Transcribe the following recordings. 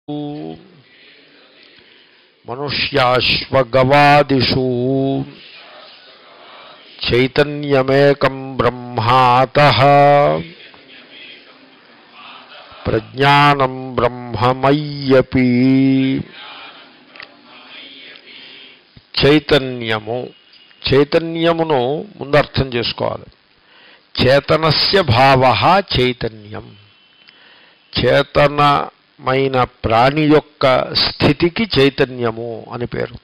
మనుష్యాశ్వగవాదిషు చైతన్యమేకం బ్రహ్మాత ప్రజ్ఞానం బ్రహ్మమయ్యపి చైతన్యము చైతన్యమును ముందు అర్థం చేసుకోవాలి చేతనస్య భావ చైతన్యం చేతనమైన ప్రాణి యొక్క స్థితికి చైతన్యము అని పేరు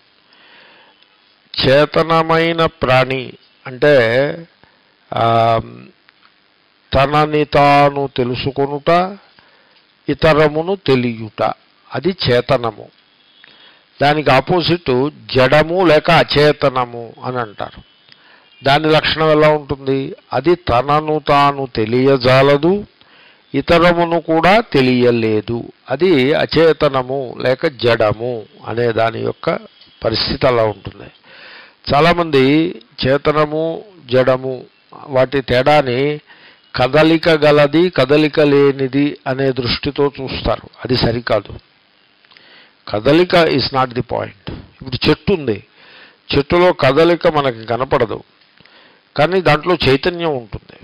చేతనమైన ప్రాణి అంటే ఆ, తనని తాను తెలుసుకొనుట ఇతరమును తెలియుట అది చేతనము దానికి ఆపోజిట్ జడము లేక అచేతనము అని అంటారు దాని లక్షణం ఎలా ఉంటుంది అది తనను తాను తెలియజాలదు ఇతరమును కూడా తెలియలేదు అది అచేతనము లేక జడము అనే దాని యొక్క పరిస్థితి అలా ఉంటుంది చాలామంది చేతనము జడము వాటి తేడాని కదలిక గలది కదలిక లేనిది అనే దృష్టితో చూస్తారు అది సరికాదు కదలిక ఈజ్ నాట్ ది పాయింట్ ఇప్పుడు చెట్టు ఉంది చెట్టులో కదలిక మనకి కనపడదు కానీ దాంట్లో చైతన్యం ఉంటుంది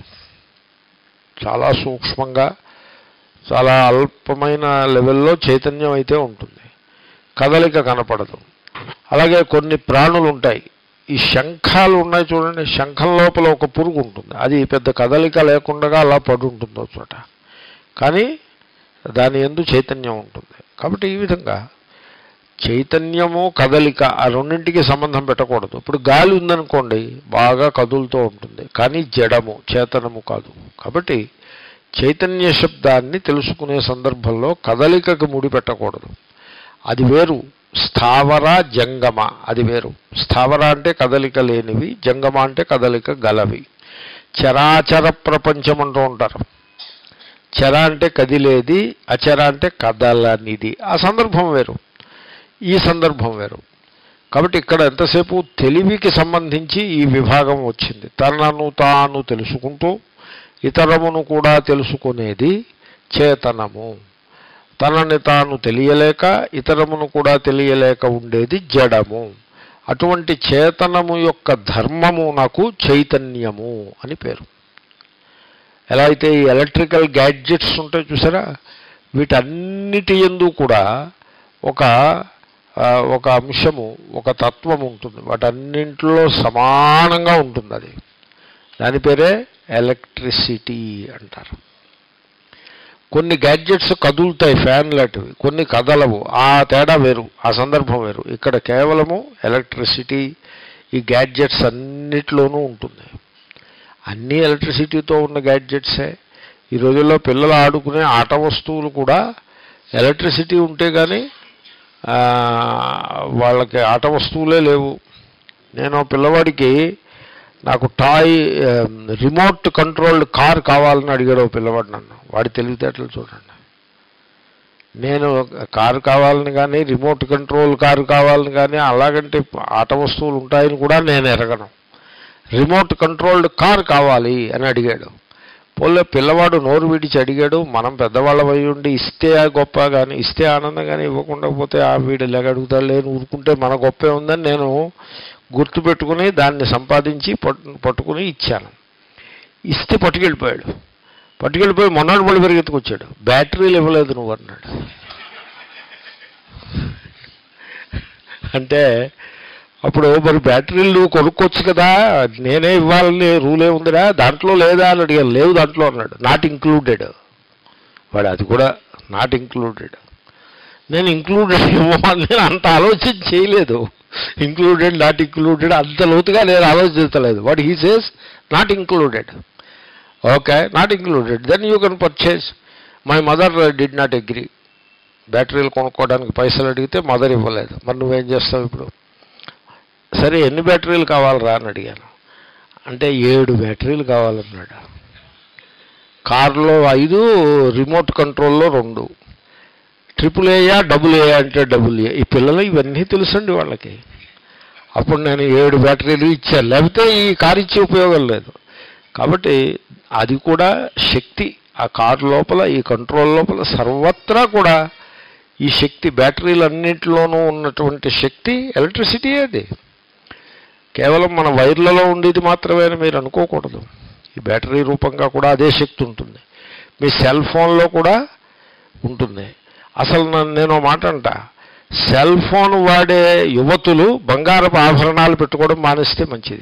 చాలా సూక్ష్మంగా చాలా అల్పమైన లెవెల్లో చైతన్యం అయితే ఉంటుంది కదలిక కనపడదు అలాగే కొన్ని ప్రాణులు ఉంటాయి ఈ శంఖాలు ఉన్నాయి చూడండి శంఖం లోపల ఒక పురుగు ఉంటుంది అది పెద్ద కదలిక లేకుండా అలా పడి ఉంటుంది ఒక చోట కానీ దాని ఎందు చైతన్యం ఉంటుంది కాబట్టి ఈ విధంగా చైతన్యము కదలిక ఆ రెండింటికి సంబంధం పెట్టకూడదు ఇప్పుడు గాలి ఉందనుకోండి బాగా కదులుతూ ఉంటుంది కానీ జడము చేతనము కాదు కాబట్టి చైతన్య శబ్దాన్ని తెలుసుకునే సందర్భంలో కదలికకు ముడి పెట్టకూడదు అది వేరు స్థావర జంగమ అది వేరు స్థావర అంటే కదలిక లేనివి జంగమ అంటే కదలిక గలవి చరాచర ప్రపంచం అంటూ ఉంటారు చర అంటే కదిలేది అచర అంటే కదలనిది ఆ సందర్భం వేరు ఈ సందర్భం వేరు కాబట్టి ఇక్కడ ఎంతసేపు తెలివికి సంబంధించి ఈ విభాగం వచ్చింది తనను తాను తెలుసుకుంటూ ఇతరమును కూడా తెలుసుకునేది చేతనము తనని తాను తెలియలేక ఇతరమును కూడా తెలియలేక ఉండేది జడము అటువంటి చేతనము యొక్క ధర్మము నాకు చైతన్యము అని పేరు ఎలా అయితే ఈ ఎలక్ట్రికల్ గ్యాడ్జెట్స్ ఉంటాయి చూసారా వీటన్నిటి ఎందు కూడా ఒక ఆ, ఒక అంశము ఒక తత్వం ఉంటుంది వాటన్నింటిలో సమానంగా ఉంటుంది అది దాని పేరే ఎలక్ట్రిసిటీ అంటారు కొన్ని గ్యాడ్జెట్స్ కదులుతాయి ఫ్యాన్ లాంటివి కొన్ని కదలవు ఆ తేడా వేరు ఆ సందర్భం వేరు ఇక్కడ కేవలము ఎలక్ట్రిసిటీ ఈ గ్యాడ్జెట్స్ అన్నిట్లోనూ ఉంటుంది అన్ని ఎలక్ట్రిసిటీతో ఉన్న గ్యాడ్జెట్సే ఈ రోజుల్లో పిల్లలు ఆడుకునే ఆట వస్తువులు కూడా ఎలక్ట్రిసిటీ ఉంటే కానీ ఆ, వాళ్ళకి ఆట వస్తువులే లేవు నేను పిల్లవాడికి నాకు టాయ్ ఆ, రిమోట్ కంట్రోల్డ్ కార్ కావాలని అడిగాడు ఓ పిల్లవాడు నన్ను వాడి తెలివితేటలు చూడండి నేను కారు కావాలని కానీ రిమోట్ కంట్రోల్ కారు కావాలని కానీ అలాగంటే ఆట వస్తువులు ఉంటాయని కూడా నేను ఎరగను రిమోట్ కంట్రోల్డ్ కార్ కావాలి అని అడిగాడు పోలే పిల్లవాడు నోరు విడిచి అడిగాడు మనం పెద్దవాళ్ళం అయి ఉండి ఇస్తే ఆ గొప్ప కానీ ఇస్తే ఆనందం కానీ ఇవ్వకుండా పోతే ఆ వీడు ఇలాగ అడుగుతాడు లేని ఊరుకుంటే మన గొప్పే ఉందని నేను గుర్తుపెట్టుకుని దాన్ని సంపాదించి పట్టు పట్టుకుని ఇచ్చాను ఇస్తే పట్టుకెళ్ళిపోయాడు పట్టుకెళ్ళిపోయి మొన్నటి పళ్ళు పరిగెత్తుకొచ్చాడు బ్యాటరీలు ఇవ్వలేదు నువ్వు అన్నాడు అంటే అప్పుడు మరి బ్యాటరీలు నువ్వు కొనుక్కోవచ్చు కదా నేనే ఇవ్వాలని రూలే ఉందిరా దాంట్లో లేదా అని అడిగాను లేవు దాంట్లో అన్నాడు నాట్ ఇంక్లూడెడ్ వాడు అది కూడా నాట్ ఇంక్లూడెడ్ నేను ఇంక్లూడెడ్ ఇవ్వమని నేను అంత ఆలోచన చేయలేదు ఇంక్లూడెడ్ నాట్ ఇంక్లూడెడ్ అంత లోతుగా నేను ఆలోచించలేదు what he says not included okay not included then you can purchase my mother did not agree బ్యాటరీలు కొనుక్కోవడానికి పైసలు అడిగితే మదర్ ఇవ్వలేదు మరి నువ్వేం చేస్తావు ఇప్పుడు సరే ఎన్ని బ్యాటరీలు కావాలరా అని అడిగాను అంటే ఏడు బ్యాటరీలు కావాలన్నాడు కారులో ఐదు రిమోట్ కంట్రోల్లో రెండు ట్రిపుల్ ఏయా డబుల్ ఏ అంటే డబుల్ ఏ ఈ పిల్లలు ఇవన్నీ తెలుసండి వాళ్ళకి అప్పుడు నేను ఏడు బ్యాటరీలు ఇచ్చాను లేకపోతే ఈ కారు ఇచ్చే ఉపయోగం లేదు కాబట్టి అది కూడా శక్తి ఆ కారు లోపల ఈ కంట్రోల్ లోపల సర్వత్రా కూడా ఈ శక్తి బ్యాటరీలన్నింటిలోనూ ఉన్నటువంటి శక్తి ఎలక్ట్రిసిటీ అది కేవలం మన వైర్లలో ఉండేది మాత్రమే అని మీరు అనుకోకూడదు ఈ బ్యాటరీ రూపంగా కూడా అదే శక్తి ఉంటుంది మీ సెల్ ఫోన్లో కూడా ఉంటుంది అసలు నన్ను నేను ఓ మాట అంట సెల్ ఫోన్ వాడే యువతులు బంగారపు ఆభరణాలు పెట్టుకోవడం మానేస్తే మంచిది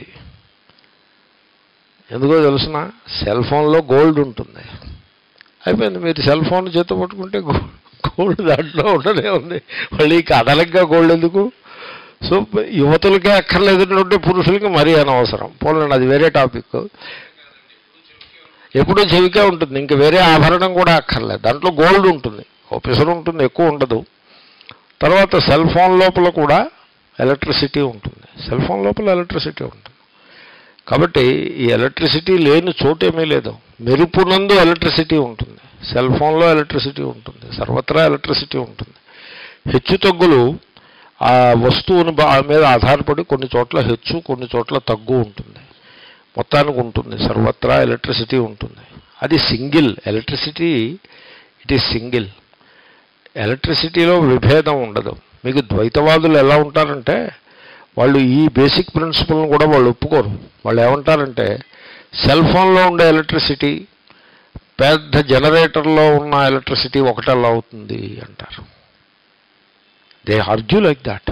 ఎందుకో తెలుసిన సెల్ ఫోన్లో గోల్డ్ ఉంటుంది అయిపోయింది మీరు సెల్ ఫోన్ చేత పట్టుకుంటే గో- గోల్డ్ దాంట్లో ఉండనే ఉంది మళ్ళీ ఇక అదనంగా గోల్డ్ ఎందుకు సో యువతులకే అక్కర్లేదంటే పురుషులకి మరీ అనవసరం పోలండి అది వేరే టాపిక్ ఎప్పుడూ చెవికే ఉంటుంది ఇంక వేరే ఆభరణం కూడా అక్కర్లేదు దాంట్లో గోల్డ్ ఉంటుంది ఆఫీసర్ ఉంటుంది ఎక్కువ ఉండదు తర్వాత సెల్ ఫోన్ లోపల కూడా ఎలక్ట్రిసిటీ ఉంటుంది సెల్ ఫోన్ లోపల ఎలక్ట్రిసిటీ ఉంటుంది కాబట్టి ఈ ఎలక్ట్రిసిటీ లేని చోటేమీ లేదు మెరుపునందు ఎలక్ట్రిసిటీ ఉంటుంది సెల్ ఫోన్లో ఎలక్ట్రిసిటీ ఉంటుంది సర్వత్రా ఎలక్ట్రిసిటీ ఉంటుంది హెచ్చు తగ్గులు ఆ వస్తువుని బా- మీద ఆధారపడి కొన్ని చోట్ల హెచ్చు కొన్ని చోట్ల తగ్గు ఉంటుంది మొత్తానికి ఉంటుంది సర్వత్రా ఎలక్ట్రిసిటీ ఉంటుంది అది single electricity it is single ఎలక్ట్రిసిటీలో విభేదం ఉండదు మీకు ద్వైతవాదులు ఎలా ఉంటారంటే వాళ్ళు ఈ బేసిక్ ప్రిన్సిపల్ని కూడా వాళ్ళు ఒప్పుకోరు వాళ్ళు ఏమంటారంటే సెల్ ఫోన్లో ఉండే ఎలక్ట్రిసిటీ పెద్ద జనరేటర్లో ఉన్న ఎలక్ట్రిసిటీ ఒకటల్లా అవుతుంది అంటారు దే ఆర్గ్యూ లైక్ దాట్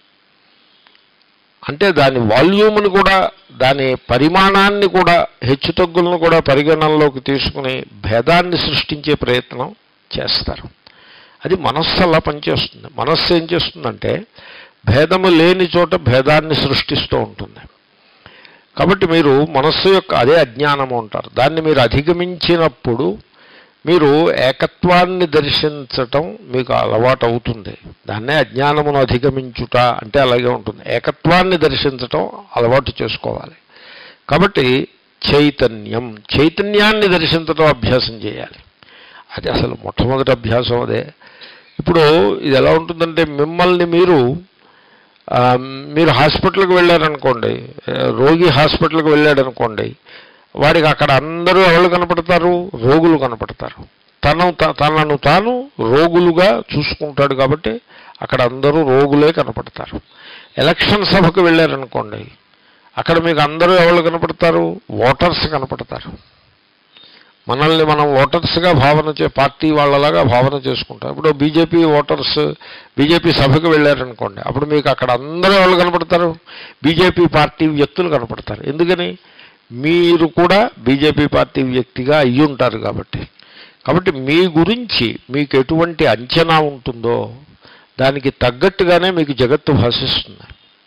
అంటే దాని వాల్యూమ్ని కూడా దాని పరిమాణాన్ని కూడా హెచ్చుతగ్గులను కూడా పరిగణనలోకి తీసుకుని భేదాన్ని సృష్టించే ప్రయత్నం చేస్తారు అది మనస్సు అలా పనిచేస్తుంది మనస్సు ఏం చేస్తుందంటే భేదము లేని చోట భేదాన్ని సృష్టిస్తూ ఉంటుంది కాబట్టి మీరు మనస్సు యొక్క అదే అజ్ఞానము అంటారు దాన్ని మీరు అధిగమించినప్పుడు మీరు ఏకత్వాన్ని దర్శించటం మీకు అలవాటు అవుతుంది దాన్నే అజ్ఞానమును అధిగమించుట అంటే అలాగే ఉంటుంది ఏకత్వాన్ని దర్శించటం అలవాటు చేసుకోవాలి కాబట్టి చైతన్యం చైతన్యాన్ని దర్శించటం అభ్యాసం చేయాలి అది అసలు మొట్టమొదటి అభ్యాసం అదే ఇప్పుడు ఇది ఎలా ఉంటుందంటే మిమ్మల్ని మీరు ఆ, మీరు హాస్పిటల్కి వెళ్ళారనుకోండి ఆ, రోగి హాస్పిటల్కి వెళ్ళాడనుకోండి వాడికి అక్కడ అందరూ ఎవరు కనపడతారు రోగులు కనపడతారు తను త- తనను తాను రోగులుగా చూసుకుంటాడు కాబట్టి అక్కడ అందరూ రోగులే కనపడతారు ఎలక్షన్ సభకు వెళ్ళారనుకోండి అక్కడ మీకు అందరూ ఎవరు కనపడతారు ఓటర్స్ కనపడతారు మనల్ని మనం ఓటర్స్గా భావన చే పార్టీ వాళ్ళలాగా భావన చేసుకుంటాం ఇప్పుడు బీజేపీ ఓటర్స్ బీజేపీ సభకు వెళ్ళారనుకోండి అప్పుడు మీకు అక్కడ అందరూ ఎవరు కనపడతారు బీజేపీ పార్టీ వ్యక్తులు కనపడతారు ఎందుకని మీరు కూడా బీజేపీ పార్టీ వ్యక్తిగా అయ్యి ఉంటారు కాబట్టి కాబట్టి మీ గురించి మీకు ఎటువంటి అంచనా ఉంటుందో దానికి తగ్గట్టుగానే మీకు జగత్తు భాషిస్తుంది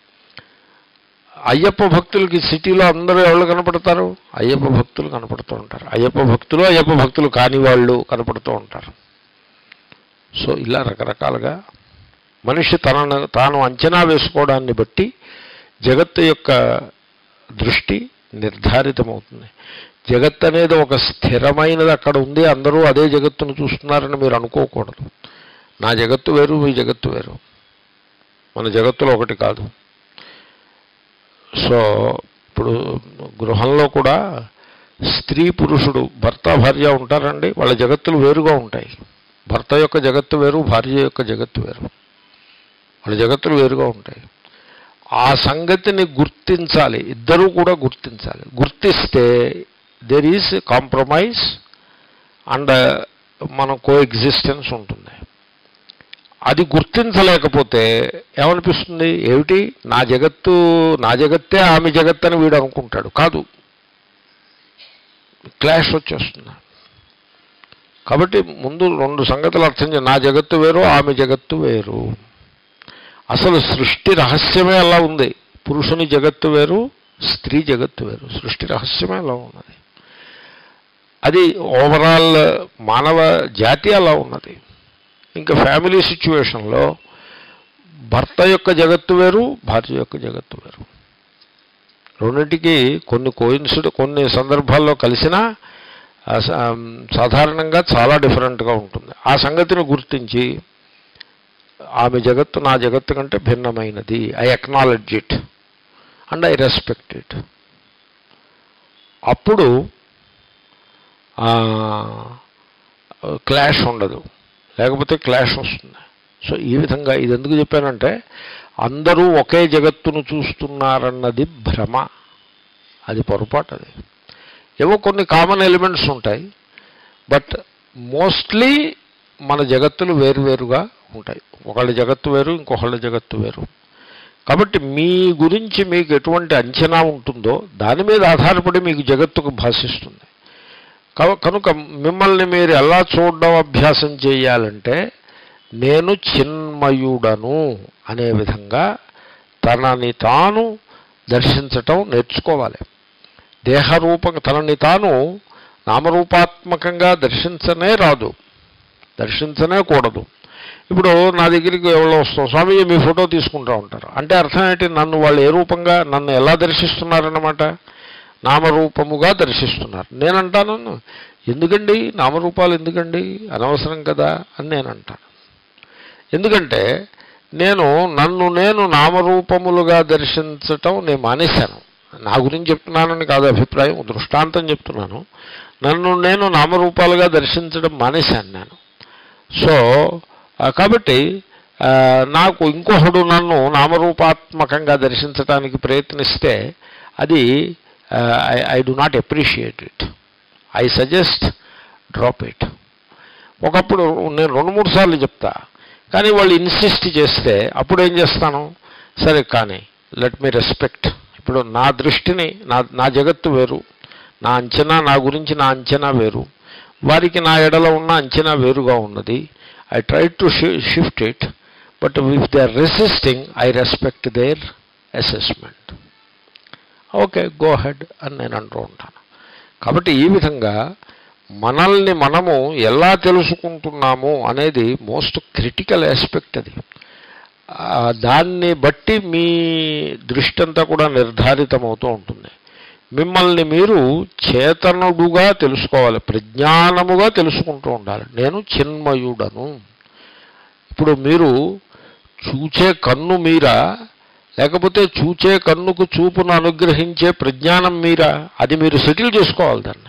అయ్యప్ప భక్తులకి సిటీలో అందరూ ఎవరు కనపడతారు అయ్యప్ప భక్తులు కనపడుతూ ఉంటారు అయ్యప్ప భక్తులు అయ్యప్ప భక్తులు కాని వాళ్ళు కనపడుతూ ఉంటారు సో ఇలా రకరకాలుగా మనిషి తనను తాను అంచనా వేసుకోవడాన్ని బట్టి జగత్తు యొక్క దృష్టి నిర్ధారితమవుతుంది జగత్ అనేది ఒక స్థిరమైనది అక్కడ ఉంది అందరూ అదే జగత్తును చూస్తున్నారని మీరు అనుకోకూడదు నా జగత్తు వేరు మీ జగత్తు వేరు మన జగత్తులో ఒకటి కాదు సో ఇప్పుడు గృహంలో కూడా స్త్రీ పురుషుడు భర్త భార్య ఉంటారండి వాళ్ళ జగత్తులు వేరుగా ఉంటాయి భర్త యొక్క జగత్తు వేరు భార్య యొక్క జగత్తు వేరు వాళ్ళ జగత్తులు వేరుగా ఉంటాయి ఆ సంగతిని గుర్తించాలి ఇద్దరూ కూడా గుర్తించాలి గుర్తిస్తే దెర్ ఈజ్ కాంప్రమైజ్ అండ్ మన కో ఎగ్జిస్టెన్స్ ఉంటుంది అది గుర్తించలేకపోతే ఏమనిపిస్తుంది ఏమిటి నా జగత్తు నా జగత్తే ఆమె జగత్ అని వీడు అనుకుంటాడు కాదు క్లాష్ వచ్చేస్తుంది కాబట్టి ముందు రెండు సంగతులు అర్థం చేయ నా జగత్తు వేరు ఆమె జగత్తు వేరు అసలు సృష్టి రహస్యమే అలా ఉంది పురుషుని జగత్తు వేరు స్త్రీ జగత్తు వేరు సృష్టి రహస్యమే అలా ఉన్నది అది ఓవరాల్ మానవ జాతి అలా ఉన్నది ఇంకా ఫ్యామిలీ సిచ్యువేషన్లో భర్త యొక్క జగత్తు వేరు భార్య యొక్క జగత్తు వేరు రెండింటికి కొన్ని కోయిన్సిడ్ కొన్ని సందర్భాల్లో కలిసినా ఆ స- సాధారణంగా చాలా డిఫరెంట్గా ఉంటుంది ఆ సంగతిని గుర్తించి ఆమె జగత్తు నా జగత్తు కంటే భిన్నమైనది I acknowledge it and I respect it అప్పుడు క్లాష్ ఉండదు లేకపోతే క్లాష్ వస్తుంది సో ఈ విధంగా ఇది ఎందుకు చెప్పానంటే అందరూ ఒకే జగత్తును చూస్తున్నారన్నది భ్రమ అది పొరపాటు అది ఏవో కొన్ని కామన్ ఎలిమెంట్స్ ఉంటాయి బట్ మోస్ట్లీ మన జగత్తులు వేరువేరుగా ఉంటాయి ఒకళ్ళ జగత్తు వేరు ఇంకొకళ్ళ జగత్తు వేరు కాబట్టి మీ గురించి మీకు ఎటువంటి అంచనా ఉంటుందో దాని మీద ఆధారపడి మీకు జగత్తుకు భాషిస్తుంది కవ- కనుక మిమ్మల్ని మీరు ఎలా చూడడం అభ్యాసం చేయాలంటే నేను చిన్మయుడను అనే విధంగా తనని తాను దర్శించటం నేర్చుకోవాలి దేహరూపం తనని తాను నామరూపాత్మకంగా దర్శించనే రాదు దర్శించనే కూడదు ఇప్పుడు నా దగ్గరికి ఎవరో వస్తాం స్వామి మీ ఫోటో తీసుకుంటూ ఉంటారు అంటే అర్థం ఏంటి నన్ను వాళ్ళు ఏ రూపంగా నన్ను ఎలా దర్శిస్తున్నారన్నమాట నామరూపముగా దర్శిస్తున్నారు నేనంటాను ఎందుకండి నామరూపాలు ఎందుకండి అనవసరం కదా అని నేను అంటాను ఎందుకంటే నేను నన్ను నేను నామరూపములుగా దర్శించటం నేను మానేశాను నా గురించి చెప్తున్నానని కాదు అభిప్రాయం దృష్టాంతం చెప్తున్నాను నన్ను నేను నామరూపాలుగా దర్శించడం మానేశాను నేను సో ఆ, కాబట్టి ఆ, నాకు ఇంకొకడు నన్ను నామరూపాత్మకంగా దర్శించడానికి ప్రయత్నిస్తే అది I I do not appreciate it I suggest drop it ఒకప్పుడు నేను రెండు మూడు సార్లు చెప్తా కానీ వాళ్ళు ఇన్సిస్ట్ చేస్తే అప్పుడు ఏం చేస్తాను సరే కానీ లెట్ మీ రెస్పెక్ట్ ఇప్పుడు నా దృష్టిని నా నా జగత్తు వేరు నా అంచనా నా గురించి నా అంచనా వేరు వారికి నా ఎడల ఉన్న అంచనా వేరుగా ఉన్నది I try to shift it but if they are resisting I respect their assessment okay go ahead అని నేను అంటూ ఉంటాను కాబట్టి ఈ విధంగా మనల్ని మనము ఎలా తెలుసుకుంటున్నాము అనేది మోస్ట్ క్రిటికల్ ఆస్పెక్ట్ అది ఆ, దాన్ని బట్టి మీ దృష్టి అంతా కూడా నిర్ధారితమవుతూ ఉంటుంది మిమ్మల్ని మీరు చేతనుడుగా తెలుసుకోవాలి ప్రజ్ఞానముగా తెలుసుకుంటూ ఉండాలి నేను చిన్మయుడను ఇప్పుడు మీరు చూచే కన్ను మీరా లేకపోతే చూచే కన్నుకు చూపును అనుగ్రహించే ప్రజ్ఞానం మీరా అది మీరు సెటిల్ చేసుకోవాలి దాన్ని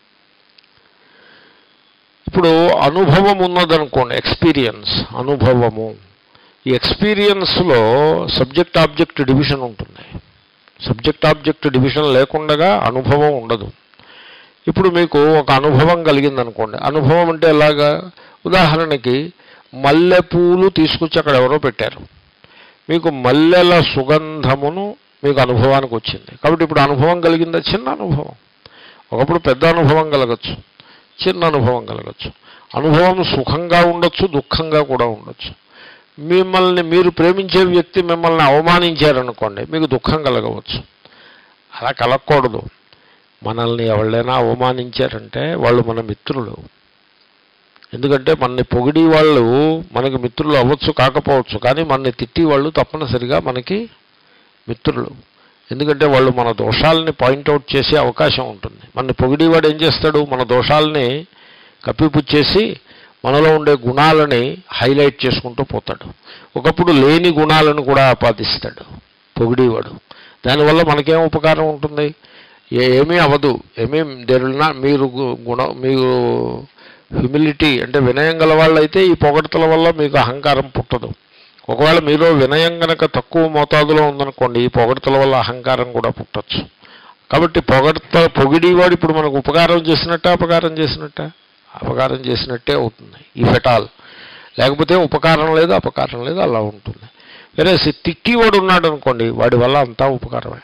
ఇప్పుడు అనుభవం ఉన్నదనుకోండి ఎక్స్పీరియన్స్ అనుభవము ఈ ఎక్స్పీరియన్స్లో సబ్జెక్ట్ ఆబ్జెక్ట్ డివిజన్ ఉంటుంది సబ్జెక్ట్ ఆబ్జెక్ట్ డివిజన్ లేకుండా అనుభవం ఉండదు ఇప్పుడు మీకు ఒక అనుభవం కలిగిందనుకోండి అనుభవం అంటే ఎలాగా ఉదాహరణకి మల్లెపూలు తీసుకొచ్చి అక్కడ ఎవరో పెట్టారు మీకు మల్లెల సుగంధమును మీకు అనుభవానికి వచ్చింది కాబట్టి ఇప్పుడు అనుభవం కలిగిందా చిన్న అనుభవం ఒకప్పుడు పెద్ద అనుభవం కలగచ్చు చిన్న అనుభవం కలగచ్చు అనుభవం సుఖంగా ఉండొచ్చు దుఃఖంగా కూడా ఉండొచ్చు మిమ్మల్ని మీరు ప్రేమించే వ్యక్తి మిమ్మల్ని అవమానించారనుకోండి మీకు దుఃఖం కలగవచ్చు అలా కలగకూడదు మనల్ని ఎవళ్ళైనా అవమానించారంటే వాళ్ళు మన మిత్రులు ఎందుకంటే మనని పొగిడి వాళ్ళు మనకి మిత్రులు అవ్వచ్చు కాకపోవచ్చు కానీ మనని తిట్టి వాళ్ళు తప్పనిసరిగా మనకి మిత్రులు ఎందుకంటే వాళ్ళు మన దోషాలని పాయింట్అవుట్ చేసే అవకాశం ఉంటుంది మన పొగిడేవాడు ఏం చేస్తాడు మన దోషాలని కప్పిపుచ్చేసి మనలో ఉండే గుణాలని హైలైట్ చేసుకుంటూ పోతాడు ఒకప్పుడు లేని గుణాలను కూడా ఆపాదిస్తాడు పొగిడేవాడు దానివల్ల మనకేం ఉపకారం ఉంటుంది ఏ- ఏమీ అవ్వదు ఏమీ దేరున్నా మీరు గు- గుణ మీరు హ్యూమిలిటీ అంటే వినయం గల వాళ్ళైతే ఈ పొగడతల వల్ల మీకు అహంకారం పుట్టదు ఒకవేళ మీలో వినయం గనక తక్కువ మోతాదులో ఉందనుకోండి ఈ పొగడతల వల్ల అహంకారం కూడా పుట్టచ్చు కాబట్టి పొగడత పొగిడేవాడు ఇప్పుడు మనకు ఉపకారం చేసినట్ట అపకారం చేసినట్ట అపకారం చేసినట్టే అవుతుంది ఈ ఫెటాల్ లేకపోతే ఉపకారం లేదు అపకారం లేదు అలా ఉంటుంది వేరే తిట్టివాడు ఉన్నాడు అనుకోండి వాడి వల్ల అంతా ఉపకారమే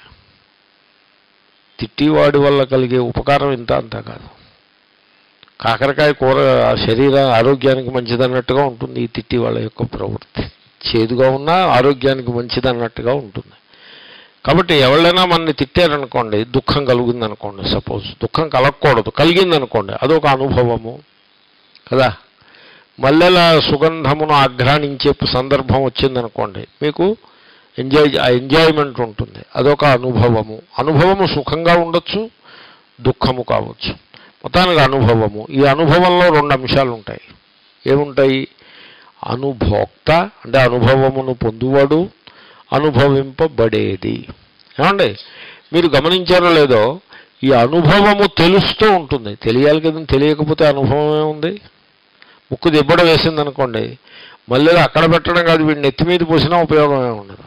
తిట్టివాడి వల్ల కలిగే ఉపకారం ఇంత అంతా కాదు కాకరకాయ కూర ఆ శరీర ఆరోగ్యానికి మంచిదన్నట్టుగా ఉంటుంది ఈ తిట్టి వాళ్ళ యొక్క ప్రవృత్తి చేదుగా ఉన్నా ఆరోగ్యానికి మంచిదన్నట్టుగా ఉంటుంది కాబట్టి ఎవరైనా మనని తిట్టారనుకోండి దుఃఖం కలుగుందనుకోండి సపోజ్ దుఃఖం కలగకూడదు కలిగిందనుకోండి అదొక అనుభవము కదా మల్లెల సుగంధమును ఆఘ్రాణించే సందర్భం వచ్చిందనుకోండి మీకు ఎంజాయ్ ఆ ఎంజాయ్మెంట్ ఉంటుంది అదొక అనుభవము అనుభవము సుఖంగా ఉండొచ్చు దుఃఖము కావచ్చు మొత్తానికి అనుభవము ఈ అనుభవంలో రెండు అంశాలు ఉంటాయి ఏముంటాయి అనుభోక్త అంటే అనుభవమును పొందువాడు అనుభవింపబడేది ఏమండి మీరు గమనించారో లేదో ఈ అనుభవము తెలుస్తూ ఉంటుంది తెలియాలి కదా తెలియకపోతే అనుభవం ఏముంది ముక్కు దిబ్బడ వేసిందనుకోండి మల్లెలు అక్కడ పెట్టడం కాదు వీడి నెత్తి మీద పోసినా ఉపయోగమే ఉండదు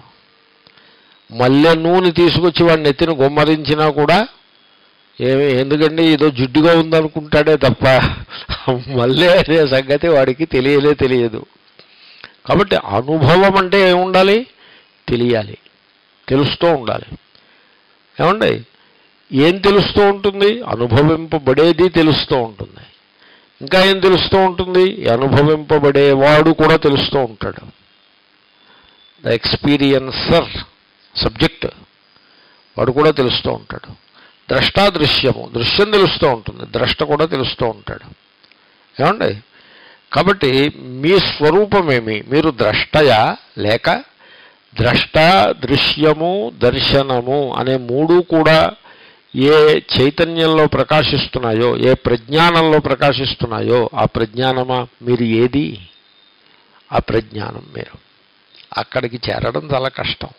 మల్లె నూనె తీసుకొచ్చి వాడి నెత్తిని గుమ్మరించినా కూడా ఏమి ఎందుకండి ఏదో జిడ్డుగా ఉందనుకుంటాడే తప్ప మల్లె అనే సంగతి వాడికి తెలియలే తెలియదు కాబట్టి అనుభవం అంటే ఏముండాలి తెలియాలి తెలుస్తూ ఉండాలి ఏమండి ఏం తెలుస్తూ ఉంటుంది అనుభవింపబడేది తెలుస్తూ ఉంటుంది ఇంకా ఏం తెలుస్తూ ఉంటుంది ఈ అనుభవింపబడేవాడు కూడా తెలుస్తూ ఉంటాడు ద ఎక్స్పీరియన్సర్ సబ్జెక్ట్ వాడు కూడా తెలుస్తూ ఉంటాడు ద్రష్టా దృశ్యము దృశ్యం తెలుస్తూ ఉంటుంది ద్రష్ట కూడా తెలుస్తూ ఉంటాడు ఏమండి కాబట్టి మీ స్వరూపమేమి మీరు ద్రష్టయా లేక ద్రష్ట దృశ్యము దర్శనము అనే మూడు కూడా ఏ చైతన్యంలో ప్రకాశిస్తున్నాయో ఏ ప్రజ్ఞానంలో ప్రకాశిస్తున్నాయో ఆ ప్రజ్ఞానమా మీరు ఏది ఆ ప్రజ్ఞానం మీరు అక్కడికి చేరడం చాలా కష్టం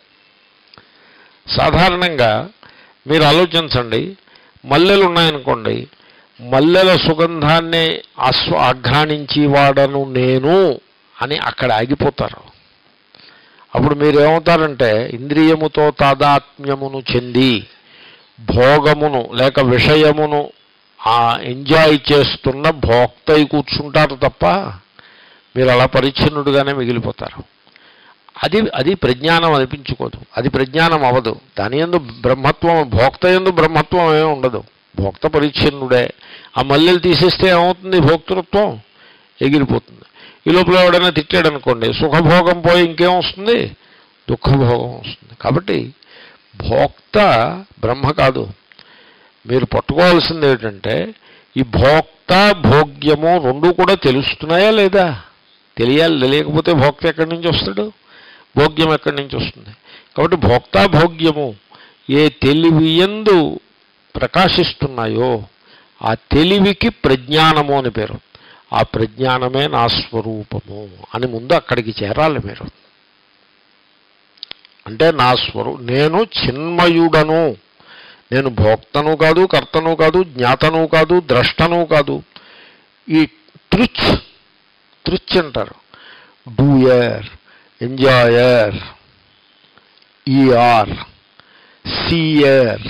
సాధారణంగా మీరు ఆలోచించండి మల్లెలు ఉన్నాయనుకోండి మల్లెల సుగంధాన్ని ఆస్వ ఆఘ్రానించి వాడను నేను అని అక్కడ ఆగిపోతారు అప్పుడు మీరు ఏమవుతారంటే ఇంద్రియముతో తాదాత్మ్యమును చెంది భోగమును లేక విషయమును ఆ ఎంజాయ్ చేస్తున్న భోక్తై కూర్చుంటారు తప్ప మీరు అలా పరిచ్ఛిన్నుడుగానే మిగిలిపోతారు అది అది ప్రజ్ఞానం అనిపించుకోదు అది ప్రజ్ఞానం అవ్వదు దాని ఎందు బ్రహ్మత్వం భోక్త ఎందు బ్రహ్మత్వం ఏమి ఉండదు భోక్త పరిచ్ఛిన్నుడే ఆ మల్లెలు తీసేస్తే ఏమవుతుంది భోక్తృత్వం ఎగిరిపోతుంది ఈ లోపల ఎవడైనా తిట్టాడు అనుకోండి సుఖభోగం పోయి ఇంకేం వస్తుంది దుఃఖభోగం వస్తుంది కాబట్టి భోక్త బ్రహ్మ కాదు మీరు పట్టుకోవాల్సింది ఏంటంటే ఈ భోక్త భోగ్యము రెండు కూడా తెలుస్తున్నాయా లేదా తెలియాలి తెలియకపోతే భోక్త ఎక్కడి నుంచి వస్తాడు భోగ్యం ఎక్కడి నుంచి వస్తుంది కాబట్టి భోక్త భోగ్యము ఏ తెలివియందు ప్రకాశిస్తున్నాయో ఆ తెలివికి ప్రజ్ఞానము అని పేరు ఆ ప్రజ్ఞానమే నా స్వరూపము అని ముందు అక్కడికి చేరాలి మీరు అంటే నా స్వరూ నేను చిన్మయుడను నేను భోక్తను కాదు కర్తను కాదు జ్ఞాతను కాదు ద్రష్టను కాదు ఈ ట్రిచ్ ట్రిచ్ అంటారు doer enjoyer er seer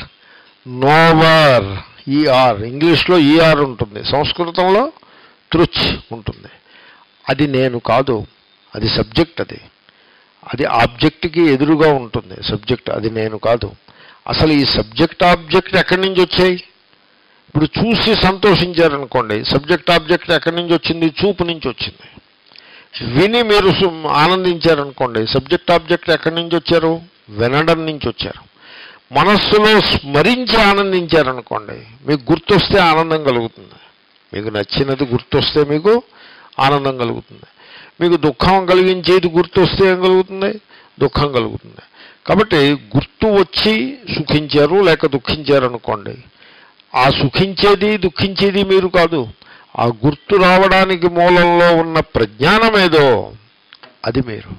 knower er ఇంగ్లీష్లో ఈఆర్ ఉంటుంది సంస్కృతంలో ట్రుచ్ ఉంటుంది అది నేను కాదు అది సబ్జెక్ట్ అది అది ఆబ్జెక్ట్కి ఎదురుగా ఉంటుంది సబ్జెక్ట్ అది నేను కాదు అసలు ఈ సబ్జెక్ట్ ఆబ్జెక్ట్ ఎక్కడి నుంచి వచ్చాయి ఇప్పుడు చూసి సంతోషించారనుకోండి సబ్జెక్ట్ ఆబ్జెక్ట్ ఎక్కడి నుంచి వచ్చింది చూపు నుంచి వచ్చింది విని మీరు సు- ఆనందించారనుకోండి సబ్జెక్ట్ ఆబ్జెక్ట్ ఎక్కడి నుంచి వచ్చారు వినడం నుంచి వచ్చారు మనస్సులో స్మరించి ఆనందించారనుకోండి మీకు గుర్తొస్తే ఆనందం కలుగుతుంది మీకు నచ్చినది గుర్తొస్తే మీకు ఆనందం కలుగుతుంది మీకు దుఃఖం కలిగించేది గుర్తొస్తే ఏం కలుగుతుంది దుఃఖం కలుగుతుంది కాబట్టి గుర్తు వచ్చి సుఖించారు లేక దుఃఖించారు అనుకోండి ఆ సుఖించేది దుఃఖించేది మీరు కాదు ఆ గుర్తు రావడానికి మూలంలో ఉన్న ప్రజ్ఞానం ఏదో అది మీరు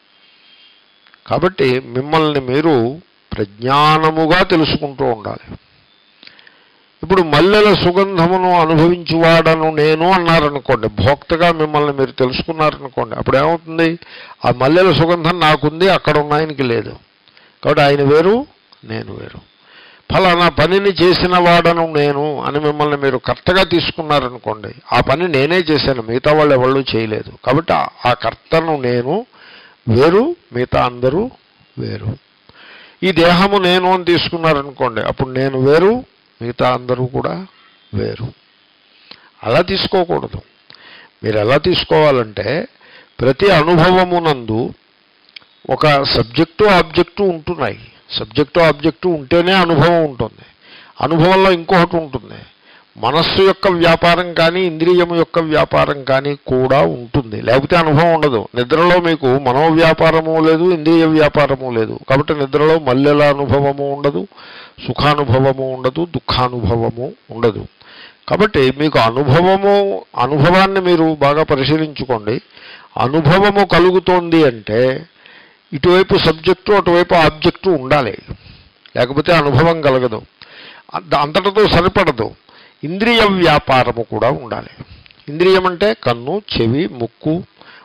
కాబట్టి మిమ్మల్ని మీరు ప్రజ్ఞానముగా తెలుసుకుంటూ ఉండాలి ఇప్పుడు మల్లెల సుగంధమును అనుభవించువాడను నేను అన్నారనుకోండి భోక్తగా మిమ్మల్ని మీరు తెలుసుకున్నారనుకోండి అప్పుడు ఏమవుతుంది ఆ మల్లెల సుగంధం నాకుంది అక్కడ ఉన్న ఆయనకి లేదు కాబట్టి ఆయన వేరు నేను వేరు ఫలానా పనిని చేసిన వాడను నేను అని మిమ్మల్ని మీరు కర్తగా తీసుకున్నారనుకోండి ఆ పని నేనే చేశాను మిగతా వాళ్ళు ఎవళ్ళు చేయలేదు కాబట్టి ఆ- ఆ కర్తను నేను వేరు మిగతా అందరూ వేరు ఈ దేహము నేను అని తీసుకున్నారనుకోండి అప్పుడు నేను వేరు మిగతా అందరూ కూడా వేరు అలా తీసుకోకూడదు మీరు ఎలా తీసుకోవాలంటే ప్రతి అనుభవమునందు ఒక సబ్జెక్టు ఆబ్జెక్టు ఉంటున్నాయి సబ్జెక్టు ఆబ్జెక్టు ఉంటేనే అనుభవం ఉంటుంది అనుభవంలో ఇంకొకటి ఉంటుంది మనస్సు యొక్క వ్యాపారం కానీ ఇంద్రియము యొక్క వ్యాపారం కానీ కూడా ఉంటుంది లేకపోతే అనుభవం ఉండదు నిద్రలో మీకు మనోవ్యాపారము లేదు ఇంద్రియ వ్యాపారము లేదు కాబట్టి నిద్రలో మల్లెల అనుభవము ఉండదు సుఖానుభవము ఉండదు దుఃఖానుభవము ఉండదు కాబట్టి మీకు అనుభవము అనుభవాన్ని మీరు బాగా పరిశీలించుకోండి అనుభవము కలుగుతోంది అంటే ఇటువైపు సబ్జెక్టు అటువైపు ఆబ్జెక్టు ఉండాలి లేకపోతే అనుభవం కలగదు అంత- అంతటితో సరిపడదు ఇంద్రియ వ్యాపారము కూడా ఉండాలి ఇంద్రియం అంటే కన్ను చెవి ముక్కు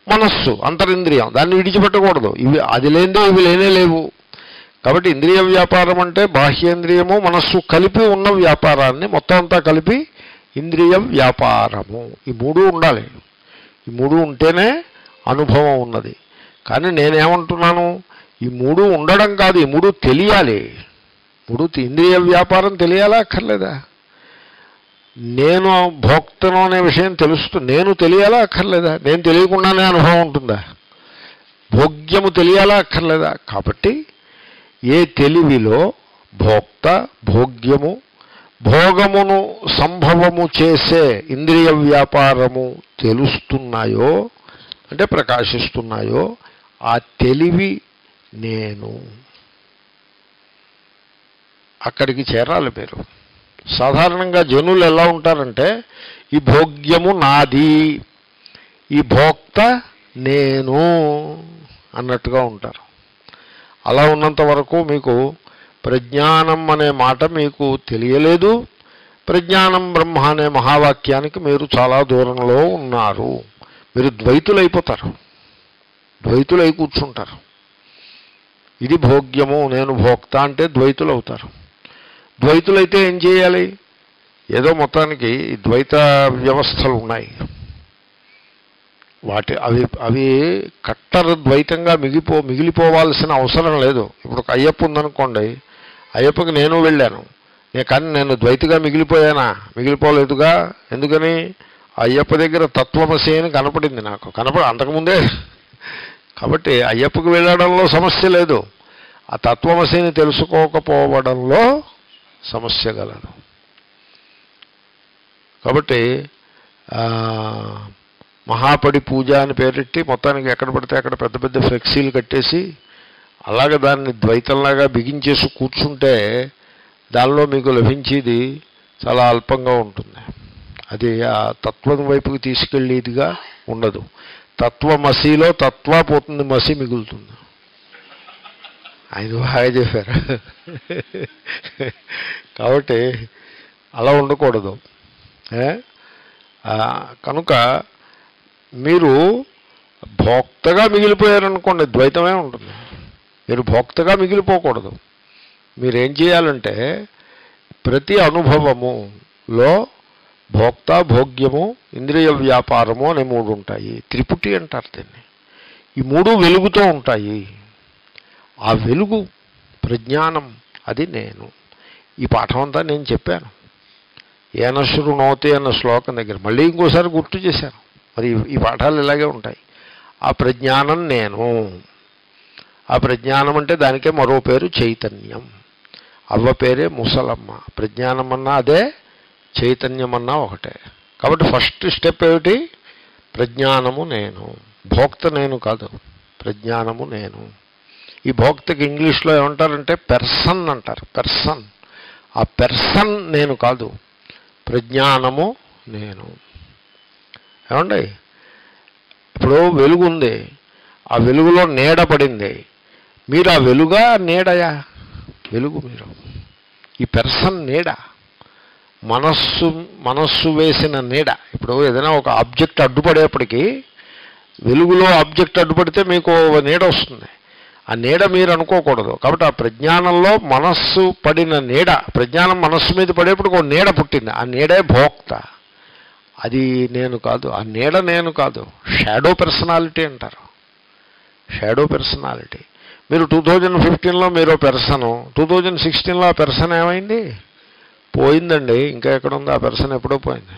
మనస్సు అంతరింద్రియం దాన్ని విడిచిపెట్టకూడదు ఇవి అది లేనిదే ఇవి లేనే లేవు కాబట్టి ఇంద్రియ వ్యాపారం అంటే బాహ్యేంద్రియము మనస్సు కలిపి ఉన్న వ్యాపారాన్ని మొత్తం అంతా కలిపి ఇంద్రియ వ్యాపారము ఈ మూడు ఉండాలి ఈ మూడు ఉంటేనే అనుభవం ఉన్నది కానీ నేనేమంటున్నాను ఈ మూడు ఉండడం కాదు ఈ మూడు తెలియాలి మూడు తె- ఇంద్రియ వ్యాపారం తెలియాలా అక్కర్లేదా నేను భోక్తను అనే విషయం తెలుస్తూ నేను తెలియాలా అక్కర్లేదా నేను తెలియకుండానే అనుభవం ఉంటుందా భోగ్యము తెలియాలా అక్కర్లేదా కాబట్టి ఏ తెలివిలో భోక్త భోగ్యము భోగమును సంభవము చేసే ఇంద్రియ వ్యాపారము తెలుస్తున్నాయో అంటే ప్రకాశిస్తున్నాయో ఆ తెలివి నేను అక్కడికి చేరాలి మీరు సాధారణంగా జనులు ఎలా ఉంటారంటే ఈ భోగ్యము నాది ఈ భోక్త నేను అన్నట్టుగా ఉంటారు అలా ఉన్నంత వరకు మీకు ప్రజ్ఞానం అనే మాట మీకు తెలియలేదు ప్రజ్ఞానం బ్రహ్మ అనే మహావాక్యానికి మీరు చాలా దూరంలో ఉన్నారు మీరు ద్వైతులైపోతారు ద్వైతులై కూర్చుంటారు ఇది భోగ్యము నేను భోక్త అంటే ద్వైతులు అవుతారు ద్వైతులైతే ఏం చేయాలి ఏదో మొత్తానికి ఈ ద్వైత వ్యవస్థలు ఉన్నాయి వాటి అవి అవి కట్టర్ ద్వైతంగా మిగిపో మిగిలిపోవాల్సిన అవసరం లేదు ఇప్పుడు ఒక అయ్యప్ప ఉందనుకోండి అయ్యప్పకి నేను వెళ్ళాను నేను కానీ నేను ద్వైతగా మిగిలిపోయానా మిగిలిపోలేదుగా ఎందుకని ఆ అయ్యప్ప దగ్గర తత్వమసి అని కనపడింది నాకు కనపడ అంతకుముందే కాబట్టి అయ్యప్పకి వెళ్ళడంలో సమస్య లేదు ఆ తత్వమసిని తెలుసుకోకపోవడంలో సమస్య గలదు కాబట్టి ఆ, మహాపడి పూజ అని పేరెట్టి మొత్తానికి ఎక్కడ పడితే అక్కడ పెద్ద పెద్ద ఫ్లెక్సీలు కట్టేసి అలాగే దాన్ని ద్వైతంలాగా బిగించేసి కూర్చుంటే దానిలో మీకు లభించేది చాలా అల్పంగా ఉంటుంది అది ఆ తత్వం వైపుకి తీసుకెళ్ళేదిగా ఉండదు తత్వమసిలో తత్వ పోతుంది మసి మిగులుతుంది ఆయన బాగా చెప్పారు కాబట్టి అలా ఉండకూడదు ఏ? ఆ, కనుక మీరు భోక్తగా మిగిలిపోయారనుకోండి ద్వైతమే ఉంటుంది మీరు భోక్తగా మిగిలిపోకూడదు మీరేం చేయాలంటే ప్రతి అనుభవములో భోక్త భోగ్యము ఇంద్రియ వ్యాపారము అనే మూడు ఉంటాయి త్రిపుటి అంటారు దీన్ని ఈ మూడు వెలుగుతూ ఉంటాయి ఆ వెలుగు ప్రజ్ఞానం అది నేను ఈ పాఠం అంతా నేను చెప్పాను ఏన శృణోతి అన్న శ్లోకం దగ్గర మళ్ళీ ఇంకోసారి గుర్తు చేశాను మరి ఈ- ఈ పాఠాలు ఇలాగే ఉంటాయి ఆ ప్రజ్ఞానం నేను ఆ ప్రజ్ఞానం అంటే దానికే మరో పేరు చైతన్యం అవ్వ పేరే ముసలమ్మ ప్రజ్ఞానం అన్నా అదే చైతన్యం అన్నా ఒకటే కాబట్టి ఫస్ట్ స్టెప్ ఏమిటి ప్రజ్ఞానము నేను భోక్త నేను కాదు ప్రజ్ఞానము నేను ఈ భోక్తకి ఇంగ్లీష్లో ఏమంటారంటే పెర్సన్ అంటారు పెర్సన్ ఆ పెర్సన్ నేను కాదు ప్రజ్ఞానము నేను ఏమండి ఇప్పుడు వెలుగు ఉంది ఆ వెలుగులో నీడ పడింది మీరు ఆ వెలుగా నీడయా వెలుగు మీరు ఈ పెర్సన్ నీడ మనస్సు మనస్సు వేసిన నీడ ఇప్పుడు ఏదైనా ఒక ఆబ్జెక్ట్ అడ్డుపడేప్పటికీ వెలుగులో ఆబ్జెక్ట్ అడ్డుపడితే మీకు ఓ నీడ వస్తుంది ఆ నీడ మీరు అనుకోకూడదు కాబట్టి ఆ ప్రజ్ఞానంలో మనస్సు పడిన నీడ ప్రజ్ఞానం మనస్సు మీద పడేప్పుడు ఒక నీడ పుట్టింది ఆ నీడే భోక్త అది నేను కాదు ఆ నీడ నేను కాదు షాడో పర్సనాలిటీ అంటారు షాడో పర్సనాలిటీ మీరు టూ థౌజండ్ ఫిఫ్టీన్లో మీరు పెర్సను టూ థౌజండ్ సిక్స్టీన్లో ఆ పెర్సన్ ఏమైంది పోయిందండి ఇంకా ఎక్కడ ఉంది ఆ పెర్సన్ ఎప్పుడో పోయింది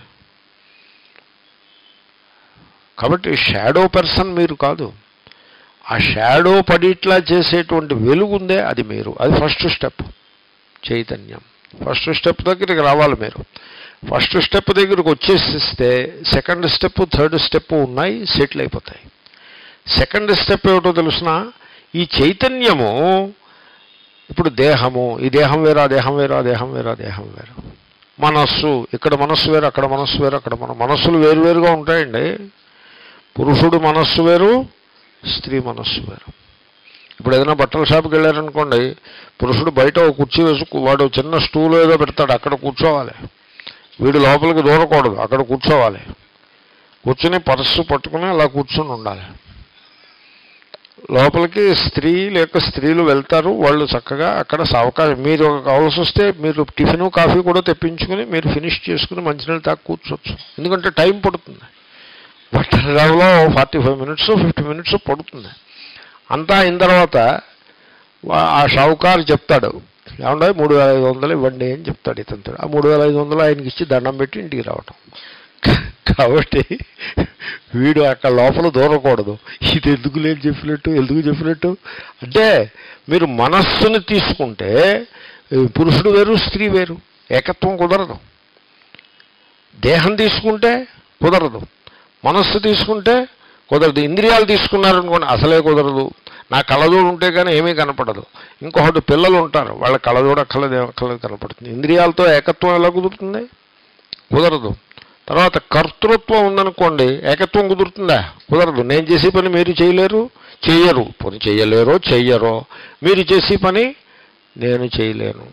కాబట్టి షాడో పర్సన్ మీరు కాదు ఆ షాడో పడిట్లా చేసేటువంటి వెలుగు ఉందే అది మీరు అది ఫస్ట్ స్టెప్ చైతన్యం ఫస్ట్ స్టెప్ దగ్గరికి రావాలి మీరు ఫస్ట్ స్టెప్ దగ్గరికి వచ్చేసిస్తే సెకండ్ స్టెప్ థర్డ్ స్టెప్ ఉన్నాయి సెటిల్ అయిపోతాయి సెకండ్ స్టెప్ ఏమిటో తెలుసిన ఈ చైతన్యము ఇప్పుడు దేహము ఈ దేహం వేరు ఆ దేహం వేరు ఆ దేహం వేరు ఆ దేహం వేరు మనస్సు ఇక్కడ మనస్సు వేరు అక్కడ మనస్సు వేరు అక్కడ మన మనస్సులు వేరువేరుగా ఉంటాయండి పురుషుడు మనస్సు వేరు స్త్రీ మనస్సు వేరు ఇప్పుడు ఏదైనా బట్టల షాప్కి వెళ్ళారనుకోండి పురుషుడు బయట ఒక కుర్చీ వేసి వాడు చిన్న స్టూల్ ఏదో పెడతాడు అక్కడ కూర్చోవాలి వీడు లోపలికి దూరకూడదు అక్కడ కూర్చోవాలి కూర్చుని పర్సు పట్టుకుని అలా కూర్చుని ఉండాలి లోపలికి స్త్రీ లేక స్త్రీలు వెళ్తారు వాళ్ళు చక్కగా అక్కడ అవకాశం మీరు కావాల్సి వస్తే మీరు టిఫిన్ కాఫీ కూడా తెప్పించుకుని మీరు ఫినిష్ చేసుకుని మంచినీళ్ళు తాగి కూర్చోవచ్చు ఎందుకంటే టైం పడుతుంది పట్టణంలో forty five minutes fifty minutes పడుతుంది అంతా అయిన తర్వాత వా- ఆ షావుకారు చెప్తాడు ఏమంటే మూడు వేల ఐదు వందలు ఇవ్వండి అని చెప్తాడు ఇతనితో ఆ మూడు వేల ఐదు వందలు ఆయనకి ఇచ్చి దండం పెట్టి ఇంటికి రావటం కాబట్టి వీడు అక్కడ లోపల దూరకూడదు ఇది ఎందుకు లేదు చెప్పినట్టు ఎందుకు చెప్పినట్టు అంటే మీరు మనస్సుని తీసుకుంటే ఈ పురుషుడు వేరు స్త్రీ వేరు ఏకత్వం కుదరదు దేహం తీసుకుంటే కుదరదు మనస్సు తీసుకుంటే కుదరదు ఇంద్రియాలు తీసుకున్నారనుకోండి అసలే కుదరదు నా కళ్ళజోడు ఉంటే కానీ ఏమీ కనపడదు ఇంకొకటి పిల్లలు ఉంటారు వాళ్ళ కళ్ళజోడు అక్కలది అక్కలది కనపడుతుంది ఇంద్రియాలతో ఏకత్వం ఎలా కుదురుతుంది కుదరదు తర్వాత కర్తృత్వం ఉందనుకోండి ఏకత్వం కుదురుతుందా కుదరదు నేను చేసే పని మీరు చేయలేరు చెయ్యరు పని చేయలేరో చెయ్యరో మీరు చేసే పని నేను చేయలేను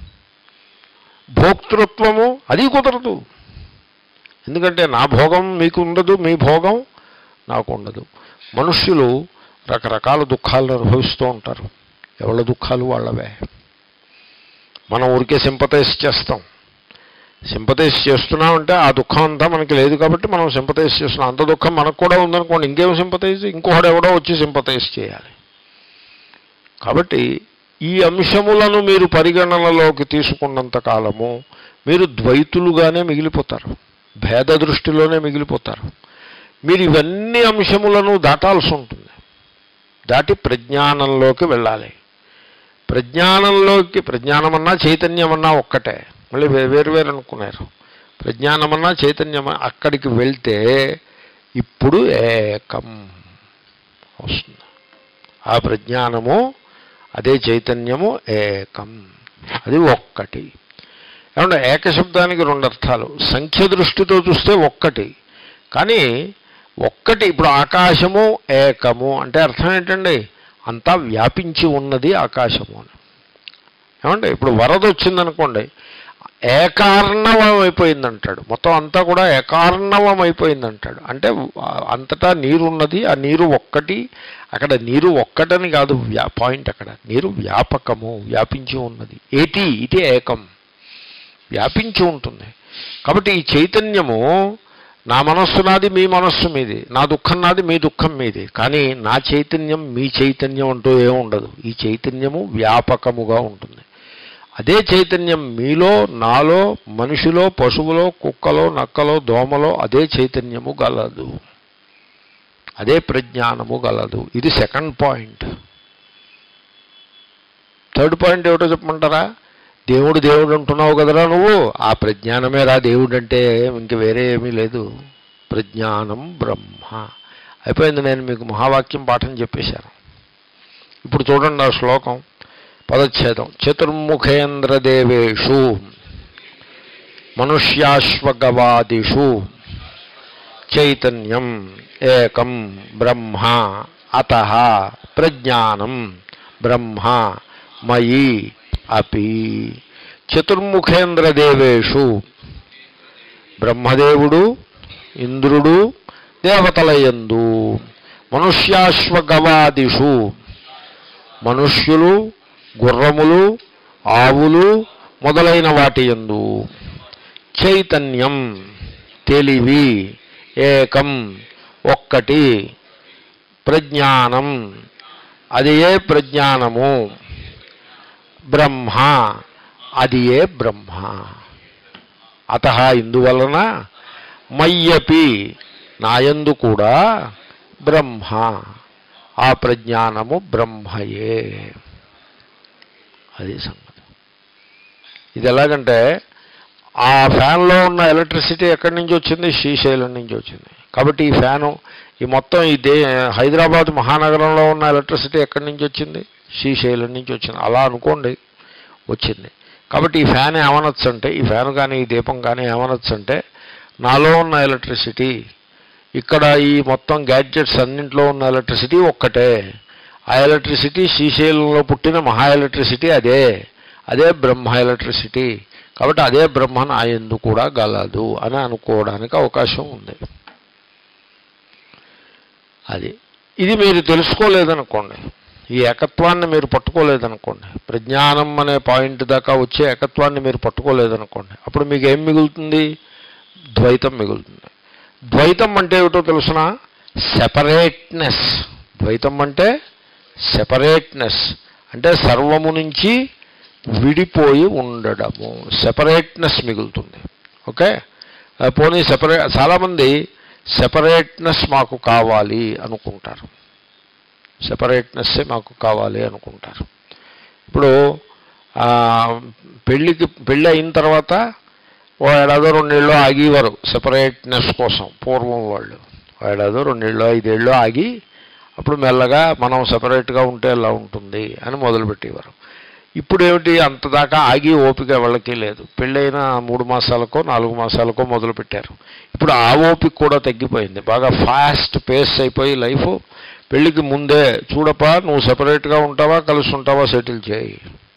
భోక్తృత్వము అది కుదరదు ఎందుకంటే నా భోగం మీకు ఉండదు మీ భోగం నాకు ఉండదు మనుష్యులు రకరకాల దుఃఖాలను అనుభవిస్తూ ఉంటారు ఎవళ్ళ దుఃఖాలు వాళ్ళవే మనం ఊరికే సింపతైజ్ చేస్తాం సింపతైజ్ చేస్తున్నామంటే ఆ దుఃఖం అంతా మనకి లేదు కాబట్టి మనం సింపతైజ్ చేస్తున్నాం అంత దుఃఖం మనకు కూడా ఉందనుకోండి ఇంకేం సింపతైజ్ ఇంకొకడు ఎవడో వచ్చి సింపతైజ్ చేయాలి కాబట్టి ఈ అంశములను మీరు పరిగణనలోకి తీసుకున్నంత కాలము మీరు ద్వైతులుగానే మిగిలిపోతారు భేద దృష్టిలోనే మిగిలిపోతారు మీరు ఇవన్నీ అంశములను దాటాల్సి ఉంటుంది దాటి ప్రజ్ఞానంలోకి వెళ్ళాలి ప్రజ్ఞానంలోకి ప్రజ్ఞానమన్నా చైతన్యమన్నా ఒక్కటే మళ్ళీ వే- వేరు వేరు అనుకున్నారు ప్రజ్ఞానమన్నా చైతన్యమన్నా అక్కడికి వెళ్తే ఇప్పుడు ఏకం వస్తుంది ఆ ప్రజ్ఞానము అదే చైతన్యము ఏకం అది ఒక్కటి ఏమంటే ఏకశబ్దానికి రెండు అర్థాలు సంఖ్య దృష్టితో చూస్తే ఒక్కటి కానీ ఒక్కటి ఇప్పుడు ఆకాశము ఏకము అంటే అర్థం ఏంటండి అంతా వ్యాపించి ఉన్నది ఆకాశము అని ఏమంటే ఇప్పుడు వరద వచ్చిందనుకోండి ఏకార్ణవం అయిపోయిందంటాడు మొత్తం అంతా కూడా ఏకార్ణవం అయిపోయిందంటాడు అంటే అంతటా నీరు ఉన్నది ఆ నీరు ఒక్కటి అక్కడ నీరు ఒక్కటని కాదు వ్యా పాయింట్ అక్కడ నీరు వ్యాపకము వ్యాపించి ఉన్నది ఏటి ఇది ఏకం వ్యాపించి ఉంటుంది కాబట్టి ఈ చైతన్యము నా మనస్సు నాది మీ మనస్సు మీది నా దుఃఖం నాది మీ దుఃఖం మీది కానీ నా చైతన్యం మీ చైతన్యం అంటూ ఏముండదు ఈ చైతన్యము వ్యాపకముగా ఉంటుంది అదే చైతన్యం మీలో నాలో మనిషిలో పశువులో కుక్కలో నక్కలో దోమలో అదే చైతన్యము గలదు అదే ప్రజ్ఞానము గలదు ఇది సెకండ్ పాయింట్ థర్డ్ పాయింట్ ఏమిటో చెప్పమంటారా దేవుడు దేవుడు అంటున్నావు కదరా నువ్వు ఆ ప్రజ్ఞానమే రా దేవుడు అంటే ఇంక వేరే ఏమీ లేదు ప్రజ్ఞానం బ్రహ్మ అయిపోయింది నేను మీకు మహావాక్యం పాఠం చెప్పేశాను ఇప్పుడు చూడండి ఆ శ్లోకం పదచ్ఛేదం చతుర్ముఖేంద్రదేవేషు మనుష్యాశ్వగవాదిషు చైతన్యం ఏకం బ్రహ్మ అత ప్రజ్ఞానం బ్రహ్మ మయి అపి చతుర్ముఖేంద్రదేవేషు బ్రహ్మదేవుడు ఇంద్రుడు దేవతలయందు మనుష్యాశ్వగవాదిషు మనుష్యులు గుర్రములు ఆవులు మొదలైన వాటి యందు చైతన్యం తెలివి ఏకం ఒక్కటి ప్రజ్ఞానం అది ఏ ప్రజ్ఞానము బ్రహ్మ అది ఏ బ్రహ్మ అత ఇందువలన మయ్యపి నాయందు కూడా బ్రహ్మ ఆ ప్రజ్ఞానము బ్రహ్మయే అది సంగతి ఇది ఎలాగంటే ఆ ఫ్యాన్లో ఉన్న ఎలక్ట్రిసిటీ ఎక్కడి నుంచి వచ్చింది శ్రీశైలం నుంచి వచ్చింది కాబట్టి ఈ ఫ్యాను ఈ మొత్తం ఈ దే హైదరాబాద్ మహానగరంలో ఉన్న ఎలక్ట్రిసిటీ ఎక్కడి నుంచి వచ్చింది శ్రీశైలం నుంచి వచ్చింది అలా అనుకోండి వచ్చింది కాబట్టి ఈ ఫ్యాన్ ఏమనొచ్చు అంటే ఈ ఫ్యాన్ కానీ ఈ దీపం కానీ ఏమనొచ్చు అంటే నాలో ఉన్న ఎలక్ట్రిసిటీ ఇక్కడ ఈ మొత్తం గ్యాడ్జెట్స్ అన్నింటిలో ఉన్న ఎలక్ట్రిసిటీ ఒక్కటే ఆ ఎలక్ట్రిసిటీ శ్రీశైలంలో పుట్టిన మహా ఎలక్ట్రిసిటీ అదే అదే బ్రహ్మ ఎలక్ట్రిసిటీ కాబట్టి అదే బ్రహ్మ నా యందు కూడా గలదు అని అనుకోవడానికి అవకాశం ఉంది అది ఇది మీరు తెలుసుకోలేదనుకోండి ఈ ఏకత్వాన్ని మీరు పట్టుకోలేదనుకోండి ప్రజ్ఞానం అనే పాయింట్ దాకా వచ్చే ఏకత్వాన్ని మీరు పట్టుకోలేదనుకోండి అప్పుడు మీకు ఏం మిగులుతుంది ద్వైతం మిగులుతుంది ద్వైతం అంటే ఏమిటో తెలుసిన సెపరేట్నెస్ ద్వైతం అంటే సెపరేట్నెస్ అంటే సర్వము నుంచి విడిపోయి ఉండడము సెపరేట్నెస్ మిగులుతుంది ఓకే ఆ, పోనీ సెపరేట్ చాలామంది సెపరేట్నెస్ మాకు కావాలి అనుకుంటారు సెపరేట్నెస్సే మాకు కావాలి అనుకుంటారు ఇప్పుడు ఆ, పెళ్ళికి పెళ్ళి అయిన తర్వాత ఓ ఏడాదో రెండేళ్ళు ఆగేవారు సెపరేట్నెస్ కోసం పూర్వం వాళ్ళు ఓ ఏడాదో రెండేళ్ళు ఐదేళ్ళు ఆగి అప్పుడు మెల్లగా మనం సెపరేట్గా ఉంటే ఎలా ఉంటుంది అని మొదలుపెట్టేవారు ఇప్పుడు ఏమిటి అంత దాకా ఆగి ఓపిక వాళ్ళకి లేదు పెళ్ళైన మూడు మాసాలకో నాలుగు మాసాలకో మొదలు పెట్టారు ఇప్పుడు ఆ ఓపిక కూడా తగ్గిపోయింది బాగా ఫాస్ట్ పేస్ అయిపోయి లైఫ్ పెళ్ళికి ముందే చూడపా నువ్వు సెపరేట్గా ఉంటావా కలిసి ఉంటావా సెటిల్ చేయి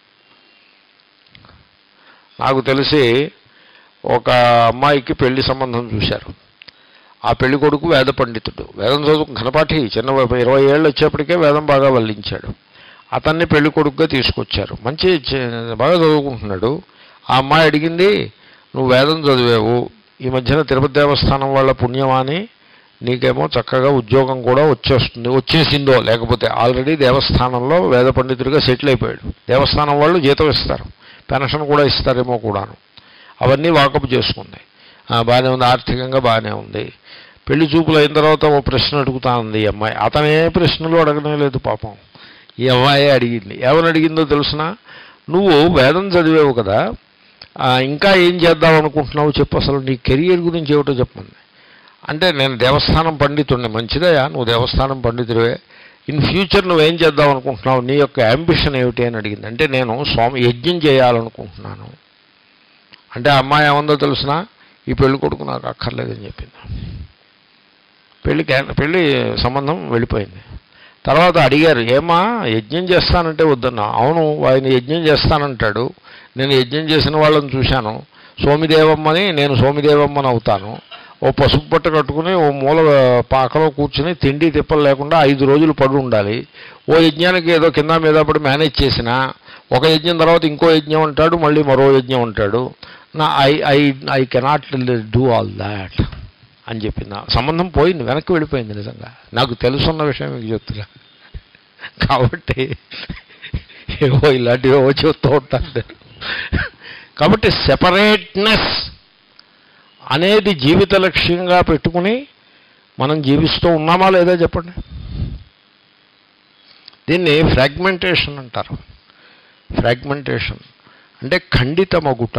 నాకు తెలిసి ఒక అమ్మాయికి పెళ్లి సంబంధం చూశారు ఆ పెళ్లి కొడుకు వేద పండితుడు వేదం చదువు ఘనపాఠి చిన్న వయసు, ఇరవై ఏళ్ళు వచ్చేప్పటికే వేదం బాగా వల్లించాడు అతన్ని పెళ్లి కొడుకుగా తీసుకొచ్చారు మంచి చి- బాగా చదువుకుంటున్నాడు ఆ అమ్మాయి అడిగింది నువ్వు వేదం చదివావు ఈ మధ్యన తిరుపతి దేవస్థానం వాళ్ళ పుణ్యమాని నీకేమో చక్కగా ఉద్యోగం కూడా వచ్చేస్తుంది వచ్చేసిందో లేకపోతే ఆల్రెడీ దేవస్థానంలో వేద పండితుడిగా సెటిల్ అయిపోయాడు దేవస్థానం వాళ్ళు జీతం ఇస్తారు పెన్షన్ కూడా ఇస్తారేమో కూడాను అవన్నీ వాకప్ చేసుకుంది ఆ, బాగానే ఉంది ఆర్థికంగా బాగానే ఉంది పెళ్లి చూపులు అయిన తర్వాత ఓ ప్రశ్న అడుగుతా ఉంది ఈ అమ్మాయి అతను ఏ ప్రశ్నలు అడగనే లేదు పాపం ఈ అమ్మాయి అడిగింది ఏమని అడిగిందో తెలుసిన నువ్వు వేదం చదివావు కదా ఆ, ఇంకా ఏం చేద్దాం అనుకుంటున్నావు చెప్పు అసలు నీ కెరియర్ గురించి ఏమిటో చెప్పండి అంటే నేను దేవస్థానం పండితుడిని మంచిదయా నువ్వు దేవస్థానం పండితుడివే ఇన్ ఫ్యూచర్ నువ్వేం చేద్దాం అనుకుంటున్నావు నీ యొక్క అంబిషన్ ఏమిటి అని అడిగింది అంటే నేను స్వామి యజ్ఞం చేయాలనుకుంటున్నాను అంటే ఆ అమ్మాయి ఏమందో తెలిసిన ఈ పెళ్లి కొడుకు నాకు అక్కర్లేదని చెప్పింది పెళ్లి క్యాన్ పెళ్లి సంబంధం వెళ్ళిపోయింది తర్వాత అడిగారు ఏమా యజ్ఞం చేస్తానంటే వద్దన్నా అవును ఆయన యజ్ఞం చేస్తానంటాడు నేను యజ్ఞం చేసిన వాళ్ళని చూశాను సోమిదేవమ్మని నేను సోమిదేవమ్మని అవుతాను ఓ పసుపు పట్ట కట్టుకుని ఓ మూల పాకలో కూర్చుని తిండి తిప్పలు లేకుండా ఐదు రోజులు పడి ఉండాలి ఓ యజ్ఞానికి ఏదో కింద మీద పడి మేనేజ్ చేసినా ఒక యజ్ఞం తర్వాత ఇంకో యజ్ఞం అంటాడు మళ్ళీ మరో యజ్ఞం అంటాడు నా I I I cannot do all that అని చెప్పింది ఆ సంబంధం పోయింది వెనక్కి వెళ్ళిపోయింది నిజంగా నాకు తెలుసున్న విషయం మీకు చెప్తున్నా కాబట్టి ఏవో ఇలాంటివి ఏవో చెప్తూ ఉంటాను నేను. కాబట్టి సెపరేట్నెస్ అనేది జీవిత లక్ష్యంగా పెట్టుకుని మనం జీవిస్తూ ఉన్నామా లేదా చెప్పండి దీన్ని ఫ్రాగ్మెంటేషన్ అంటారు ఫ్రాగ్మెంటేషన్ అంటే ఖండితమగుట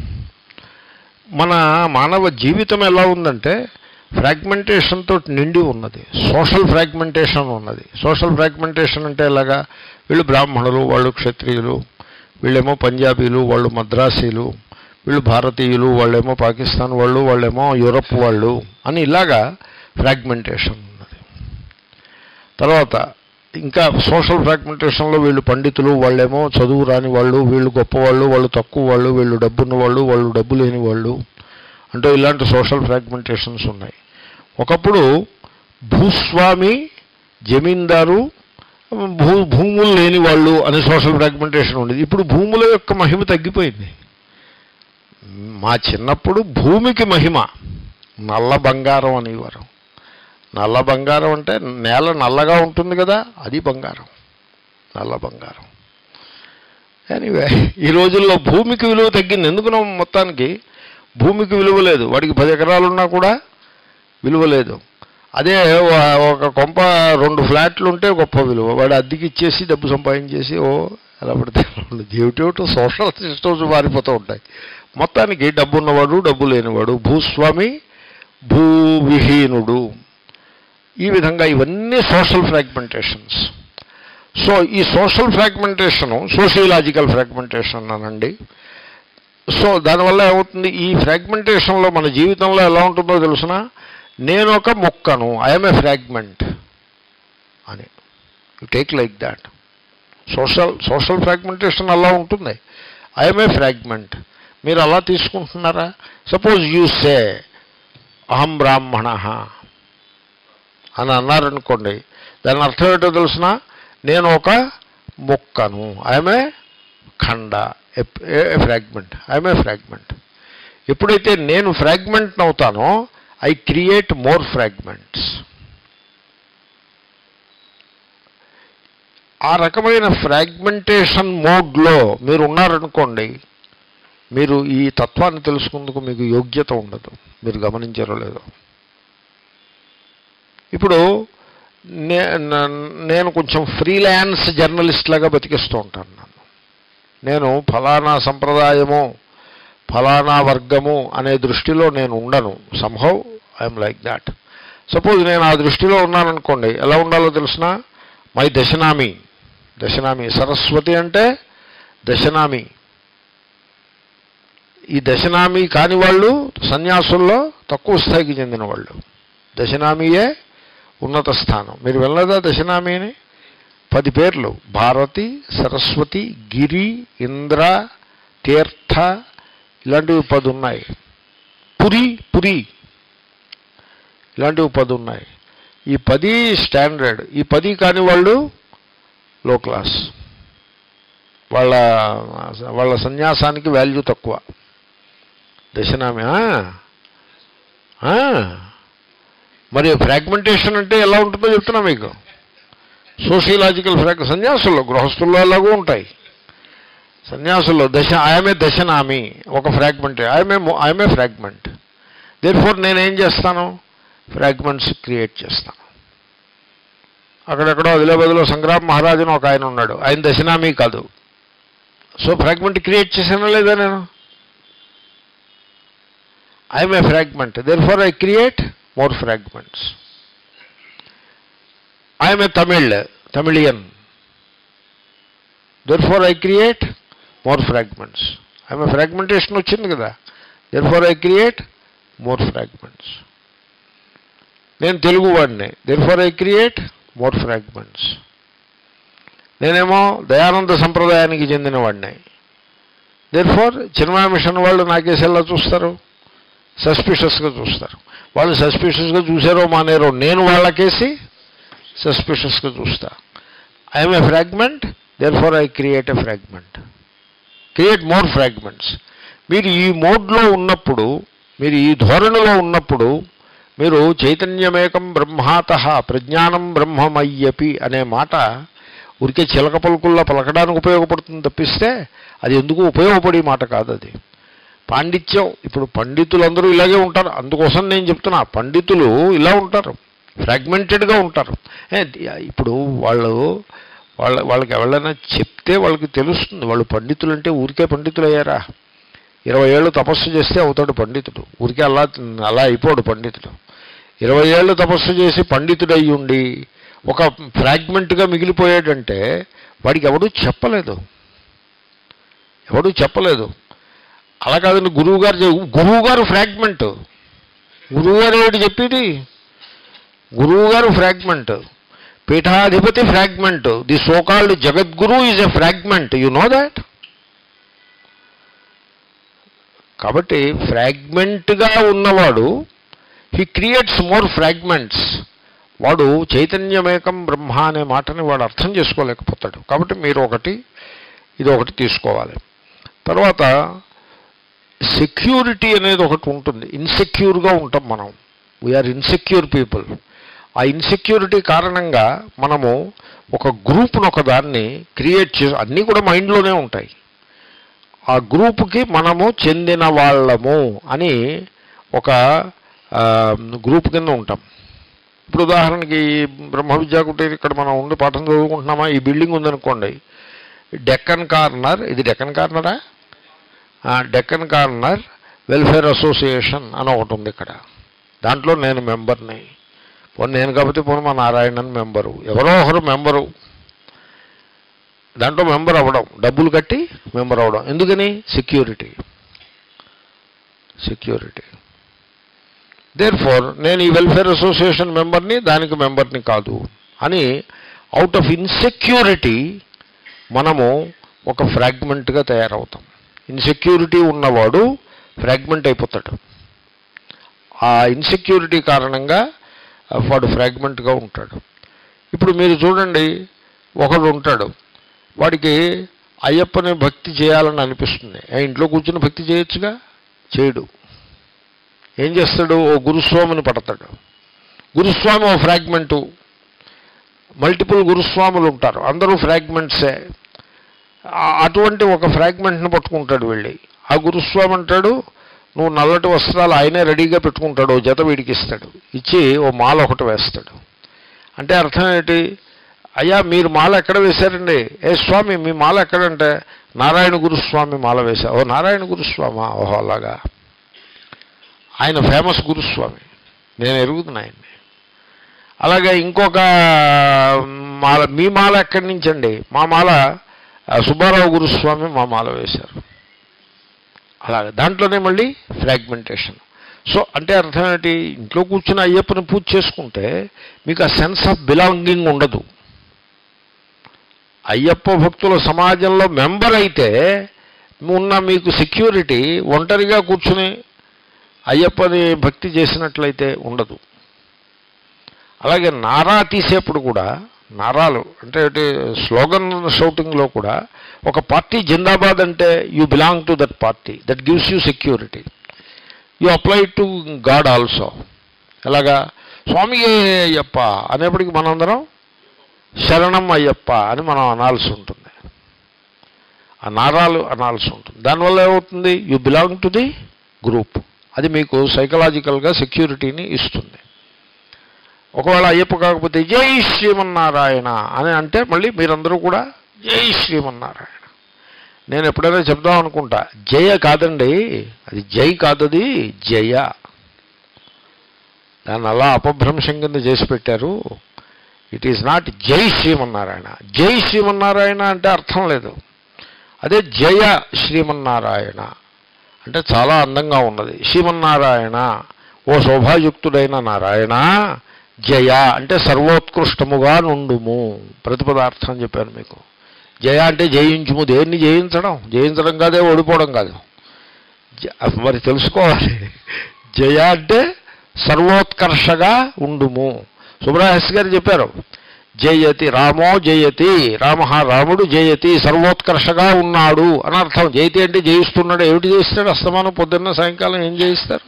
మన మానవ జీవితం ఎలా ఉందంటే ఫ్రాగ్మెంటేషన్ తోటి నిండి ఉన్నది సోషల్ ఫ్రాగ్మెంటేషన్ ఉన్నది సోషల్ ఫ్రాగ్మెంటేషన్ అంటే ఎలాగా వీళ్ళు బ్రాహ్మణులు వాళ్ళు క్షత్రియులు వీళ్ళేమో పంజాబీలు వాళ్ళు మద్రాసీలు వీళ్ళు భారతీయులు వాళ్ళేమో పాకిస్తాన్ వాళ్ళు వాళ్ళేమో యూరప్ వాళ్ళు అని ఇలాగా ఫ్రాగ్మెంటేషన్ ఉన్నది తర్వాత ఇంకా సోషల్ ఫ్రాగ్మెంటేషన్లో వీళ్ళు పండితులు వాళ్ళేమో చదువు రాని వాళ్ళు వీళ్ళు గొప్పవాళ్ళు వాళ్ళు తక్కువ వాళ్ళు వీళ్ళు డబ్బున్న వాళ్ళు వాళ్ళు డబ్బు లేని వాళ్ళు అంటూ ఇలాంటి సోషల్ ఫ్రాగ్మెంటేషన్స్ ఉన్నాయి ఒకప్పుడు భూస్వామి జమీందారు భూ భూములు లేని వాళ్ళు అనే సోషల్ ఫ్రాగ్మెంటేషన్ ఉండేది ఇప్పుడు భూముల యొక్క మహిమ తగ్గిపోయింది మా చిన్నప్పుడు భూమికి మహిమ నల్ల బంగారం అనేవారు నల్ల బంగారం అంటే నేల నల్లగా ఉంటుంది కదా అది బంగారం నల్ల బంగారం ఎనీవే ఈ రోజుల్లో భూమికి విలువ తగ్గింది ఎందుకునో మొత్తానికి భూమికి విలువ లేదు వాడికి పది ఎకరాలు ఉన్నా కూడా విలువ లేదు అదే వా- ఒక కొంప రెండు ఫ్లాట్లు ఉంటే గొప్ప విలువ వాడు అద్దెకి ఇచ్చేసి డబ్బు సంపాదించేసి ఓ ఎలా పడితే అలా ఉండదు. ఏమిటేమిటో సోషల్ సిస్టమ్స్ మారిపోతూ ఉంటాయి మొత్తానికి డబ్బు ఉన్నవాడు డబ్బు లేనివాడు భూస్వామి భూవిహీనుడు ఈ విధంగా ఇవన్నీ సోషల్ ఫ్రాగ్మెంటేషన్స్ సో ఈ సోషల్ ఫ్రాగ్మెంటేషను సోషియలాజికల్ ఫ్రాగ్మెంటేషన్ అనండి సో దానివల్ల ఏమవుతుంది ఈ ఫ్రాగ్మెంటేషన్లో మన జీవితంలో ఎలా ఉంటుందో తెలుసిన నేను ఒక మొక్కను ఐఎమ్ ఏ ఫ్రాగ్మెంట్ అని you take like that social social fragmentation అలా ఉంటుంది ఐఎమ్ ఏ ఫ్రాగ్మెంట్ మీరు అలా తీసుకుంటున్నారా సపోజ్ యూ సే అహం బ్రాహ్మణ అని అన్నారనుకోండి దాని అర్థం ఏంటో తెలిసిన నేను ఒక ముక్కను ఐఎమ్ ఏ ఖండ a fragment I'm a fragment ఎప్పుడైతే నేను ఫ్రాగ్మెంట్ అవుతానో ఐ క్రియేట్ మోర్ ఫ్రాగ్మెంట్స్ ఆ రకమైన ఫ్రాగ్మెంటేషన్ మోడ్లో మీరు ఉన్నారనుకోండి మీరు ఈ తత్వాన్ని తెలుసుకుందుకు మీకు యోగ్యత ఉండదు మీరు గమనించారో లేదో ఇప్పుడు నే న- నేను కొంచెం ఫ్రీలాన్స్ జర్నలిస్ట్ లాగా బతికిస్తూ ఉంటాను నన్ను నేను ఫలానా సంప్రదాయము ఫలానా వర్గము అనే దృష్టిలో నేను ఉండను somehow I'm like that suppose నేను ఆ దృష్టిలో ఉన్నాననుకోండి ఎలా ఉండాలో తెలిసిన మై దశనామి దశనామి సరస్వతి అంటే దశనామి ఈ దశనామి కాని వాళ్ళు సన్యాసుల్లో తక్కువ స్థాయికి చెందిన వాళ్ళు దశనామియే ఉన్నత స్థానం మీరు వెళ్ళదా దశనామిని పది పేర్లు భారతి సరస్వతి గిరి ఇంద్ర తీర్థ ఇలాంటివి పది ఉన్నాయి పురి పురి ఇలాంటివి పది ఉన్నాయి ఈ పది స్టాండర్డ్ ఈ పది కాని వాళ్ళు లో క్లాస్ వాళ్ళ వాళ్ళ సన్యాసానికి వాల్యూ తక్కువ దశనామి ఆ? ఆ. మరి ఫ్రాగ్మెంటేషన్ అంటే ఎలా ఉంటుందో చెప్తున్నా మీకు సోషియలాజికల్ ఫ్రాగ్ సన్యాసుల్లో గృహస్థుల్లో ఎలాగూ ఉంటాయి సన్యాసుల్లో దశ ఆయమే దశనామి ఒక ఫ్రాగ్మెంట్ ఆయమే ఆయమే ఫ్రాగ్మెంట్ దేర్ ఫోర్ నేనేం చేస్తాను ఫ్రాగ్మెంట్స్ క్రియేట్ చేస్తాను అక్కడెక్కడో ఆదిలాబాద్లో సంగ్రామ్ మహారాజును ఒక ఆయన ఉన్నాడు ఆయన దశనామీ కాదు సో ఫ్రాగ్మెంట్ క్రియేట్ చేశానా లేదా నేను I'm a fragment therefore I create more fragments I'm a Tamil Tamilian therefore I create more fragments I'm a fragmentation వచ్చింది కదా therefore I create more fragments నేను తెలుగు వాడిని therefore I create more fragments నేనేమో దయానంద సంప్రదాయానికి చెందిన వాడిని there far Chinmaya machine వాళ్ళు నాకేసి ఎలా చూస్తారు సస్పిషియస్గా చూస్తారు వాళ్ళు సస్పిషియస్గా చూసారో మానేరో నేను వాళ్ళకేసి సస్పిషియస్గా చూస్తా I'm a fragment therefore I create a fragment create more fragments మీరు ఈ మోడ్లో ఉన్నప్పుడు మీరు ఈ ధోరణిలో ఉన్నప్పుడు మీరు చైతన్యమేకం బ్రహ్మాత ప్రజ్ఞానం బ్రహ్మమయ్యపి అనే మాట ఊరికే చిలక పలుకుల్లో పలకడానికి ఉపయోగపడుతుంది తప్పిస్తే అది ఎందుకు ఉపయోగపడే మాట కాదు అది పాండిత్యం ఇప్పుడు పండితులందరూ ఇలాగే ఉంటారు అందుకోసం నేను చెప్తున్నా పండితులు ఇలా ఉంటారు ఫ్రాగ్మెంటెడ్గా ఉంటారు ఏ, ఇప్పుడు వాళ్ళు వాళ్ళ వాళ్ళకి ఎవరైనా చెప్తే వాళ్ళకి తెలుస్తుంది వాళ్ళు పండితులు అంటే ఊరికే పండితులు అయ్యారా ఇరవై ఏళ్ళు తపస్సు చేస్తే అవుతాడు పండితుడు ఊరికే అలా అలా అయిపోడు పండితుడు ఇరవై ఏళ్ళు తపస్సు చేసి పండితుడు అయి ఉండి ఒక ఫ్రాగ్మెంట్గా మిగిలిపోయాడంటే వాడికి ఎవడూ చెప్పలేదు ఎవడూ చెప్పలేదు అలా కాదండి గురువు గారు చె- గురువు గారు ఫ్రాగ్మెంట్ గురువు గారు ఏమిటి చెప్పేది గురువు గారు ఫ్రాగ్మెంట్ పీఠాధిపతి ఫ్రాగ్మెంట్ ది సోకాల్డ్ జగద్గురు is a fragment you know that కాబట్టి ఫ్రాగ్మెంట్గా ఉన్నవాడు హీ క్రియేట్స్ మోర్ ఫ్రాగ్మెంట్స్ వాడు చైతన్యమేకం బ్రహ్మ అనే మాటని వాడు అర్థం చేసుకోలేకపోతాడు కాబట్టి మీరు ఒకటి ఇది ఒకటి తీసుకోవాలి తర్వాత సెక్యూరిటీ అనేది ఒకటి ఉంటుంది ఇన్సెక్యూర్గా ఉంటాం మనం వీఆర్ ఇన్సెక్యూర్ పీపుల్ ఆ ఇన్సెక్యూరిటీ కారణంగా మనము ఒక గ్రూప్ను ఒక దాన్ని క్రియేట్ చేసి అన్నీ కూడా మైండ్లోనే ఉంటాయి ఆ గ్రూపుకి మనము చెందిన వాళ్ళము అని ఒక ఆ, గ్రూప్ కింద ఉంటాం ఇప్పుడు ఉదాహరణకి ఈ బ్రహ్మ విద్యాకుటీర్ ఇక్కడ మనం ఉండి పాఠం చదువుకుంటున్నామా ఈ బిల్డింగ్ ఉందనుకోండి డెక్కన్ కార్నర్ ఇది డెక్కన్ కార్నరా ఆ, డెక్కన్ కార్నర్ వెల్ఫేర్ అసోసియేషన్ అని ఒకటి ఉంది ఇక్కడ దాంట్లో నేను మెంబర్ని పోనీ నేను కాబట్టి పోనీ మా నారాయణన్ మెంబరు ఎవరో ఒకరు మెంబరు దాంట్లో మెంబర్ అవ్వడం డబ్బులు కట్టి మెంబర్ అవ్వడం ఎందుకని సెక్యూరిటీ సెక్యూరిటీ దేర్ ఫోర్ నేను ఈ వెల్ఫేర్ అసోసియేషన్ మెంబర్ని దానికి మెంబర్ని కాదు అని అవుట్ ఆఫ్ ఇన్సెక్యూరిటీ మనము ఒక ఫ్రాగ్మెంట్గా తయారవుతాం ఇన్సెక్యూరిటీ ఉన్నవాడు ఫ్రాగ్మెంట్ అయిపోతాడు ఆ ఇన్సెక్యూరిటీ కారణంగా వాడు ఫ్రాగ్మెంట్గా ఉంటాడు ఇప్పుడు మీరు చూడండి ఒకడు ఉంటాడు వాడికి అయ్యప్పని భక్తి చేయాలని అనిపిస్తుంది ఏ, ఇంట్లో కూర్చుని భక్తి చేయొచ్చుగా చేయడు ఏం చేస్తాడు ఓ గురుస్వామిని పడతాడు గురుస్వామి ఓ ఫ్రాగ్మెంటు మల్టిపుల్ గురుస్వాములు ఉంటారు అందరూ ఫ్రాగ్మెంట్సే ఆ- అటువంటి ఒక ఫ్రాగ్మెంట్ని పట్టుకుంటాడు వెళ్ళి ఆ గురుస్వామి అంటాడు నువ్వు నల్లటి వస్త్రాలు ఆయనే రెడీగా పెట్టుకుంటాడు ఓ జత వీడికి ఇస్తాడు ఇచ్చి ఓ మాల ఒకటి వేస్తాడు అంటే అర్థం ఏంటి అయ్యా మీరు మాల ఎక్కడ వేశారండి ఏ స్వామి మీ మాల ఎక్కడంటే నారాయణ గురుస్వామి మాల వేశా ఓ నారాయణ గురుస్వామా ఓహో అలాగా ఆయన ఫేమస్ గురుస్వామి నేను ఎరుగుతున్నా ఆయన్ని అలాగే ఇంకొక మాల మీ మాల ఎక్కడి నుంచి అండి మా మాల ఆ, సుబ్బారావు గురుస్వామి మా మాల వేశారు అలాగే దాంట్లోనే మళ్ళీ ఫ్రాగ్మెంటేషన్ సో అంటే అర్థం ఏంటి ఇంట్లో కూర్చుని అయ్యప్పని పూజ చేసుకుంటే మీకు ఆ సెన్స్ ఆఫ్ బిలాంగింగ్ ఉండదు అయ్యప్ప భక్తుల సమాజంలో మెంబర్ అయితే ఉన్న మీకు సెక్యూరిటీ ఒంటరిగా కూర్చుని అయ్యప్పని భక్తి చేసినట్లయితే ఉండదు అలాగే నారా తీసేప్పుడు కూడా నారాలు అంటే ఏంటి, స్లోగన్ షౌటింగ్లో కూడా ఒక పార్టీ జిందాబాద్ అంటే you belong to that party that gives you security you apply to god also ఎలాగా స్వామి అయ్యప్ప అనేప్పటికీ మనందరం శరణం అయ్యప్ప అని మనం అనాల్సి ఉంటుంది ఆ నారాలు అనాల్సి ఉంటుంది దానివల్ల ఏమవుతుంది you belong to the group అది మీకు సైకలాజికల్గా సెక్యూరిటీని ఇస్తుంది ఒకవేళ అయ్యప్ప కాకపోతే జై శ్రీమన్నారాయణ అని అంటే మళ్ళీ మీరందరూ కూడా జై శ్రీమన్నారాయణ నేను ఎప్పుడైనా చెప్దాం అనుకుంటా జయ కాదండి అది జై కాదది జయ దాన్ని అలా అపభ్రంశం కింద చేసి పెట్టారు ఇట్ ఈజ్ నాట్ జై శ్రీమన్నారాయణ జై శ్రీమన్నారాయణ అంటే అర్థం లేదు అదే జయ శ్రీమన్నారాయణ అంటే చాలా అందంగా ఉన్నది శ్రీమన్నారాయణ ఓ శోభాయుక్తుడైన నారాయణ జయ అంటే సర్వోత్కృష్టముగా నుండుము ప్రతిపదార్థం చెప్పాను మీకు జయ అంటే జయించుము దేన్ని జయించడం జయించడం కాదే ఓడిపోవడం కాదు జ- మరి తెలుసుకోవాలి జయ అంటే సర్వోత్కర్షగా ఉండుము సుబ్రహస్ గారు చెప్పారు జయతి రామో జయతి రామ రాముడు జయతి సర్వోత్కర్షగా ఉన్నాడు అని అర్థం జయతి అంటే జయిస్తున్నాడు ఏమిటి చేయిస్తాడు అస్తమానం పొద్దున్న సాయంకాలం ఏం చేయిస్తారు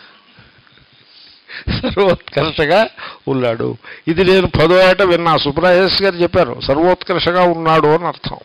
సర్వోత్కర్షగా ఉన్నాడు ఇది నేను పదో ఏట విన్నా సుబ్రహస్ గారు చెప్పారు సర్వోత్కర్షగా ఉన్నాడు అని అర్థం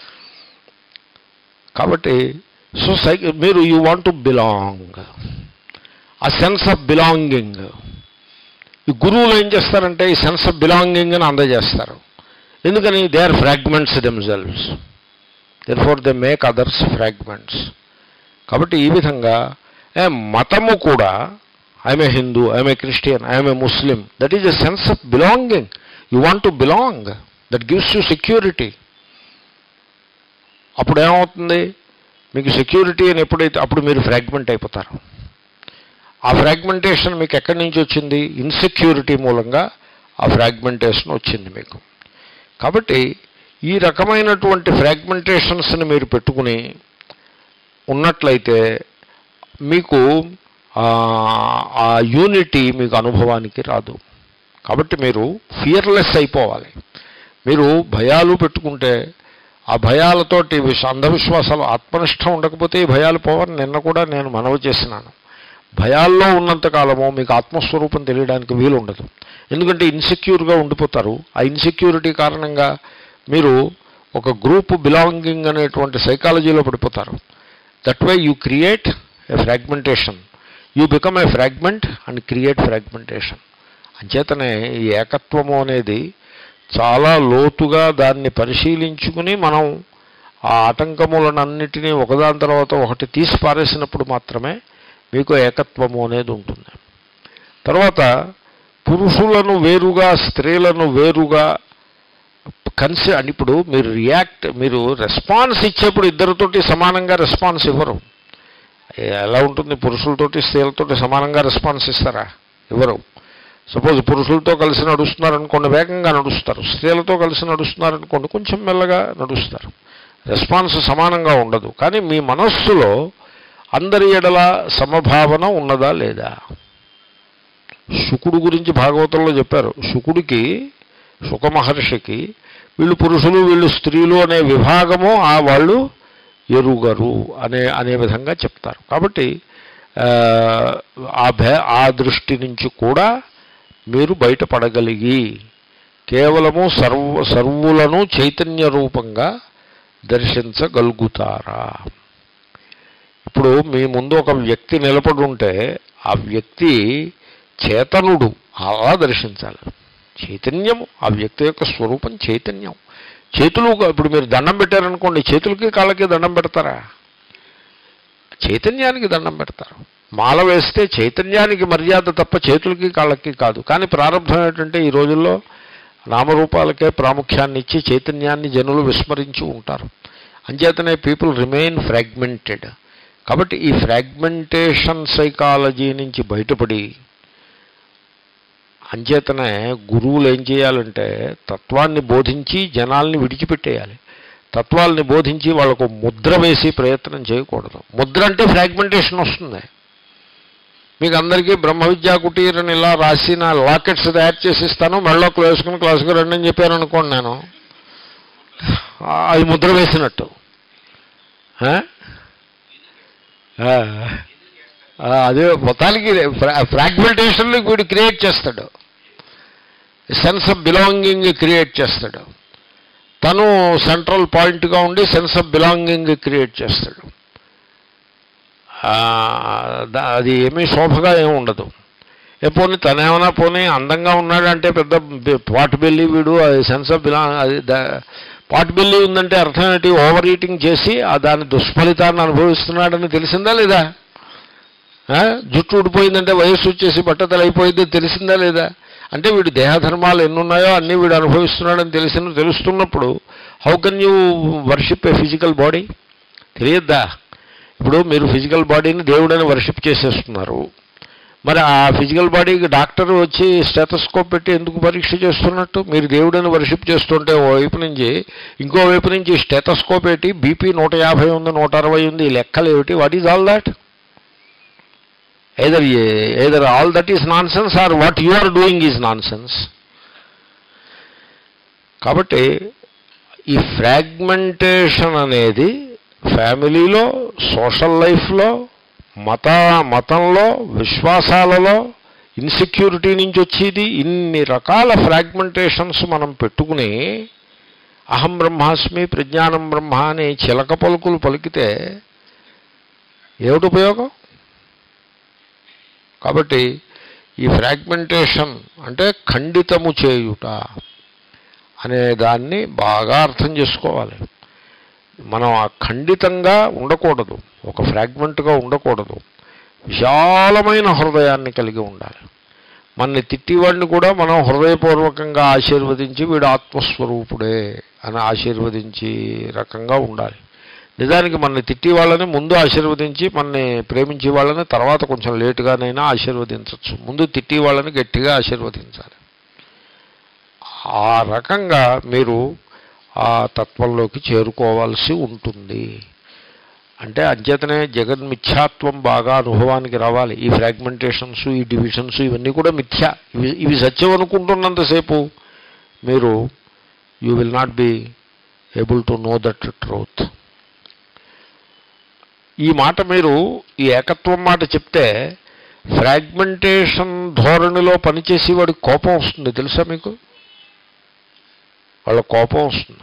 కాబట్టి సో సై మీరు యూ వాంట్ టు బిలాంగ్ ఆ సెన్స్ ఆఫ్ బిలాంగింగ్ ఈ గురువులు ఏం చేస్తారంటే ఈ సెన్స్ ఆఫ్ బిలాంగింగ్ అని అందజేస్తారు ఎందుకని they are fragments themselves therefore they make others fragments కాబట్టి ఈ విధంగా ఏ మతము కూడా I'm a Hindu I'm a Christian I'm a Muslim that is a sense of belonging you want to belong that gives you security అప్పుడు ఏమవుతుంది మీకు security అని ఎప్పుడైతే అప్పుడు మీరు ఫ్రాగ్మెంట్ అయిపోతారు ఆ ఫ్రాగ్మెంటేషన్ మీకు ఎక్కడి నుంచి వచ్చింది ఇన్సెక్యూరిటీ మూలంగా ఆ ఫ్రాగ్మెంటేషన్ వచ్చింది మీకు కాబట్టి ఈ రకమైనటువంటి ఫ్రాగ్మెంటేషన్స్ని మీరు పెట్టుకుని ఉన్నట్లయితే మీకు ఆ, ఆ యూనిటీ మీకు అనుభవానికి రాదు కాబట్టి మీరు ఫియర్లెస్ అయిపోవాలి మీరు భయాలు పెట్టుకుంటే ఆ భయాలతోటి విష అంధవిశ్వాసాలు ఆత్మనిష్ట ఉండకపోతే ఈ భయాలు పోవని నిన్న కూడా నేను మనవి చేసినాను భయాల్లో ఉన్నంత కాలము మీకు ఆత్మస్వరూపం తెలియడానికి వీలు ఉండదు ఎందుకంటే ఇన్సెక్యూర్గా ఉండిపోతారు ఆ ఇన్సెక్యూరిటీ కారణంగా మీరు ఒక గ్రూప్ బిలాంగింగ్ అనేటువంటి సైకాలజీలో పడిపోతారు that why you create a fragmentation you become a fragment and create fragmentation అంచేతనే ఈ ఏకత్వము అనేది చాలా లోతుగా దాన్ని పరిశీలించుకుని మనం ఆ ఆటంకములనన్నిటినీ ఒకదాని తర్వాత ఒకటి తీసి పారేసినప్పుడు మాత్రమే మీకు ఏకత్వము అనేది ఉంటుంది తర్వాత పురుషులను వేరుగా స్త్రీలను వేరుగా కన్సి అని ఇప్పుడు మీరు రియాక్ట్ మీరు రెస్పాన్స్ ఇచ్చేప్పుడు ఇద్దరితోటి సమానంగా రెస్పాన్స్ ఇవ్వరు ఎలా ఉంటుంది పురుషులతోటి స్త్రీలతోటి సమానంగా రెస్పాన్స్ ఇస్తారా ఇవ్వరు సపోజ్ పురుషులతో కలిసి నడుస్తున్నారనుకోండి వేగంగా నడుస్తారు స్త్రీలతో కలిసి నడుస్తున్నారనుకోండి కొంచెం మెల్లగా నడుస్తారు రెస్పాన్స్ సమానంగా ఉండదు కానీ మీ మనస్సులో అందరి ఎడల సమభావన ఉన్నదా లేదా శుకుడు గురించి భాగవతంలో చెప్పారు శుకుడికి శుక మహర్షికి వీళ్ళు పురుషులు వీళ్ళు స్త్రీలు అనే విభాగము ఆ వాళ్ళు ఎరుగరు అనే అనే విధంగా చెప్తారు కాబట్టి ఆ, ఆ భే ఆ దృష్టి నుంచి కూడా మీరు బయటపడగలిగి కేవలము సర్వ సర్వులను చైతన్య రూపంగా దర్శించగలుగుతారా ఇప్పుడు మీ ముందు ఒక వ్యక్తి నిలబడి ఉంటే ఆ వ్యక్తి చేతనుడు అలా దర్శించాలి చైతన్యము ఆ వ్యక్తి యొక్క స్వరూపం చైతన్యం చేతులు ఇప్పుడు మీరు దండం పెట్టారనుకోండి చేతులకి కాళ్ళకి దండం పెడతారా చైతన్యానికి దండం పెడతారు మాల వేస్తే చైతన్యానికి మర్యాద తప్ప చేతులకి కాళ్ళకి కాదు కానీ ప్రారంభం ఏంటంటే ఈ రోజుల్లో నామరూపాలకే ప్రాముఖ్యాన్ని ఇచ్చి చైతన్యాన్ని జనులు విస్మరించి ఉంటారు అంచేతనే పీపుల్ రిమైన్ ఫ్రాగ్మెంటెడ్ కాబట్టి ఈ ఫ్రాగ్మెంటేషన్ సైకాలజీ నుంచి బయటపడి అంచేతనే గురువులు ఏం చేయాలంటే తత్వాన్ని బోధించి జనాల్ని విడిచిపెట్టేయాలి తత్వాల్ని బోధించి వాళ్ళకు ముద్ర వేసి ప్రయత్నం చేయకూడదు ముద్ర అంటే ఫ్రాగ్మెంటేషన్ వస్తుంది మీకు అందరికీ బ్రహ్మ విద్యా కుటీరని ఇలా రాసిన లాకెట్స్ తయారు చేసి ఇస్తాను మెళ్ళలోకి వేసుకుని క్లాసుకు రండి అని చెప్పాను అనుకోండి నేను ఆ, అది ముద్ర వేసినట్టు ఆ? ఆ. ఆ, అదే మొత్తానికి ఫ్రాగ్మెంటేషన్ వీడు క్రియేట్ చేస్తాడు సెన్స్ ఆఫ్ బిలాంగింగ్ క్రియేట్ చేస్తాడు తను సెంట్రల్ పాయింట్గా ఉండి సెన్స్ ఆఫ్ బిలాంగింగ్ క్రియేట్ చేస్తాడు ఆ, దా- అది ఏమీ శోభగా ఏమి ఉండదు ఏ పోనీ తనేమైనా పోనీ అందంగా ఉన్నాడంటే పెద్ద బె- పాట్ బెల్లి వీడు అది సెన్స్ ఆఫ్ బిలా అది దా- పాట్ బెల్లి ఉందంటే అర్థం ఏంటి ఓవర్ ఈటింగ్ చేసి ఆ దాని దుష్ఫలితాన్ని అనుభవిస్తున్నాడని తెలిసిందా లేదా ఆ? జుట్టు ఊడిపోయిందంటే వయస్సు వచ్చేసి బట్టతలు అయిపోయింది తెలిసిందా లేదా అంటే వీడు దేహధర్మాలు ఎన్ని ఉన్నాయో అన్నీ వీడు అనుభవిస్తున్నాడని తెలిసిన తెలుస్తున్నప్పుడు how can you worship a physical body తెలియద్దా ఇప్పుడు మీరు ఫిజికల్ బాడీని దేవుడని వర్షిప్ చేసేస్తున్నారు మరి ఆ ఫిజికల్ బాడీకి డాక్టర్ వచ్చి స్టెటస్కోప్ పెట్టి ఎందుకు పరీక్ష చేస్తున్నట్టు మీరు దేవుడని వర్షిప్ చేస్తుంటే ఓ వైపు నుంచి ఇంకో వైపు నుంచి స్టెటస్కోప్ పెట్టి బీపీ నూట యాభై ఉంది నూట అరవై ఉంది ఈ లెక్కలు ఏమిటి what is all that either either all that is nonsense or what you are doing is nonsense కాబట్టి ఈ ఫ్రాగ్మెంటేషన్ అనేది ఫ్యామిలీలో సోషల్ లైఫ్లో మత మతంలో విశ్వాసాలలో ఇన్సెక్యూరిటీ నుంచి వచ్చేది ఇన్ని రకాల ఫ్రాగ్మెంటేషన్స్ మనం పెట్టుకుని అహం బ్రహ్మాస్మి ప్రజ్ఞానం బ్రహ్మ అని చిలక పలుకులు పలికితే ఏమిటి ఉపయోగం కాబట్టి ఈ ఫ్రాగ్మెంటేషన్ అంటే ఖండితము చేయుట అనే దాన్ని బాగా అర్థం చేసుకోవాలి మనం ఆ ఖండితంగా ఉండకూడదు ఒక ఫ్రాగ్మెంట్గా ఉండకూడదు విశాలమైన హృదయాన్ని కలిగి ఉండాలి మనని తిట్టివాడిని కూడా మనం హృదయపూర్వకంగా ఆశీర్వదించి వీడు ఆత్మస్వరూపుడే అని ఆశీర్వదించి రకంగా ఉండాలి నిజానికి మనని తిట్టి వాళ్ళని ముందు ఆశీర్వదించి మనని ప్రేమించే వాళ్ళని తర్వాత కొంచెం లేటుగానైనా ఆశీర్వదించవచ్చు ముందు తిట్టి వాళ్ళని గట్టిగా ఆశీర్వదించాలి ఆ రకంగా మీరు ఆ తత్వంలోకి చేరుకోవాల్సి ఉంటుంది అంటే అంచేతనే జగన్మిథ్యాత్వం బాగా అనుభవానికి రావాలి ఈ ఫ్రాగ్మెంటేషన్స్ ఈ డివిజన్స్ ఇవన్నీ కూడా మిథ్య ఇవి ఇవి సత్యం అనుకుంటున్నంతసేపు మీరు you will not be able to know that truth ఈ మాట మీరు ఈ ఏకత్వం మాట చెప్తే ఫ్రాగ్మెంటేషన్ ధోరణిలో పనిచేసి వాడికి కోపం వస్తుంది తెలుసా మీకు వాళ్ళ కోపం వస్తుంది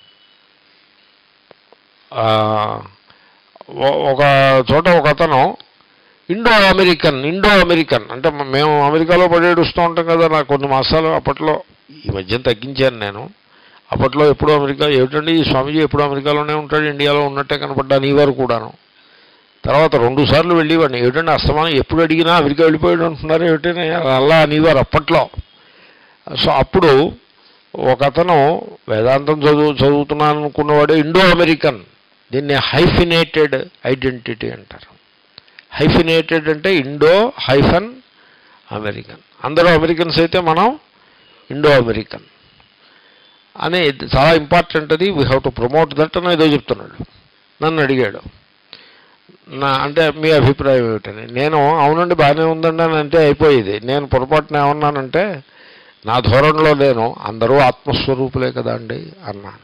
ఆ, ఒ- ఒక చోట ఒక అతను ఇండో అమెరికన్ ఇండో అమెరికన్ అంటే మ- మేము అమెరికాలో పడేడుస్తూ ఉంటాం కదా నాకు కొన్ని మాసాలు అప్పట్లో ఈ మధ్య తగ్గించాను నేను అప్పట్లో ఎప్పుడు అమెరికా ఏమిటండి ఈ స్వామీజీ ఎప్పుడు అమెరికాలోనే ఉంటాడు ఇండియాలో ఉన్నట్టే కనపడ్డా నీ వారు కూడాను తర్వాత రెండు సార్లు వెళ్ళేవాడిని ఏమిటంటే అస్తమానం ఎప్పుడు అడిగినా అమెరికా వెళ్ళిపోయాడు అంటున్నారు ఏమిటని అలా అనేవారు అప్పట్లో సో అప్పుడు ఒక అతను వేదాంతం చదువు చదువుతున్నాను అనుకున్నవాడు ఇండో అమెరికన్ దీన్ని హైఫినేటెడ్ ఐడెంటిటీ అంటారు హైఫినేటెడ్ అంటే ఇండో హైఫన్ అమెరికన్ అందరూ అమెరికన్స్ అయితే మనం ఇండో అమెరికన్ అని చాలా ఇంపార్టెంట్ అది we have to promote that అని ఏదో చెప్తున్నాడు నన్ను అడిగాడు నా అంటే మీ అభిప్రాయం ఏమిటని నేను అవునండి బాగానే ఉందండి అని అంటే అయిపోయేది నేను పొరపాటున ఏమన్నానంటే నా ధోరణిలో నేను అందరూ ఆత్మస్వరూపులే కదా అండి అన్నాను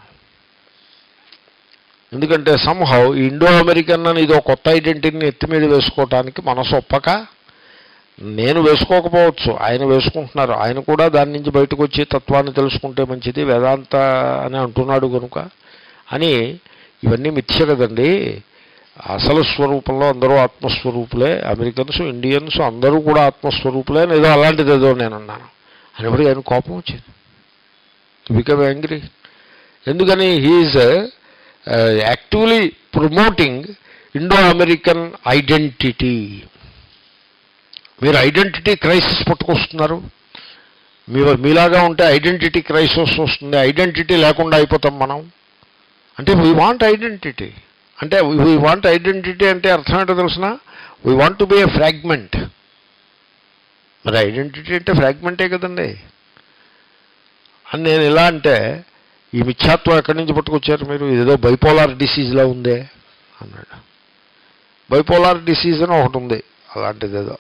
ఎందుకంటే సంహౌ ఇండో అమెరికన్ అని ఇదో కొత్త ఐడెంటిటీని ఎత్తి మీద వేసుకోవటానికి మనసు ఒప్పక నేను వేసుకోకపోవచ్చు ఆయన వేసుకుంటున్నారు ఆయన కూడా దాని నుంచి బయటకు వచ్చి తత్వాన్ని తెలుసుకుంటే మంచిది వేదాంత అని అంటున్నాడు కనుక అని ఇవన్నీ మిథ్య కదండి అసలు స్వరూపంలో అందరూ ఆత్మస్వరూపులే అమెరికన్స్ ఇండియన్స్ అందరూ కూడా ఆత్మస్వరూపులే అని ఏదో అలాంటిది ఏదో నేను అన్నాను అనేప్పుడు ఆయన కోపం వచ్చింది బికమ్ యాంగ్రీ ఎందుకని he is actively promoting Indo American identity మీరు ఐడెంటిటీ క్రైసిస్ పట్టుకొస్తున్నారు మీ మీలాగా ఉంటే ఐడెంటిటీ క్రైసిస్ వస్తుంది ఐడెంటిటీ లేకుండా అయిపోతాం మనం అంటే వీ వాంట్ ఐడెంటిటీ అంటే వీ వాంట్ ఐడెంటిటీ అంటే అర్థం ఏంటో తెలిసిన we want to be a fragment మరి ఐడెంటిటీ అంటే ఫ్రాగ్మెంటే కదండి అని నేను ఎలా అంటే ఈ మిథ్యాత్వం ఎక్కడి నుంచి పట్టుకొచ్చారు మీరు ఏదో బైపోలార్ డిసీజ్లా ఉందే అన్నాడు బైపోలార్ డిసీజ్ అని ఒకటి ఉంది అలాంటిది ఏదో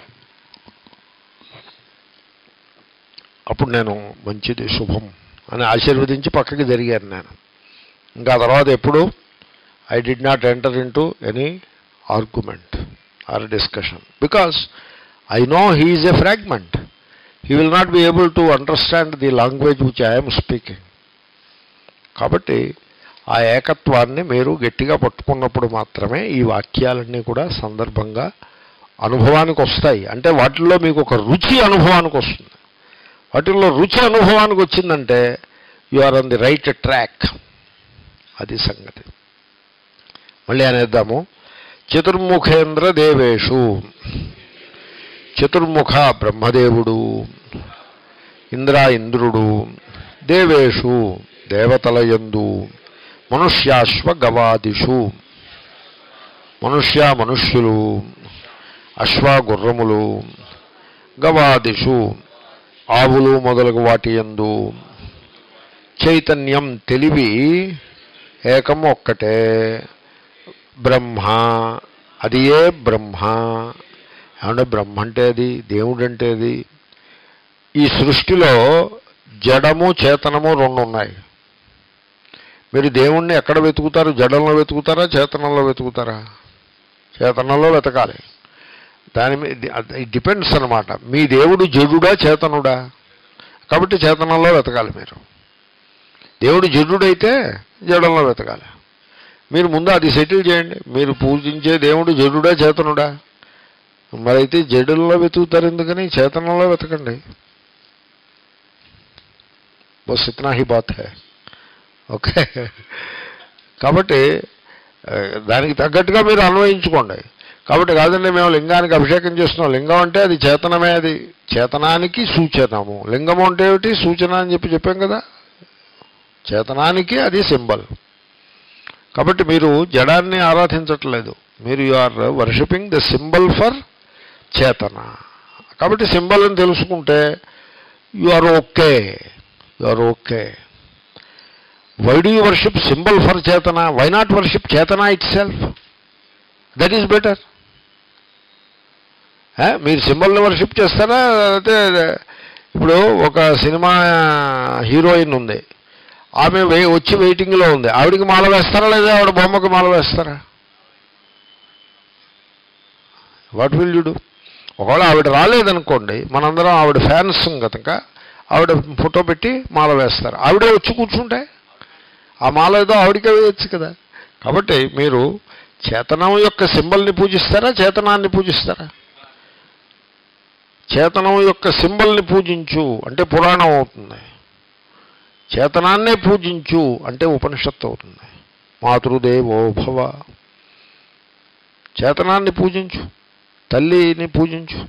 అప్పుడు నేను మంచిది శుభం అని ఆశీర్వదించి పక్కకి జరిగాను నేను ఇంకా ఆ తర్వాత ఎప్పుడు I did not enter into any argument or discussion because I know he is a fragment he will not be able to understand the language which I'm speaking కాబట్టి ఆ ఏకత్వాన్ని మీరు గట్టిగా పట్టుకున్నప్పుడు మాత్రమే ఈ వాక్యాలన్నీ కూడా సందర్భంగా అనుభవానికి వస్తాయి అంటే వాటిల్లో మీకు ఒక రుచి అనుభవానికి వస్తుంది వాటిల్లో రుచి అనుభవానికి వచ్చిందంటే you are on the right track అది సంగతి మళ్ళీ అనేద్దాము చతుర్ముఖేంద్ర దేవేషు చతుర్ముఖ బ్రహ్మదేవుడు ఇంద్ర ఇంద్రుడు దేవేషు దేవతలయందు మనుష్యాశ్వ గవాదిషు మనుష్య మనుష్యులు అశ్వ గుర్రములు గవాదిషు ఆవులు మొదలగు వాటి యందు చైతన్యం తెలివి ఏకం ఒక్కటే బ్రహ్మ అది ఏ బ్రహ్మ ఏమంటే బ్రహ్మ అంటే అది దేవుడు అంటే అది ఈ సృష్టిలో జడము చేతనము రెండు ఉన్నాయి మీరు దేవుణ్ణి ఎక్కడ వెతుకుతారు జడంలో వెతుకుతారా చేతనంలో వెతుకుతారా చేతనంలో వెతకాలి దాని మీద ఇట్ డిపెండ్స్ అనమాట మీ దేవుడు జడుడా చేతనుడా కాబట్టి చేతనంలో వెతకాలి మీరు దేవుడు జడుడైతే జడంలో వెతకాలి మీరు ముందు అది సెటిల్ చేయండి మీరు పూజించే దేవుడు జడుడా చేతనుడా మరైతే జడుల్లో వెతుకుతారు ఎందుకని చేతనంలో వెతకండి బస్ ఇతనా హీ బాత్ హై ఓకే కాబట్టి ఆ, దానికి తగ్గట్టుగా మీరు అన్వయించుకోండి కాబట్టి కాదండి మేము లింగానికి అభిషేకం చేస్తున్నాం లింగం అంటే అది చేతనమే అది చేతనానికి సూచనము లింగము అంటే ఏమిటి సూచన అని చెప్పి చెప్పాం కదా చేతనానికి అది సింబల్ కాబట్టి మీరు జడాన్ని ఆరాధించట్లేదు మీరు you are worshipping the symbol for చేతన కాబట్టి సింబల్ అని తెలుసుకుంటే you are okay you are okay why do you worship symbol for చేతన వై నాట్ వర్షిప్ చేతన itself that is better మీరు సింబల్ని వర్షిప్ చేస్తారా అయితే ఇప్పుడు ఒక సినిమా హీరోయిన్ ఉంది ఆమె వే వచ్చి వెయిటింగ్లో ఉంది ఆవిడికి మాల వేస్తారా లేదా ఆవిడ బొమ్మకి మాల వేస్తారా వాట్ విల్ యూ డూ ఒకవేళ ఆవిడ రాలేదనుకోండి మనందరం ఆవిడ ఫ్యాన్స్ కనుక ఆవిడ ఫోటో పెట్టి మాల వేస్తారు ఆవిడే వచ్చి కూర్చుంటే ఆ మాల ఏదో ఆవిడకే వేయచ్చు కదా కాబట్టి మీరు చేతనం యొక్క సింబల్ని పూజిస్తారా చేతనాన్ని పూజిస్తారా చేతనం యొక్క సింబల్ని పూజించు అంటే పురాణం అవుతుంది చేతనాన్నే పూజించు అంటే ఉపనిషత్తు అవుతుంది మాతృదేవో భవ చేతనాన్ని పూజించు తల్లిని పూజించు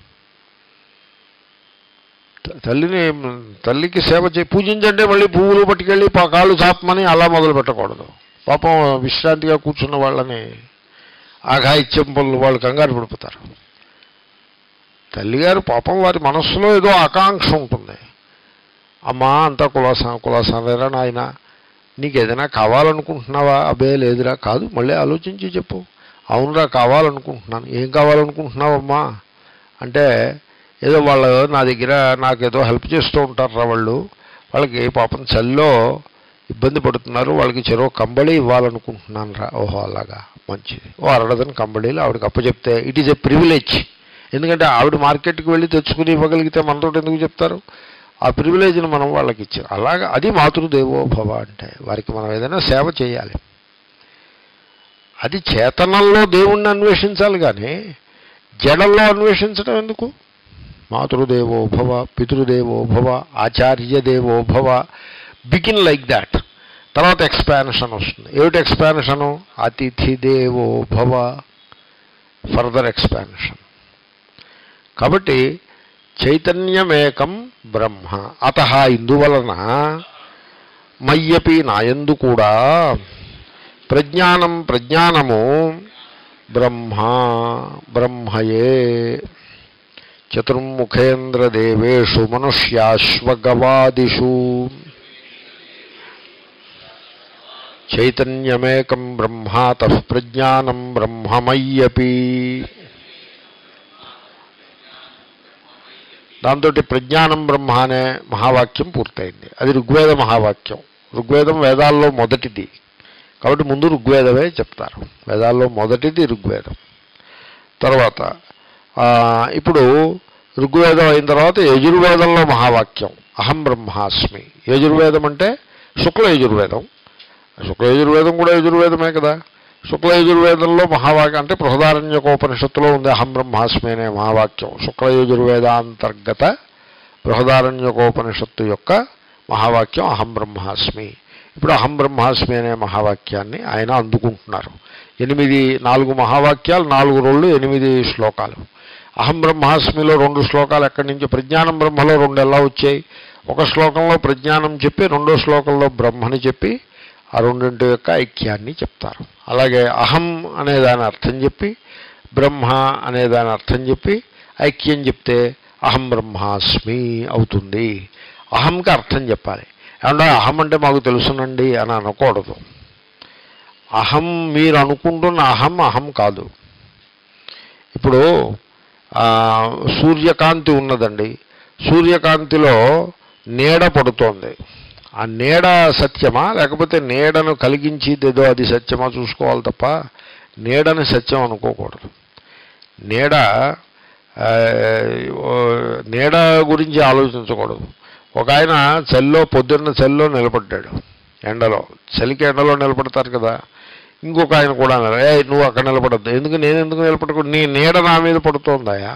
త- తల్లిని తల్లికి సేవ చేయి పూజించంటే మళ్ళీ పువ్వులు పట్టుకెళ్ళి పా కాళ్ళు చాపమని అలా మొదలు పెట్టకూడదు పాపం విశ్రాంతిగా కూర్చున్న వాళ్ళని ఆఘాయిత్యం పనులు వాళ్ళు కంగారు పడిపోతారు తల్లిగారు పాపం వారి మనస్సులో ఏదో ఆకాంక్ష ఉంటుంది అమ్మా అంతా కులాసా కులాసాలేరా నాయన నీకు ఏదైనా కావాలనుకుంటున్నావా అబ్బే లేదురా కాదు మళ్ళీ ఆలోచించి చెప్పు అవునరా కావాలనుకుంటున్నాను ఏం కావాలనుకుంటున్నావమ్మా అంటే ఏదో వాళ్ళు నా దగ్గర నాకు ఏదో హెల్ప్ చేస్తూ ఉంటారా వాళ్ళు వాళ్ళకి పాపం చలిలో ఇబ్బంది పడుతున్నారు వాళ్ళకి చెరో కంబళి ఇవ్వాలనుకుంటున్నాను రా ఓహో అలాగా మంచిది ఓ అరడదని కంబళీలు ఆవిడకి అప్పచెప్తే ఇట్ ఈజ్ ఎ ప్రివిలేజ్ ఎందుకంటే ఆవిడ మార్కెట్కి వెళ్ళి తెచ్చుకుని ఇవ్వగలిగితే మనతో ఎందుకు చెప్తారు ఆ ప్రివిలేజ్ని మనం వాళ్ళకి ఇచ్చారు అలాగా అది మాతృదేవో భవ అంటే వారికి మనం ఏదైనా సేవ చేయాలి అది చేతనంలో దేవుణ్ణి అన్వేషించాలి కానీ జడంలో అన్వేషించడం ఎందుకు మాతృదేవో భవ పితృదేవో భవ ఆచార్యదేవో భవ బిగిన్ లైక్ దాట్ తర్వాత ఎక్స్పాన్షన్ వస్తుంది ఏమిటి ఎక్స్పాన్షను అతిథి దేవో భవ ఫర్దర్ ఎక్స్పాన్షన్ కాబట్టి చైతన్యమేకం బ్రహ్మ అత ఇందువలన మయ్యపి నాయందు కూడా ప్రజ్ఞానం ప్రజ్ఞానము బ్రహ్మ బ్రహ్మయే చతుర్ముఖేంద్రదేవేషు మనుష్యాశ్వగవాదిషు చైతన్యమేకం బ్రహ్మాత ప్రజ్ఞానం బ్రహ్మమయ్యపి దాంతో ప్రజ్ఞానం బ్రహ్మ అనే మహావాక్యం పూర్తయింది అది ఋగ్వేద మహావాక్యం ఋగ్వేదం వేదాల్లో మొదటిది కాబట్టి ముందు ఋగ్వేదమే చెప్తారు వేదాల్లో మొదటిది ఋగ్వేదం తర్వాత ఆ, ఇప్పుడు ఋగ్వేదం అయిన తర్వాత యజుర్వేదంలో మహావాక్యం అహం బ్రహ్మాస్మి యజుర్వేదం అంటే శుక్ల యజుర్వేదం శుక్ల యజుర్వేదం కూడా యజుర్వేదమే కదా శుక్ల యజుర్వేదంలో మహావాక్యం అంటే బృహదారణ్యకోపనిషత్తులో ఉంది అహం బ్రహ్మాస్మి అనే మహావాక్యం శుక్ల యజుర్వేదాంతర్గత బృహదారణ్యకోపనిషత్తు యొక్క మహావాక్యం అహం బ్రహ్మాస్మి ఇప్పుడు అహం బ్రహ్మాస్మి అనే మహావాక్యాన్ని ఆయన అందుకుంటున్నారు ఎనిమిది నాలుగు మహావాక్యాలు నాలుగు రోళ్ళు ఎనిమిది శ్లోకాలు అహం బ్రహ్మాస్మిలో రెండు శ్లోకాలు ఎక్కడి నుంచి ప్రజ్ఞానం బ్రహ్మలో రెండు ఎలా వచ్చాయి ఒక శ్లోకంలో ప్రజ్ఞానం చెప్పి రెండో శ్లోకంలో బ్రహ్మని చెప్పి ఆ రెండింటి యొక్క ఐక్యాన్ని చెప్తారు అలాగే అహం అనే దాని అర్థం చెప్పి బ్రహ్మ అనే దాని అర్థం చెప్పి ఐక్యం చెప్తే అహం బ్రహ్మాస్మి అవుతుంది అహంకి అర్థం చెప్పాలి ఏమన్నా అహం అంటే మాకు తెలుసునండి అని అనకూడదు అహం మీరు అనుకుంటున్న అహం అహం కాదు ఇప్పుడు ఆ, సూర్యకాంతి ఉన్నదండి సూర్యకాంతిలో నీడ పడుతోంది ఆ నీడ సత్యమా లేకపోతే నీడను కలిగించేదేదో అది సత్యమా చూసుకోవాలి తప్ప నీడని సత్యం అనుకోకూడదు నీడ ఆ, ఓ, నీడ గురించి ఆలోచించకూడదు ఒక ఆయన చలిలో పొద్దున్న చలిలో నిలబడ్డాడు ఎండలో చలికి ఎండలో నిలబడతారు కదా ఇంకొక ఆయన కూడా అన్నారు ఏ నువ్వు అక్కడ నిలబడద్దు ఎందుకు నేను ఎందుకు నిలబడకూడదు నీ నీడ నా మీద పడుతోందాయా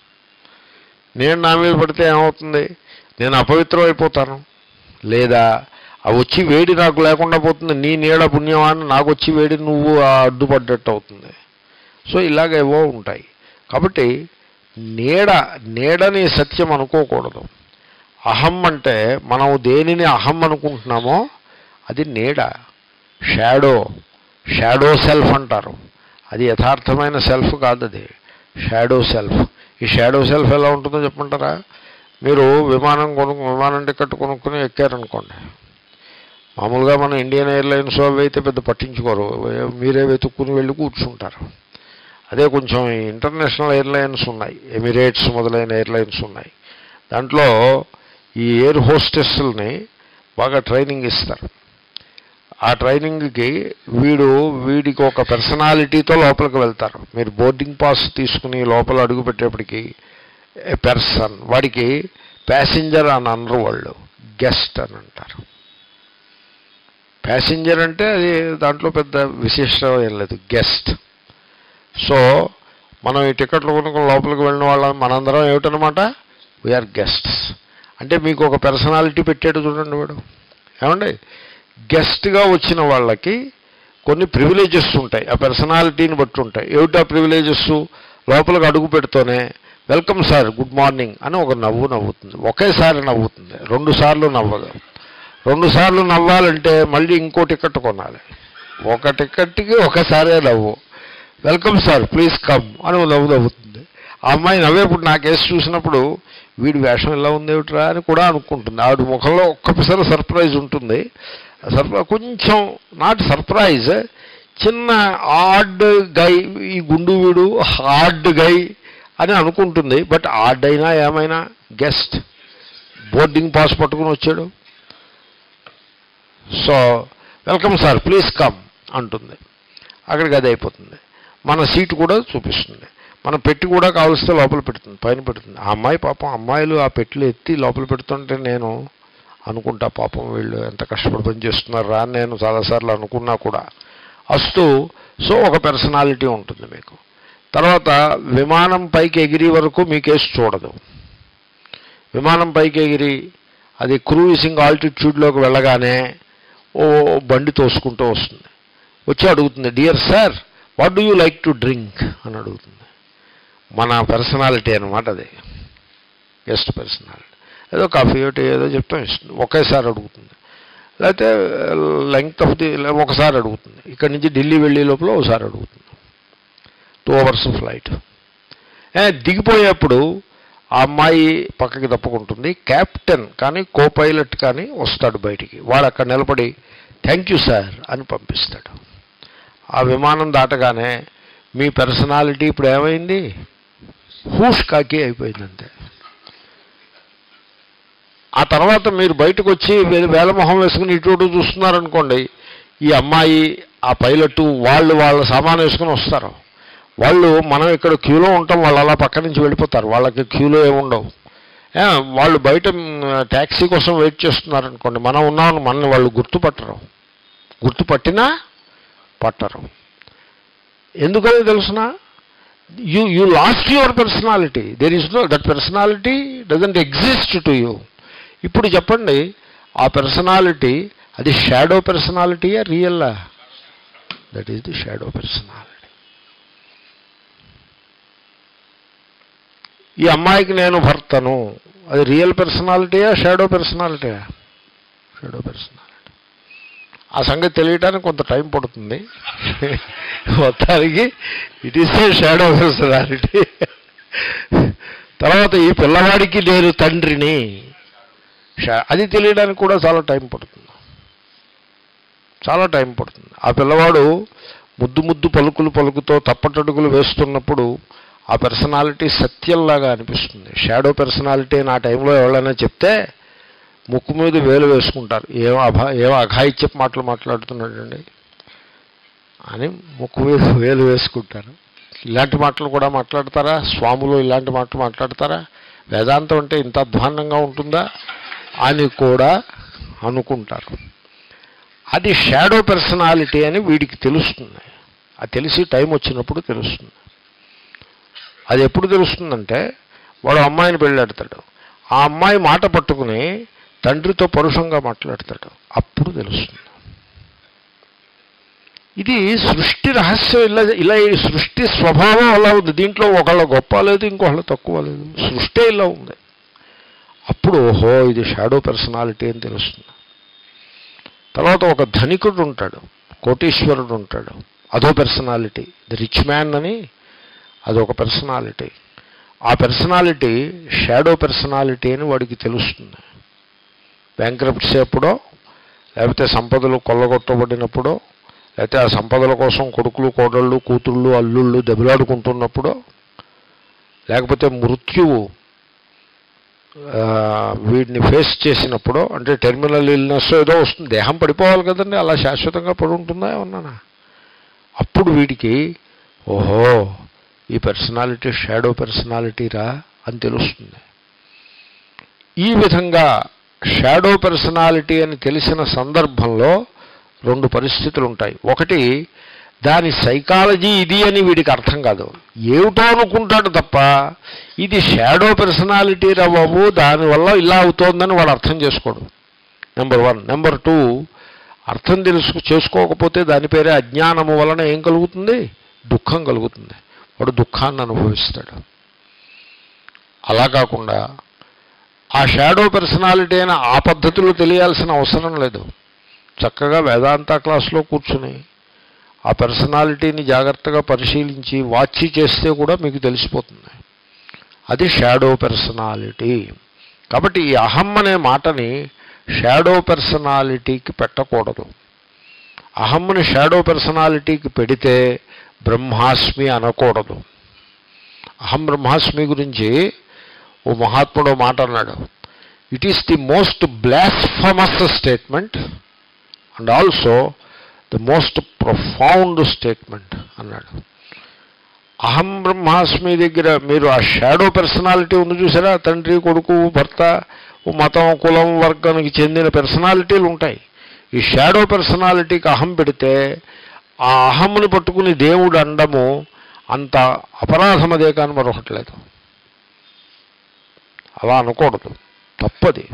నేను నా మీద పడితే ఏమవుతుంది నేను అపవిత్రం అయిపోతాను లేదా ఆ వచ్చి వేడి నాకు లేకుండా పోతుంది నీ నీడ పుణ్యమాన్ని నాకు వచ్చి వేడి నువ్వు ఆ అడ్డుపడ్డట్టు అవుతుంది సో ఇలాగేవో ఉంటాయి కాబట్టి నీడ నీడని సత్యం అనుకోకూడదు అహం అంటే మనం దేనిని అహం అనుకుంటున్నామో అది నీడ షాడో షాడో సెల్ఫ్ అంటారు అది యథార్థమైన సెల్ఫ్ కాదు అది షాడో సెల్ఫ్ ఈ షాడో సెల్ఫ్ ఎలా ఉంటుందో చెప్పమంటారా మీరు విమానం కొనుక్కు విమానం టికెట్ కొనుక్కుని ఎక్కారనుకోండి మామూలుగా మన ఇండియన్ ఎయిర్లైన్స్ అవి అయితే పెద్ద పట్టించుకోరు మీరే వెతుక్కుని వెళ్ళి కూర్చుంటారు అదే కొంచెం ఇంటర్నేషనల్ ఎయిర్లైన్స్ ఉన్నాయి ఎమిరేట్స్ మొదలైన ఎయిర్లైన్స్ ఉన్నాయి దాంట్లో ఈ ఎయిర్ హోస్టెస్ని బాగా ట్రైనింగ్ ఇస్తారు ఆ ట్రైనింగ్కి వీడు వీడికి ఒక పర్సనాలిటీతో లోపలికి వెళ్తారు మీరు బోర్డింగ్ పాస్ తీసుకుని లోపల అడుగు పెట్టేప్పటికి ఏ పర్సన్ వాడికి ప్యాసింజర్ అని అనరు వాళ్ళు గెస్ట్ అని అంటారు ప్యాసింజర్ అంటే అది దాంట్లో పెద్ద విశిష్టం ఏం లేదు గెస్ట్ సో మనం ఈ టికెట్లు కొనుక్కొని లోపలికి వెళ్ళిన వాళ్ళం మనందరం ఏమిటనమాట వీఆర్ గెస్ట్స్ అంటే మీకు ఒక పర్సనాలిటీ పెట్టాడు చూడండి వాడు ఏమండి గెస్ట్గా వచ్చిన వాళ్ళకి కొన్ని ప్రివిలేజెస్ ఉంటాయి ఆ పర్సనాలిటీని బట్టి ఉంటాయి ఏమిటి ఆ ప్రివిలేజెస్ లోపలికి అడుగు పెడుతూనే వెల్కమ్ సార్ గుడ్ మార్నింగ్ అని ఒక నవ్వు నవ్వుతుంది ఒకేసారి నవ్వుతుంది రెండు సార్లు నవ్వదు రెండు సార్లు నవ్వాలంటే మళ్ళీ ఇంకో టికెట్ కొనాలి ఒక టికెట్కి ఒకసారే నవ్వు వెల్కమ్ సార్ ప్లీజ్ కమ్ అని ఓ నవ్వు నవ్వుతుంది ఆ అమ్మాయి నవ్వేప్పుడు నా కేసు చూసినప్పుడు వీడి వేషం ఎలా ఉంది ఏమిట్రా అని కూడా అనుకుంటుంది ఆవిడ ముఖంలో ఒక్కసారి సర్ప్రైజ్ ఉంటుంది సర్ప్రైజ్ కొంచెం నాట్ సర్ప్రైజ్ చిన్న ఆడ్ గై ఈ గుండు వీడు హార్డ్ గై అని అనుకుంటుంది బట్ ఆడ్ అయినా ఏమైనా గెస్ట్ బోర్డింగ్ పాస్ పట్టుకుని వచ్చాడు so welcome sir please come అంటుంది అక్కడికి అది అయిపోతుంది మన సీటు కూడా చూపిస్తుంది మన పెట్టి కూడా కావలిస్తే లోపల పెడుతుంది పైన పెడుతుంది ఆ అమ్మాయి పాపం అమ్మాయిలు ఆ పెట్టిలు ఎత్తి లోపల పెడుతుంటే నేను అనుకుంటా పాపం వీళ్ళు ఎంత కష్టపడి పని చేస్తున్నారా అని నేను చాలాసార్లు అనుకున్నా కూడా అస్తు సో ఒక పర్సనాలిటీ ఉంటుంది మీకు తర్వాత విమానం పైకి ఎగిరి వరకు మీ కేసు చూడదు విమానం పైకి ఎగిరి అది క్రూయిసింగ్ ఆల్టిట్యూడ్లోకి వెళ్ళగానే ఓ బండి తోసుకుంటూ వస్తుంది వచ్చి అడుగుతుంది dear sir what do you like to drink అని అడుగుతుంది మన పర్సనాలిటీ అనమాట అది గెస్ట్ పర్సనాలిటీ ఏదో కాఫీ ఒకటి ఏదో చెప్తాం ఇస్తుంది ఒకేసారి అడుగుతుంది లేకపోతే లెంగ్త్ ఆఫ్ ది ఒకసారి అడుగుతుంది ఇక్కడి నుంచి ఢిల్లీ వెళ్ళే లోపల ఒకసారి అడుగుతుంది టూ అవర్స్ ఫ్లైట్ దిగిపోయేప్పుడు ఆ అమ్మాయి పక్కకి తప్పుకుంటుంది క్యాప్టెన్ కానీ కో పైలట్ కానీ వస్తాడు బయటికి వాడు అక్కడ నిలబడి థ్యాంక్ యూ సార్ అని పంపిస్తాడు ఆ విమానం దాటగానే మీ పర్సనాలిటీ ఇప్పుడు ఏమైంది హూష్ కాకి అయిపోయింది అంతే ఆ తర్వాత మీరు బయటకు వచ్చి వే- వేలమొహం వేసుకుని ఇటు ఇటు చూస్తున్నారనుకోండి ఈ అమ్మాయి ఆ పైలట్ వాళ్ళు వాళ్ళ సామాను వేసుకుని వస్తారు వాళ్ళు మనం ఇక్కడ క్యూలో ఉంటాం వాళ్ళు అలా పక్క నుంచి వెళ్ళిపోతారు వాళ్ళకి క్యూలో ఏముండవు ఏ, వాళ్ళు బయట మ్, ట్యాక్సీ కోసం వెయిట్ చేస్తున్నారనుకోండి మనం ఉన్నామని మనల్ని వాళ్ళు గుర్తుపట్టరు గుర్తుపట్టినా పట్టరు ఎందుకని తెలుసిన you you lost your personality there is no that personality doesn't exist to you ఇప్పుడు చెప్పండి ఆ పర్సనాలిటీ అది షాడో పర్సనాలిటీయా రియల్లా that is the shadow personality ఈ అమ్మాయికి నేను భర్తను అది రియల్ పర్సనాలిటీయా షాడో పర్సనాలిటీయా షాడో పర్సనాలిటీ ఆ సంగతి తెలియటానికి కొంత టైం పడుతుంది మొత్తానికి it is a shadow personality తర్వాత ఈ పిల్లవాడికి నేను తండ్రిని షా- అది తెలియడానికి కూడా చాలా టైం పడుతుంది చాలా టైం పడుతుంది ఆ పిల్లవాడు ముద్దు ముద్దు పలుకులు పలుకుతో తప్పటడుగులు వేస్తున్నప్పుడు ఆ పర్సనాలిటీ సత్యంలాగా అనిపిస్తుంది షాడో పర్సనాలిటీ అని ఆ టైంలో ఎవరైనా చెప్తే ముక్కు మీద వేలు వేసుకుంటారు ఏం అభా ఏం అఘాయిత్యపు మాటలు మాట్లాడుతున్నాడండి అని ముక్కు మీద వేలు వేసుకుంటారు ఇలాంటి మాటలు కూడా మాట్లాడతారా స్వాములు ఇలాంటి మాటలు మాట్లాడతారా వేదాంతం అంటే ఇంత అధ్వాన్నంగా ఉంటుందా అని కూడా అనుకుంటారు అది షాడో పర్సనాలిటీ అని వీడికి తెలుస్తుంది అది తెలిసి టైం వచ్చినప్పుడు తెలుస్తుంది అది ఎప్పుడు తెలుస్తుందంటే వాడు అమ్మాయిని పెళ్ళాడతాడు ఆ అమ్మాయి మాట పట్టుకుని తండ్రితో పరుషంగా మాట్లాడతాడు అప్పుడు తెలుస్తుంది ఇది సృష్టి రహస్యం ఇలా ఇలా ఈ సృష్టి స్వభావం అలా ఉంది దీంట్లో ఒకళ్ళ గొప్ప లేదు ఇంకొకళ్ళ తక్కువ లేదు సృష్టి ఇలా ఉంది అప్పుడు ఓహో ఇది షాడో పర్సనాలిటీ అని తెలుస్తుంది తర్వాత ఒక ధనికుడు ఉంటాడు కోటీశ్వరుడు ఉంటాడు అదో పర్సనాలిటీ ది రిచ్ మ్యాన్ అని అదొక పర్సనాలిటీ ఆ పర్సనాలిటీ షాడో పర్సనాలిటీ అని వాడికి తెలుస్తుంది బ్యాంక్రప్ట్సీ అప్పుడో లేకపోతే సంపదలు కొల్లగొట్టబడినప్పుడో లేకపోతే ఆ సంపదల కోసం కొడుకులు కోడళ్ళు కూతుళ్ళు అల్లుళ్ళు దెబ్బలాడుకుంటున్నప్పుడో లేకపోతే మృత్యువు ఆ, వీడిని ఫేస్ చేసినప్పుడు అంటే టెర్మినల్ ఇల్నెస్ ఏదో వస్తుంది దేహం పడిపోవాలి కదండి అలా శాశ్వతంగా పడి ఉంటుందా ఏమన్నా అప్పుడు వీడికి ఓహో ఈ పర్సనాలిటీ షాడో పర్సనాలిటీరా అని తెలుస్తుంది ఈ విధంగా షాడో పర్సనాలిటీ అని తెలిసిన సందర్భంలో రెండు పరిస్థితులు ఉంటాయి ఒకటి దాని సైకాలజీ ఇది అని వీడికి అర్థం కాదు ఏమిటో అనుకుంటాడు తప్ప ఇది షాడో పర్సనాలిటీ రా బాబు దానివల్ల ఇలా అవుతోందని వాడు అర్థం చేసుకోడు నెంబర్ వన్ నెంబర్ టూ అర్థం తెలుసు చేసుకోకపోతే దాని పేరే అజ్ఞానము వలన ఏం కలుగుతుంది దుఃఖం కలుగుతుంది వాడు దుఃఖాన్ని అనుభవిస్తాడు అలా కాకుండా ఆ షాడో పర్సనాలిటీ అయిన ఆ పద్ధతిలో తెలియాల్సిన అవసరం లేదు చక్కగా వేదాంత క్లాస్లో కూర్చుని ఆ పర్సనాలిటీని జాగ్రత్తగా పరిశీలించి వాచి చేస్తే కూడా మీకు తెలిసిపోతుంది అది షాడో పర్సనాలిటీ కాబట్టి ఈ అహం అనే మాటని షాడో పర్సనాలిటీకి పెట్టకూడదు అహంని షాడో పర్సనాలిటీకి పెడితే బ్రహ్మాస్మి అనకూడదు అహం బ్రహ్మాస్మి గురించి ఓ మహాత్ముడు ఓ మాట అన్నాడు it is the most blasphemous statement and also the most profound statement అన్నాడు అహం బ్రహ్మాస్మి దగ్గర మీరు ఆ షాడో పర్సనాలిటీ ఉంది చూసారా తండ్రి కొడుకు భర్త ఓ మతం కులం వర్గానికి చెందిన పర్సనాలిటీలు ఉంటాయి ఈ షాడో పర్సనాలిటీకి అహం పెడితే ఆ అహంని పట్టుకుని దేవుడు అండము అంత అపరాధం అదే కానీ మరొకటి లేదు అలా అనకూడదు తప్పది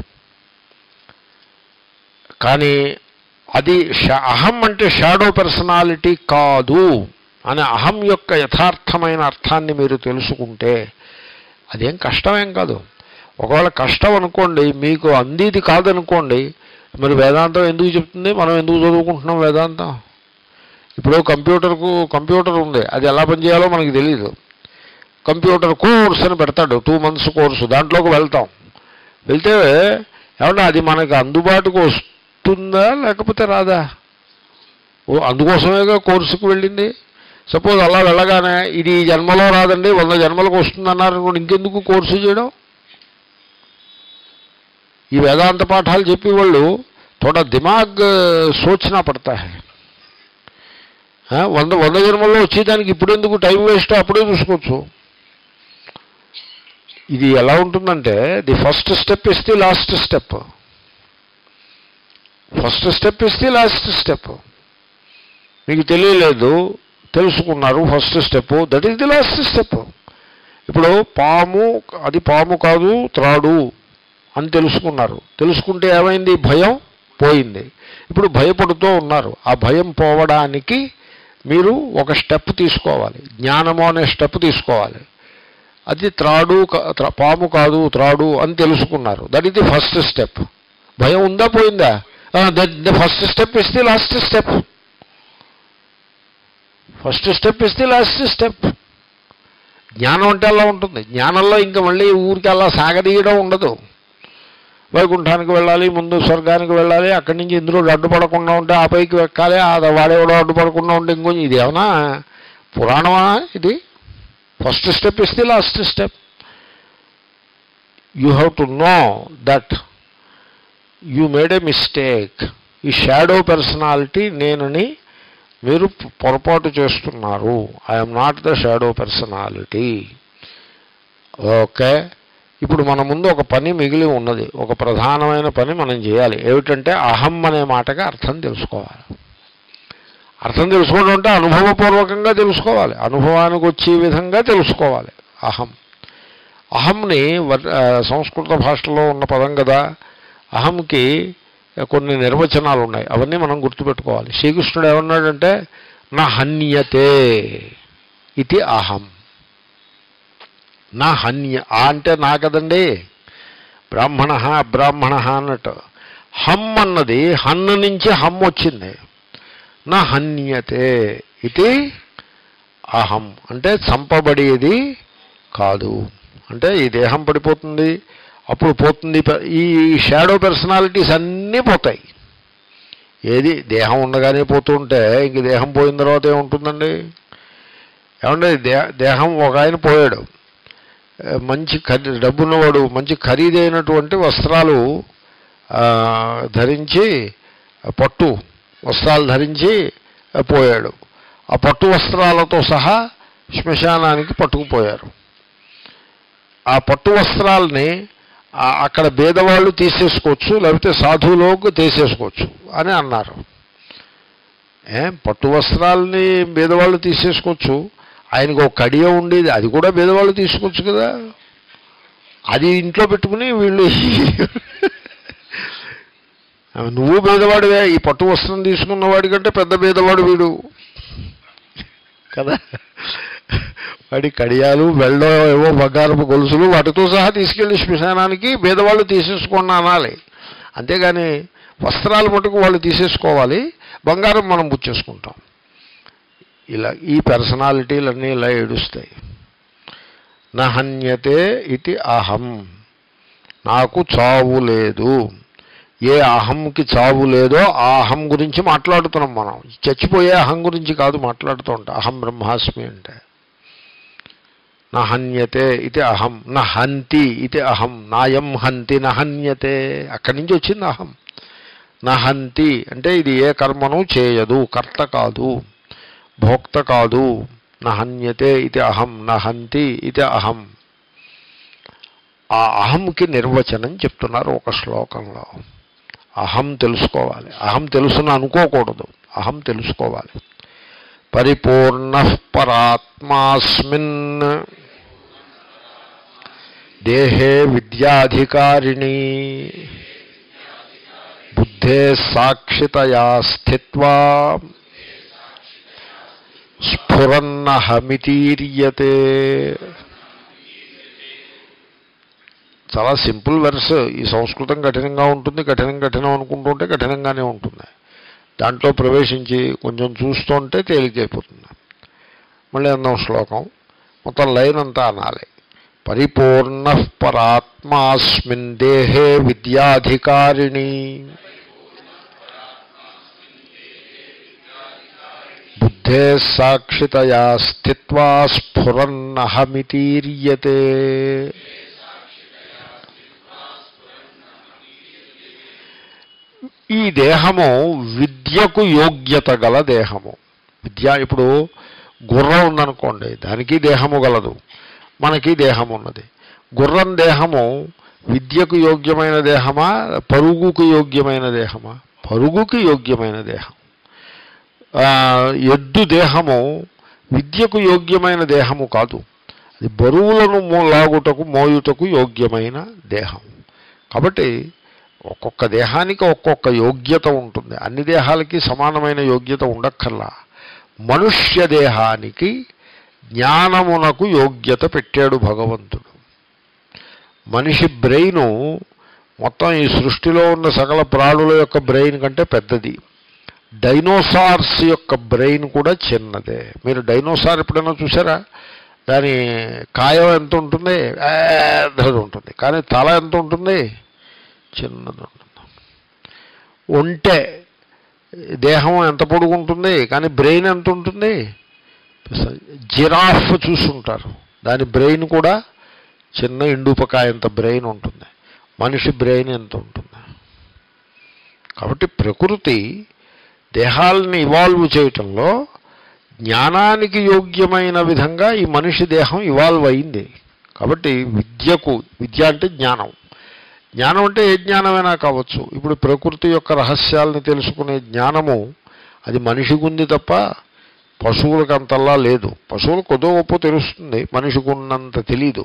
కానీ అది షా- అహం అంటే షాడో పర్సనాలిటీ కాదు అనే అహం యొక్క యథార్థమైన అర్థాన్ని మీరు తెలుసుకుంటే అదేం కష్టమేం కాదు ఒకవేళ కష్టం అనుకోండి మీకు అందేది కాదనుకోండి మరి వేదాంతం ఎందుకు చెప్తుంది మనం ఎందుకు చదువుకుంటున్నాం వేదాంతం ఇప్పుడు కంప్యూటర్కు కంప్యూటర్ ఉంది అది ఎలా పనిచేయాలో మనకి తెలియదు కంప్యూటర్ కోర్స్ అని పెడతాడు టూ మంత్స్ కోర్సు దాంట్లోకి వెళ్తాం వెళ్తే ఏమన్నా అది మనకి అందుబాటుకు వస్తుందా లేకపోతే రాదా ఓ అందుకోసమేగా కోర్సుకు వెళ్ళింది సపోజ్ అలా వెళ్ళగానే ఇది ఈ జన్మలో రాదండి వంద జన్మలకు వస్తుందన్నారు అనుకోండి, ఇంకెందుకు కోర్సు చేయడం ఈ వేదాంత పాఠాలు చెప్పి వాళ్ళు थोड़ा दिमाग सोचना पड़ता है ఆ, వంద వంద జన్మల్లో వచ్చేదానికి ఇప్పుడు ఎందుకు టైం వేస్ట్ అప్పుడే చూసుకోవచ్చు ఇది ఎలా ఉంటుందంటే the first step is the last step first step is the last step మీకు తెలియలేదు తెలుసుకున్నారు first step that is the last step ఇప్పుడు పాము అది పాము కాదు త్రాడు అని తెలుసుకున్నారు తెలుసుకుంటే ఏమైంది భయం పోయింది ఇప్పుడు భయపడుతూ ఉన్నారు ఆ భయం పోవడానికి మీరు ఒక స్టెప్ తీసుకోవాలి జ్ఞానము అనే స్టెప్ తీసుకోవాలి అది త్రాడు కా- త్ర- పాము కాదు త్రాడు అని తెలుసుకున్నారు that is the first step భయం ఉందా పోయిందా the first step is the last step first step is the last step జ్ఞానం అంటే అలా ఉంటుంది జ్ఞానంలో ఇంకా మళ్ళీ ఊరికి అలా సాగదీయడం ఉండదు వైకుంఠానికి వెళ్ళాలి ముందు స్వర్గానికి వెళ్ళాలి అక్కడి నుంచి ఇందులో అడ్డుపడకుండా ఉంటే ఆ పైకి ఎక్కాలి ఆ వాడేవాడో అడ్డుపడకుండా ఉంటే ఇంకొంచెం ఇది ఏమన్నా పురాణమా ఇది first step is the last step you have to know that you made a mistake ఈ షాడో పర్సనాలిటీ నేనని మీరు పొరపాటు చేస్తున్నారు I'm not the shadow personality okay ఇప్పుడు మన ముందు ఒక పని మిగిలి ఉన్నది ఒక ప్రధానమైన పని మనం చేయాలి ఏమిటంటే అహం అనే మాటగా అర్థం తెలుసుకోవాలి అర్థం తెలుసుకోవడం అంటే అనుభవపూర్వకంగా తెలుసుకోవాలి అనుభవానికి వచ్చే విధంగా తెలుసుకోవాలి అహం అహంని వ- ఆ, సంస్కృత భాషలో ఉన్న పదం కదా అహంకి కొన్ని నిర్వచనాలు ఉన్నాయి అవన్నీ మనం గుర్తుపెట్టుకోవాలి శ్రీకృష్ణుడు ఏమన్నాడంటే నా హన్యతే ఇది అహం నా హన్య ఆ అంటే నా కదండి బ్రాహ్మణ అబ్రాహ్మణ అన్నట్టు హమ్ అన్నది హన్ను నుంచి హమ్ వచ్చింది నా హన్యతే ఇది అహం అంటే చంపబడేది కాదు అంటే ఈ దేహం పడిపోతుంది అప్పుడు పోతుంది ప- ఈ షాడో పర్సనాలిటీస్ అన్నీ పోతాయి ఏది దేహం ఉండగానే పోతుంటే ఇంక దేహం పోయిన తర్వాత ఏముంటుందండి ఏమంటే దే దేహం ఒక ఆయన పోయాడు ఆ, మంచి ఖరీ డబ్బున్నవాడు మంచి ఖరీదైనటువంటి వస్త్రాలు ఆ, ధరించి ఆ, పట్టు వస్త్రాలు ధరించి ఆ, పోయాడు ఆ పట్టు వస్త్రాలతో సహా శ్మశానానికి పట్టుకుపోయారు ఆ పట్టు వస్త్రాలని ఆ- అక్కడ భేదవాళ్ళు తీసేసుకోవచ్చు లేకపోతే సాధువులోకి తీసేసుకోవచ్చు అని అన్నారు ఏ పట్టు వస్త్రాలని భేదవాళ్ళు తీసేసుకోవచ్చు ఆయనకు ఒక కడియ ఉండేది అది కూడా భేదవాళ్ళు తీసుకోవచ్చు కదా అది ఇంట్లో పెట్టుకుని వీళ్ళు నువ్వు భేదవాడివే ఈ పట్టు వస్త్రం తీసుకున్న వాడి కంటే పెద్ద భేదవాడు వీడు కదా వాడి కడియాలు వెళ్ళో ఏవో బంగారపు గొలుసులు వాటితో సహా తీసుకెళ్లి శ్మశానానికి భేదవాళ్ళు తీసేసుకోండి అనాలి అంతేగాని వస్త్రాలు మటుకు వాళ్ళు తీసేసుకోవాలి బంగారం మనం పుచ్చేసుకుంటాం ఇలా ఈ పర్సనాలిటీలన్నీ ఇలా ఏడుస్తాయి నహన్యతే ఇది అహం నాకు చావు లేదు ఏ అహంకి చావు లేదో ఆ అహం గురించి మాట్లాడుతున్నాం మనం చచ్చిపోయే అహం గురించి కాదు మాట్లాడుతూ ఉంటాం అహం బ్రహ్మాస్మి అంటే నహన్యతే ఇది అహం నహంతి ఇది అహం నాయం హంతి నహన్యతే అక్కడి నుంచి వచ్చింది అహం నహంతి అంటే ఇది ఏ కర్మను చేయదు కర్త కాదు భోక్త కాదు నహన్యతే ఇది అహం నహంతి ఇది అహం ఆ అహంకి నిర్వచనం చెప్తున్నారు ఒక శ్లోకంలో అహం తెలుసుకోవాలి అహం తెలుసుని అనుకోకూడదు అహం తెలుసుకోవాలి పరిపూర్ణ పరాత్మాస్మిన్ దేహే విద్యాధికారిణి బుద్ధే సాక్షితయా స్థిత్వా స్ఫురన్నహమితీర్యతే చాలా సింపుల్ వెర్స్ ఈ సంస్కృతం కఠినంగా ఉంటుంది కఠినం కఠినం అనుకుంటుంటే కఠినంగానే ఉంటుంది దాంట్లో ప్రవేశించి కొంచెం చూస్తుంటే తేలికైపోతుంది మళ్ళీ అందాం శ్లోకం మొత్తం లైన్ అంతా అనాలి పరిపూర్ణ పరాత్మాస్మిన్ దేహే విద్యాధికారిణి బుద్ధే సాక్షితయా స్థిత్వా స్ఫురన్నహమితీర్యతే ఈ దేహము విద్యకు యోగ్యత గల దేహము విద్య ఇప్పుడు గుర్రం ఉందనుకోండి దానికి దేహము గలదు మనకి దేహం ఉన్నది గుర్రం దేహము విద్యకు యోగ్యమైన దేహమా పరుగుకు యోగ్యమైన దేహమా పరుగుకి యోగ్యమైన దేహం ఆ, ఎద్దు దేహము విద్యకు యోగ్యమైన దేహము కాదు అది బరువులను మో లాగుటకు మోయుటకు యోగ్యమైన దేహం కాబట్టి ఒక్కొక్క దేహానికి ఒక్కొక్క యోగ్యత ఉంటుంది అన్ని దేహాలకి సమానమైన యోగ్యత ఉండక్కర్లా మనుష్య దేహానికి జ్ఞానమునకు యోగ్యత పెట్టాడు భగవంతుడు మనిషి బ్రెయిను మొత్తం ఈ సృష్టిలో ఉన్న సకల ప్రాణుల యొక్క బ్రెయిన్ కంటే పెద్దది డైనోసార్స్ యొక్క బ్రెయిన్ కూడా చిన్నదే మీరు డైనోసార్ ఎప్పుడైనా చూసారా దాని కాయం ఎంత ఉంటుంది పెద్దది ఉంటుంది కానీ తల ఎంత ఉంటుంది చిన్నది ఉంటుంది ఒంటె దేహం ఎంత పొడుగుంటుంది కానీ బ్రెయిన్ ఎంత ఉంటుంది జిరాఫ్ చూసుంటారు దాని బ్రెయిన్ కూడా చిన్న ఇండుపకాయంత బ్రెయిన్ ఉంటుంది మనిషి బ్రెయిన్ ఎంత ఉంటుంది కాబట్టి ప్రకృతి దేహాలని ఇవాల్వ్ చేయటంలో జ్ఞానానికి యోగ్యమైన విధంగా ఈ మనిషి దేహం ఇవాల్వ్ అయింది కాబట్టి విద్యకు విద్య అంటే జ్ఞానం జ్ఞానం అంటే ఏ జ్ఞానమైనా కావచ్చు ఇప్పుడు ప్రకృతి యొక్క రహస్యాలను తెలుసుకునే జ్ఞానము అది మనిషికి ఉంది తప్ప పశువులకు అంతల్లా లేదు పశువులు కొద్దో గొప్ప తెలుస్తుంది మనిషికి ఉన్నంత తెలీదు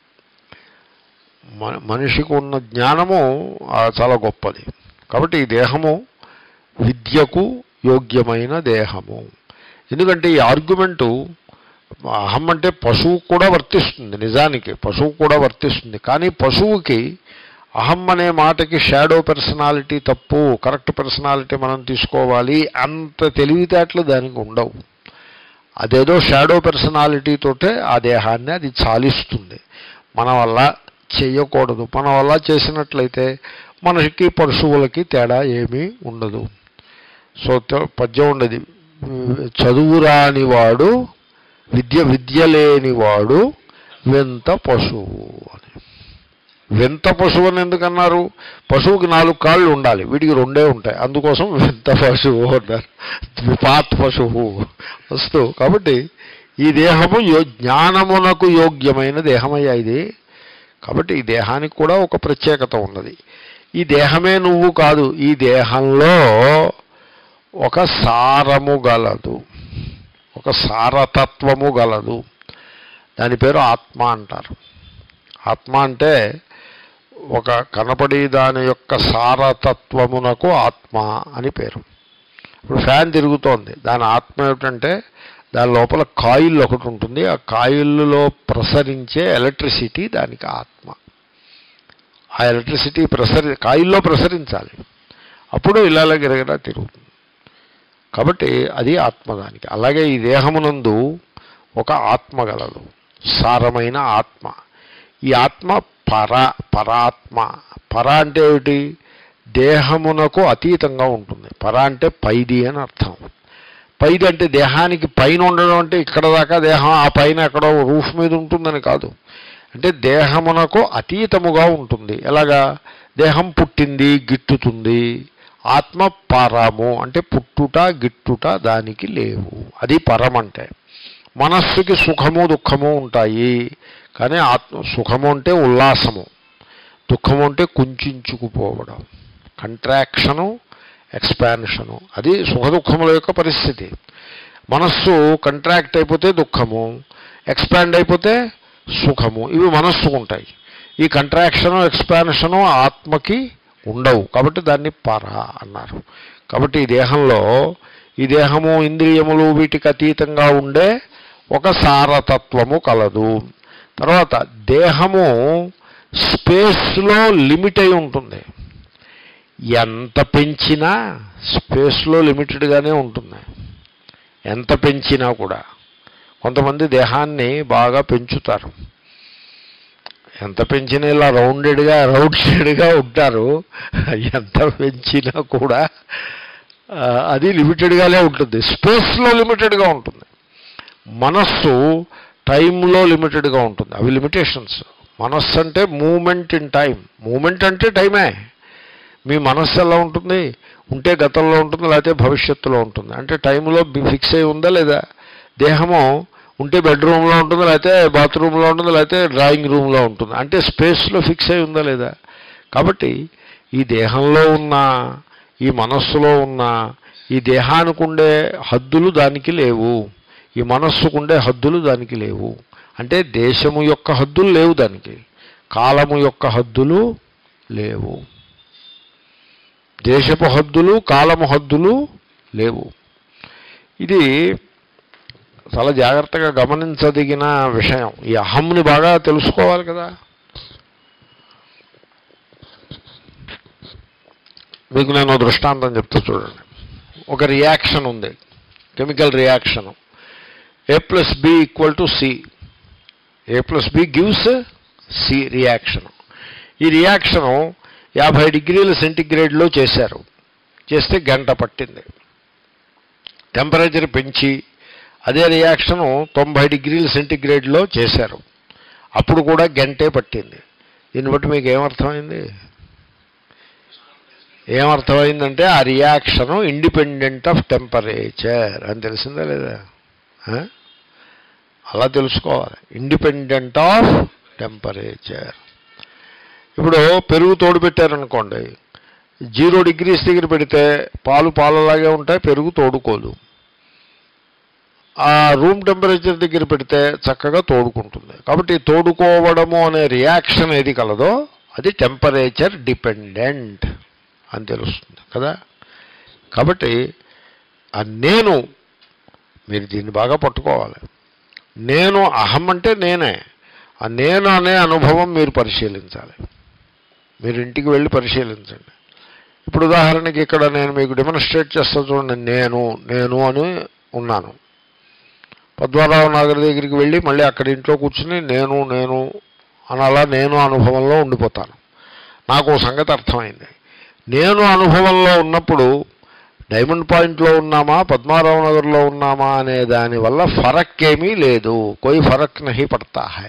మ- మనిషికి ఉన్న జ్ఞానము ఆ, చాలా గొప్పది కాబట్టి ఈ దేహము విద్యకు యోగ్యమైన దేహము ఎందుకంటే ఈ ఆర్గ్యుమెంటు అహం అంటే పశువు కూడా వర్తిస్తుంది నిజానికి పశువు కూడా వర్తిస్తుంది కానీ పశువుకి అహం అనే మాటకి షాడో పర్సనాలిటీ తప్పు కరెక్ట్ పర్సనాలిటీ మనం తీసుకోవాలి అంత తెలివితేటలు దానికి ఉండవు అదేదో షాడో పర్సనాలిటీతోటే ఆ దేహాన్ని అది చాలిస్తుంది మన వల్ల చేయకూడదు మన వల్ల చేసినట్లయితే మనకి పశువులకి తేడా ఏమీ ఉండదు సో త- పద్యం ఉండదు చదువు రానివాడు విద్య విద్య లేనివాడు వింత పశువు అని వింత పశువు అని ఎందుకన్నారు పశువుకి నాలుగు కాళ్ళు ఉండాలి వీటికి రెండే ఉంటాయి అందుకోసం వింత పశువు అన్నారు విపాత్ పశువు వస్తూ కాబట్టి ఈ దేహము యో జ్ఞానమునకు యోగ్యమైన దేహమయ్యా ఇది కాబట్టి ఈ దేహానికి కూడా ఒక ప్రత్యేకత ఉన్నది ఈ దేహమే నువ్వు కాదు ఈ దేహంలో ఒక సారము గలదు ఒక సారతత్వము గలదు దాని పేరు ఆత్మ అంటారు ఆత్మ అంటే ఒక కనపడి దాని యొక్క సారతత్వమునకు ఆత్మ అని పేరు ఇప్పుడు ఫ్యాన్ తిరుగుతోంది దాని ఆత్మ ఏమిటంటే దాని లోపల కాయిల్ ఒకటి ఉంటుంది ఆ కాయిల్లో ప్రసరించే ఎలక్ట్రిసిటీ దానికి ఆత్మ ఆ ఎలక్ట్రిసిటీ ప్రసరి కాయిల్లో ప్రసరించాలి అప్పుడు ఇలా గిరగిరా తిరుగుతుంది కాబట్టి అది ఆత్మ దానికి అలాగే ఈ దేహమునందు ఒక ఆత్మ గలదు సారమైన ఆత్మ ఈ ఆత్మ పర పరాత్మ పర అంటే ఏమిటి దేహమునకు అతీతంగా ఉంటుంది పర అంటే పైది అని అర్థం పైది అంటే దేహానికి పైన ఉండడం అంటే ఇక్కడ దాకా దేహం ఆ పైన ఎక్కడో రూఫ్ మీద ఉంటుందని కాదు అంటే దేహమునకు అతీతముగా ఉంటుంది ఎలాగా దేహం పుట్టింది గిట్టుతుంది ఆత్మ పరము అంటే పుట్టుట గిట్టుట దానికి లేవు అది పరం అంటే మనస్సుకి సుఖము దుఃఖము ఉంటాయి కానీ ఆత్మ సుఖము అంటే ఉల్లాసము దుఃఖము అంటే కుంచుకుపోవడం కంట్రాక్షను ఎక్స్పాన్షను అది సుఖ దుఃఖముల యొక్క పరిస్థితి మనస్సు కంట్రాక్ట్ అయిపోతే దుఃఖము ఎక్స్పాండ్ అయిపోతే సుఖము ఇవి మనస్సుకు ఉంటాయి ఈ కంట్రాక్షను ఎక్స్పాన్షను ఆత్మకి ఉండవు కాబట్టి దాన్ని పర అన్నారు కాబట్టి ఈ దేహంలో ఈ దేహము ఇంద్రియములు వీటికి అతీతంగా ఉండే ఒక సారతత్వము కలదు తర్వాత దేహము స్పేస్లో లిమిట్ అయి ఉంటుంది ఎంత పెంచినా స్పేస్లో లిమిటెడ్గానే ఉంటుంది ఎంత పెంచినా కూడా కొంతమంది దేహాన్ని బాగా పెంచుతారు ఎంత పెంచినా ఇలా రౌండెడ్గా రౌండ్ షేడ్గా ఉంటారు ఎంత పెంచినా కూడా ఆ, అది లిమిటెడ్గానే ఉంటుంది స్పేస్లో లిమిటెడ్గా ఉంటుంది మనస్సు టైంలో లిమిటెడ్గా ఉంటుంది అవి లిమిటేషన్స్ మనస్సు అంటే మూమెంట్ ఇన్ టైం మూమెంట్ అంటే టైమే మీ మనస్సు ఎలా ఉంటుంది ఉంటే గతంలో ఉంటుంది లేకపోతే భవిష్యత్తులో ఉంటుంది అంటే టైంలో ఫిక్స్ అయి ఉందా లేదా దేహము ఉంటే బెడ్రూమ్లో ఉంటుంది లేకపోతే బాత్రూంలో ఉంటుంది లేకపోతే డ్రాయింగ్ రూమ్లో ఉంటుంది అంటే స్పేస్లో ఫిక్స్ అయి ఉందా లేదా కాబట్టి ఈ దేహంలో ఉన్న ఈ మనస్సులో ఉన్న ఈ దేహానికి ఉండే హద్దులు దానికి లేవు ఈ మనస్సుకుండే హద్దులు దానికి లేవు అంటే దేశము యొక్క హద్దులు లేవు దానికి కాలము యొక్క హద్దులు లేవు దేశపు హద్దులు కాలము హద్దులు లేవు ఇది చాలా జాగ్రత్తగా గమనించదగిన విషయం ఈ అహంని బాగా తెలుసుకోవాలి కదా మీకు నేను ఓ దృష్టాంతం చెప్తా చూడండి ఒక రియాక్షన్ ఉంది chemical reaction A plus B equal to C A plus B gives C reaction ఈ రియాక్షను యాభై డిగ్రీల సెంటిగ్రేడ్లో చేశారు చేస్తే గంట పట్టింది టెంపరేచర్ పెంచి అదే రియాక్షను తొంభై డిగ్రీల సెంటిగ్రేడ్లో చేశారు అప్పుడు కూడా గంటే పట్టింది దీన్ని బట్టి మీకు ఏమర్థమైంది ఏమర్థమైందంటే ఆ రియాక్షను ఇండిపెండెంట్ ఆఫ్ టెంపరేచర్ అని తెలిసిందా లేదా ఆ? అలా తెలుసుకోవాలి ఇండిపెండెంట్ ఆఫ్ టెంపరేచర్ ఇప్పుడు పెరుగు తోడు పెట్టారనుకోండి జీరో డిగ్రీస్ దగ్గర పెడితే పాలు పాలలాగే ఉంటాయి పెరుగు తోడుకోదు ఆ రూమ్ టెంపరేచర్ దగ్గర పెడితే చక్కగా తోడుకుంటుంది కాబట్టి తోడుకోవడము అనే రియాక్షన్ ఏది కలదో అది టెంపరేచర్ డిపెండెంట్ అని తెలుస్తుంది కదా కాబట్టి ఆ నేను మీరు దీన్ని బాగా పట్టుకోవాలి నేను అహం అంటే నేనే ఆ నేను అనే అనుభవం మీరు పరిశీలించాలి మీరు ఇంటికి వెళ్ళి పరిశీలించండి ఇప్పుడు ఉదాహరణకి ఇక్కడ నేను మీకు డెమోన్స్ట్రేట్ చేస్తా చూడండి నేను నేను అని ఉన్నాను పద్మారావు నగర్ దగ్గరికి వెళ్ళి మళ్ళీ అక్కడ ఇంట్లో కూర్చుని నేను నేను అని అలా నేను అనుభవంలో ఉండిపోతాను నాకు ఓ సంగతి అర్థమైంది నేను అనుభవంలో ఉన్నప్పుడు డైమండ్ పాయింట్లో ఉన్నామా పద్మారావు నగర్లో ఉన్నామా అనే దానివల్ల ఫరక్ ఏమీ లేదు కోయి ఫరక్ నహి పడతా హై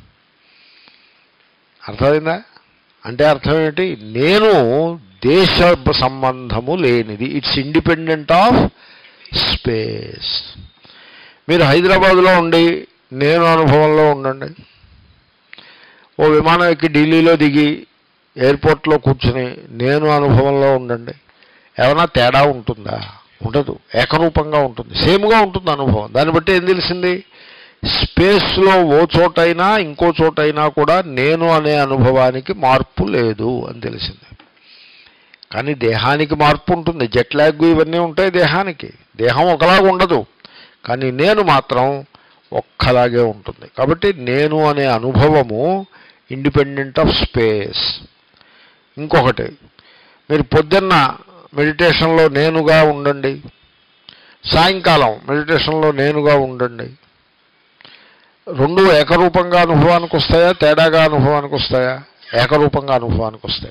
అర్థమైందా అంటే అర్థం ఏంటి నేను దేశ సంబంధము లేనిది ఇట్స్ ఇండిపెండెంట్ ఆఫ్ స్పేస్ మీరు హైదరాబాద్లో ఉండి నేను అనుభవంలో ఉండండి ఓ విమానం ఎక్కి ఢిల్లీలో దిగి ఎయిర్పోర్ట్లో కూర్చుని నేను అనుభవంలో ఉండండి ఏమైనా తేడా ఉంటుందా ఉండదు ఏకరూపంగా ఉంటుంది సేమ్గా ఉంటుంది అనుభవం దాన్ని బట్టి ఏం తెలిసింది స్పేస్లో ఓ చోటైనా ఇంకో చోటైనా కూడా నేను అనే అనుభవానికి మార్పు లేదు అని తెలిసింది కానీ దేహానికి మార్పు ఉంటుంది జెట్ ల్యాగ్ ఇవన్నీ ఉంటాయి దేహానికి దేహం ఒకలాగా ఉండదు కానీ నేను మాత్రం ఒక్కలాగే ఉంటుంది కాబట్టి నేను అనే అనుభవము ఇండిపెండెంట్ ఆఫ్ స్పేస్ ఇంకొకటి మీరు పొద్దున్న మెడిటేషన్లో నేనుగా ఉండండి సాయంకాలం మెడిటేషన్లో నేనుగా ఉండండి రెండు ఏకరూపంగా అనుభవానికి వస్తాయా తేడాగా అనుభవానికి వస్తాయా ఏకరూపంగా అనుభవానికి వస్తాయి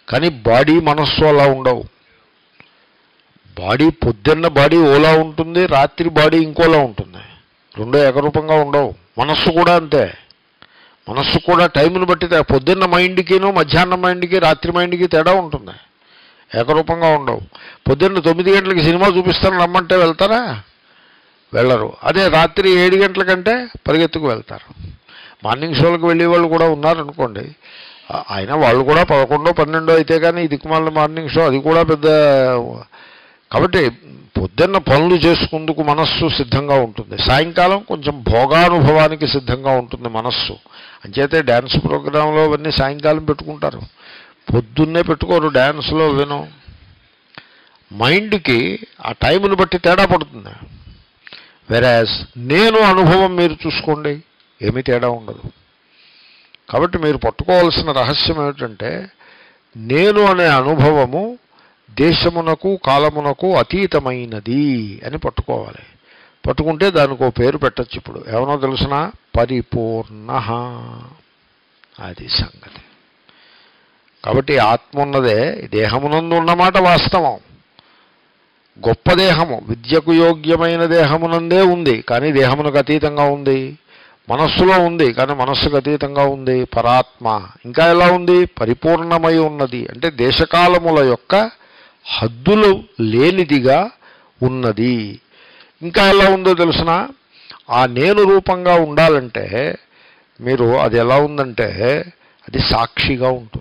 కానీ బాడీ మనస్సు అలా ఉండవు బాడీ పొద్దున్న బాడీ ఓలా ఉంటుంది రాత్రి బాడీ ఇంకోలా ఉంటుంది రెండో ఏకరూపంగా ఉండవు మనస్సు కూడా అంతే మనస్సు కూడా టైంని బట్టి తే- పొద్దున్న మైండ్కిను మధ్యాహ్నం మైండ్కి రాత్రి మైండ్కి తేడా ఉంటుంది ఏకరూపంగా ఉండవు పొద్దున్న తొమ్మిది గంటలకి సినిమా చూపిస్తాను రమ్మంటే వెళ్తారా వెళ్ళరు అదే రాత్రి ఏడు గంటల కంటే పరిగెత్తుకు వెళ్తారు మార్నింగ్ షోలకు వెళ్ళే వాళ్ళు కూడా ఉన్నారనుకోండి ఆ- అయినా వాళ్ళు కూడా పదకొండో పన్నెండో అయితే కానీ ఈ దిక్కుమాల మార్నింగ్ షో అది కూడా పెద్ద కాబట్టి పొద్దున్న పనులు చేసుకుందుకు మనస్సు సిద్ధంగా ఉంటుంది సాయంకాలం కొంచెం భోగానుభవానికి సిద్ధంగా ఉంటుంది మనస్సు అంచేతే డ్యాన్స్ ప్రోగ్రాంలో అవన్నీ సాయంకాలం పెట్టుకుంటారు పొద్దున్నే పెట్టుకోరు డ్యాన్స్లో విను మైండ్కి ఆ టైంని బట్టి తేడా పడుతుంది వెరాజ్ నేను అనుభవం మీరు చూసుకోండి ఏమీ తేడా ఉండదు కాబట్టి మీరు పట్టుకోవాల్సిన రహస్యం ఏమిటంటే నేను అనే అనుభవము దేశమునకు కాలమునకు అతీతమైనది అని పట్టుకోవాలి పట్టుకుంటే దానికి ఓ పేరు పెట్టచ్చు ఇప్పుడు ఏమనో తెలుసిన పరిపూర్ణ అది సంగతి కాబట్టి ఆత్మ ఉన్నదే దేహమునందు ఉన్నమాట వాస్తవం గొప్ప దేహము విద్యకు యోగ్యమైన దేహమునందే ఉంది కానీ దేహమునకు అతీతంగా ఉంది మనస్సులో ఉంది కానీ మనస్సుకు అతీతంగా ఉంది పరాత్మ ఇంకా ఎలా ఉంది పరిపూర్ణమై ఉన్నది అంటే దేశకాలముల యొక్క హద్దులు లేనిదిగా ఉన్నది ఇంకా ఎలా ఉందో తెలుసిన ఆ నేను రూపంగా ఉండాలంటే మీరు అది ఎలా ఉందంటే అది సాక్షిగా ఉంటుంది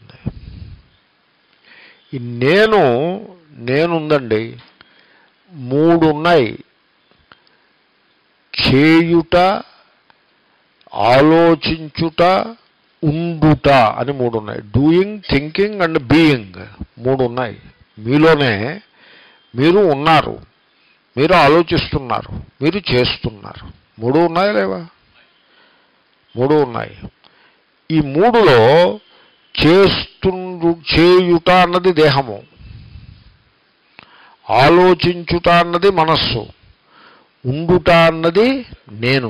ఈ నేను నేనుందండి మూడు ఉన్నాయి చేయుట ఆలోచించుట ఉండుట అని మూడు ఉన్నాయి డూయింగ్ థింకింగ్ అండ్ బీయింగ్ మూడు ఉన్నాయి మీలోనే మీరు ఉన్నారు మీరు ఆలోచిస్తున్నారు మీరు చేస్తున్నారు మూడు ఉన్నాయా లేవా మూడు ఉన్నాయి ఈ మూడులో చేస్తుండు చేయుట అన్నది దేహము ఆలోచించుట అన్నది మనస్సు ఉండుట అన్నది నేను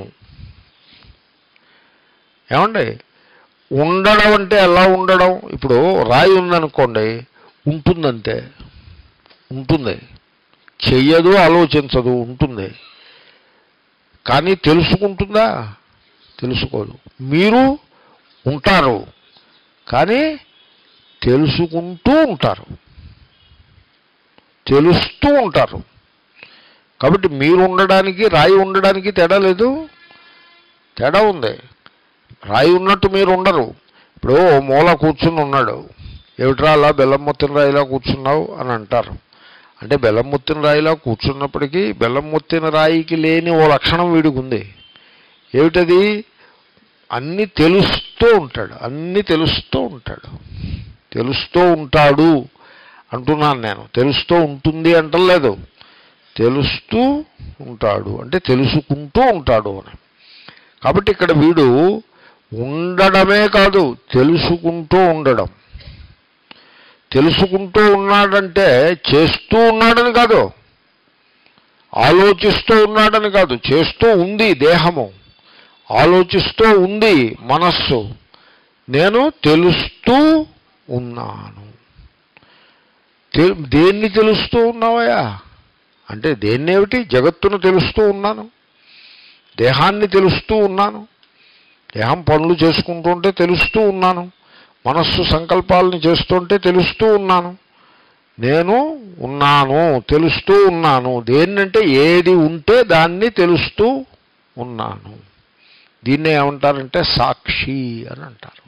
ఏమండి ఉండడం అంటే ఎలా ఉండడం ఇప్పుడు రాయి ఉందనుకోండి ఉంటుందంతే ఉంటుంది చెయ్యదు ఆలోచించదు ఉంటుంది కానీ తెలుసుకుంటుందా తెలుసుకోదు మీరు ఉంటారు కానీ తెలుసుకుంటూ ఉంటారు తెలుస్తూ ఉంటారు కాబట్టి మీరు ఉండడానికి రాయి ఉండడానికి తేడా లేదు తేడా ఉంది రాయి ఉన్నట్టు మీరు ఉండరు ఇప్పుడు ఓ మూల కూర్చుని ఉన్నాడు ఏమిట్రా అలా బెల్లం మొత్తిన రాయిలా కూర్చున్నావు అని అంటారు అంటే బెల్లం మొత్తిన రాయిలా కూర్చున్నప్పటికీ బెల్లం మొత్తిన రాయికి లేని ఓ లక్షణం వీడికి ఉంది ఏమిటది అన్నీ తెలుస్తూ ఉంటాడు అన్నీ తెలుస్తూ ఉంటాడు తెలుస్తూ ఉంటాడు అంటున్నాను నేను తెలుస్తూ ఉంటుంది అంటలేదు తెలుస్తూ ఉంటాడు అంటే తెలుసుకుంటూ ఉంటాడు అని కాబట్టి ఇక్కడ వీడు ఉండడమే కాదు తెలుసుకుంటూ ఉండడం తెలుసుకుంటూ ఉన్నాడంటే చేస్తూ ఉన్నాడని కాదు ఆలోచిస్తూ ఉన్నాడని కాదు చేస్తూ ఉంది దేహము ఆలోచిస్తూ ఉంది మనస్సు నేను తెలుస్తూ ఉన్నాను తె- దేన్ని తెలుస్తూ ఉన్నావయ్యా అంటే దేన్నేమిటి జగత్తును తెలుస్తూ ఉన్నాను దేహాన్ని తెలుస్తూ ఉన్నాను దేహం పనులు చేసుకుంటుంటే తెలుస్తూ ఉన్నాను మనస్సు సంకల్పాలను చేస్తుంటే తెలుస్తూ ఉన్నాను నేను ఉన్నాను తెలుస్తూ ఉన్నాను దేన్నంటే ఏది ఉంటే దాన్ని తెలుస్తూ ఉన్నాను దీన్నే ఏమంటారంటే సాక్షి అని అంటారు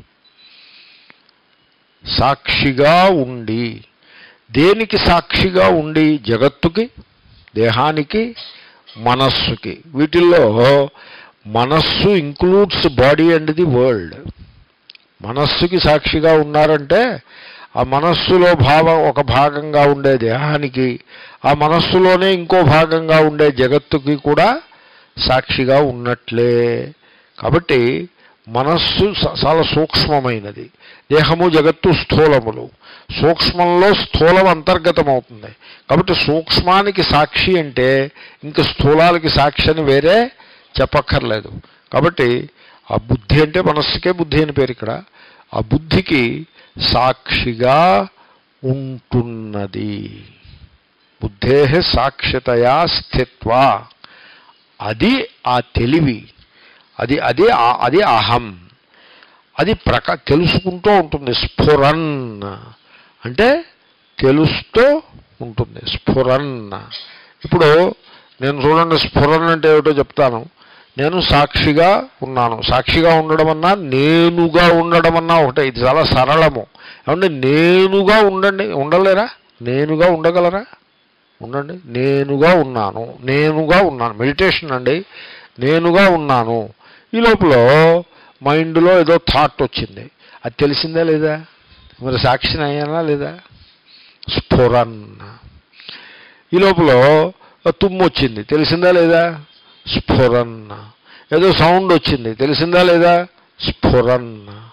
సాక్షిగా ఉండి దేనికి సాక్షిగా ఉండి జగత్తుకి దేహానికి మనస్సుకి వీటిల్లో మనస్సు includes body and the world మనస్సుకి సాక్షిగా ఉన్నారంటే ఆ మనస్సులో భావం ఒక భాగంగా ఉండే దేహానికి ఆ మనస్సులోనే ఇంకో భాగంగా ఉండే జగత్తుకి కూడా సాక్షిగా ఉన్నట్లే కాబట్టి మనస్సు స- చాలా సూక్ష్మమైనది దేహము జగత్తు స్థూలములు సూక్ష్మంలో స్థూలం అంతర్గతమవుతుంది కాబట్టి సూక్ష్మానికి సాక్షి అంటే ఇంక స్థూలాలకి సాక్షి అని వేరే చెప్పక్కర్లేదు కాబట్టి ఆ బుద్ధి అంటే మనస్సుకే బుద్ధి అని పేరు ఇక్కడ ఆ బుద్ధికి సాక్షిగా ఉంటున్నది బుద్ధే సాక్షితయా స్థిత్వా అది ఆ తెలివి అది అది ఆ- అది అహం అది ప్రక తెలుసుకుంటూ ఉంటుంది స్ఫురన్ అంటే తెలుస్తూ ఉంటుంది స్ఫురన్ ఇప్పుడు నేను చూడండి స్ఫురన్ అంటే ఏమిటో చెప్తాను నేను సాక్షిగా ఉన్నాను సాక్షిగా ఉండడం అన్నా నేనుగా ఉండడం అన్నా ఒకటే ఇది చాలా సరళము ఏమంటే నేనుగా ఉండండి ఉండలేరా నేనుగా ఉండగలరా ఉండండి నేనుగా ఉన్నాను నేనుగా ఉన్నాను మెడిటేషన్ అండి నేనుగా ఉన్నాను ఈ లోపల మైండ్లో ఏదో థాట్ వచ్చింది అది తెలిసిందా లేదా మరి సాక్షిని అయ్యానా లేదా స్ఫురన్ ఈ లోపల తుమ్ము వచ్చింది తెలిసిందా లేదా స్ఫురన్ ఏదో సౌండ్ వచ్చింది తెలిసిందా లేదా స్ఫురన్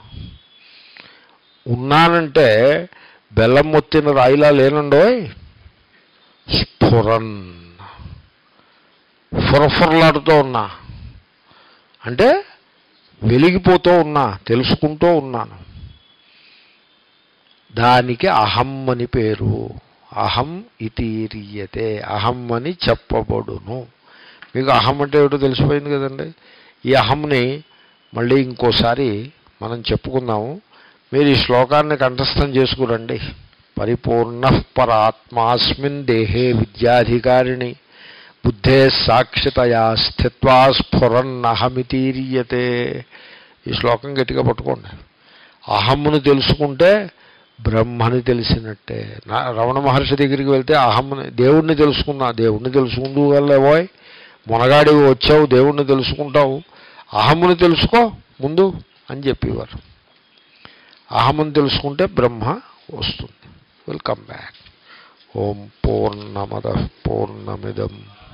ఉన్నానంటే బెల్లం మొత్తిన రాయిలా లేనండోయ్ స్ఫురన్ ఫురఫురలాడుతూ ఉన్నా అంటే వెలిగిపోతూ ఉన్నా తెలుసుకుంటూ ఉన్నాను దానికి అహం అని పేరు అహం ఇతీరియతే అహం అని చెప్పబడును మీకు అహం అంటే ఏమిటో తెలిసిపోయింది కదండి ఈ అహంని మళ్ళీ ఇంకోసారి మనం చెప్పుకుందాము మీరు ఈ శ్లోకాన్ని కంఠస్థం చేసుకురండి పరిపూర్ణ పరాత్మాస్మిన్ దేహే విద్యాధికారిణి బుద్ధే సాక్షితయా స్థిత్వా స్ఫురన్నహమితీరియతే ఈ శ్లోకం గట్టిగా పట్టుకోండి అహమ్మును తెలుసుకుంటే బ్రహ్మని తెలిసినట్టే నా రమణ మహర్షి దగ్గరికి వెళ్తే అహమ్ముని దేవుణ్ణి తెలుసుకున్నా దేవుణ్ణి తెలుసుకుంటూ వెళ్ళేవోయ్ మునగాడి వచ్చావు దేవుణ్ణి తెలుసుకుంటావు అహమ్ముని తెలుసుకో ముందు అని చెప్పేవారు అహముని తెలుసుకుంటే బ్రహ్మ వస్తుంది వెల్కమ్ బ్యాక్ ఓం పూర్ణమద పూర్ణమిదం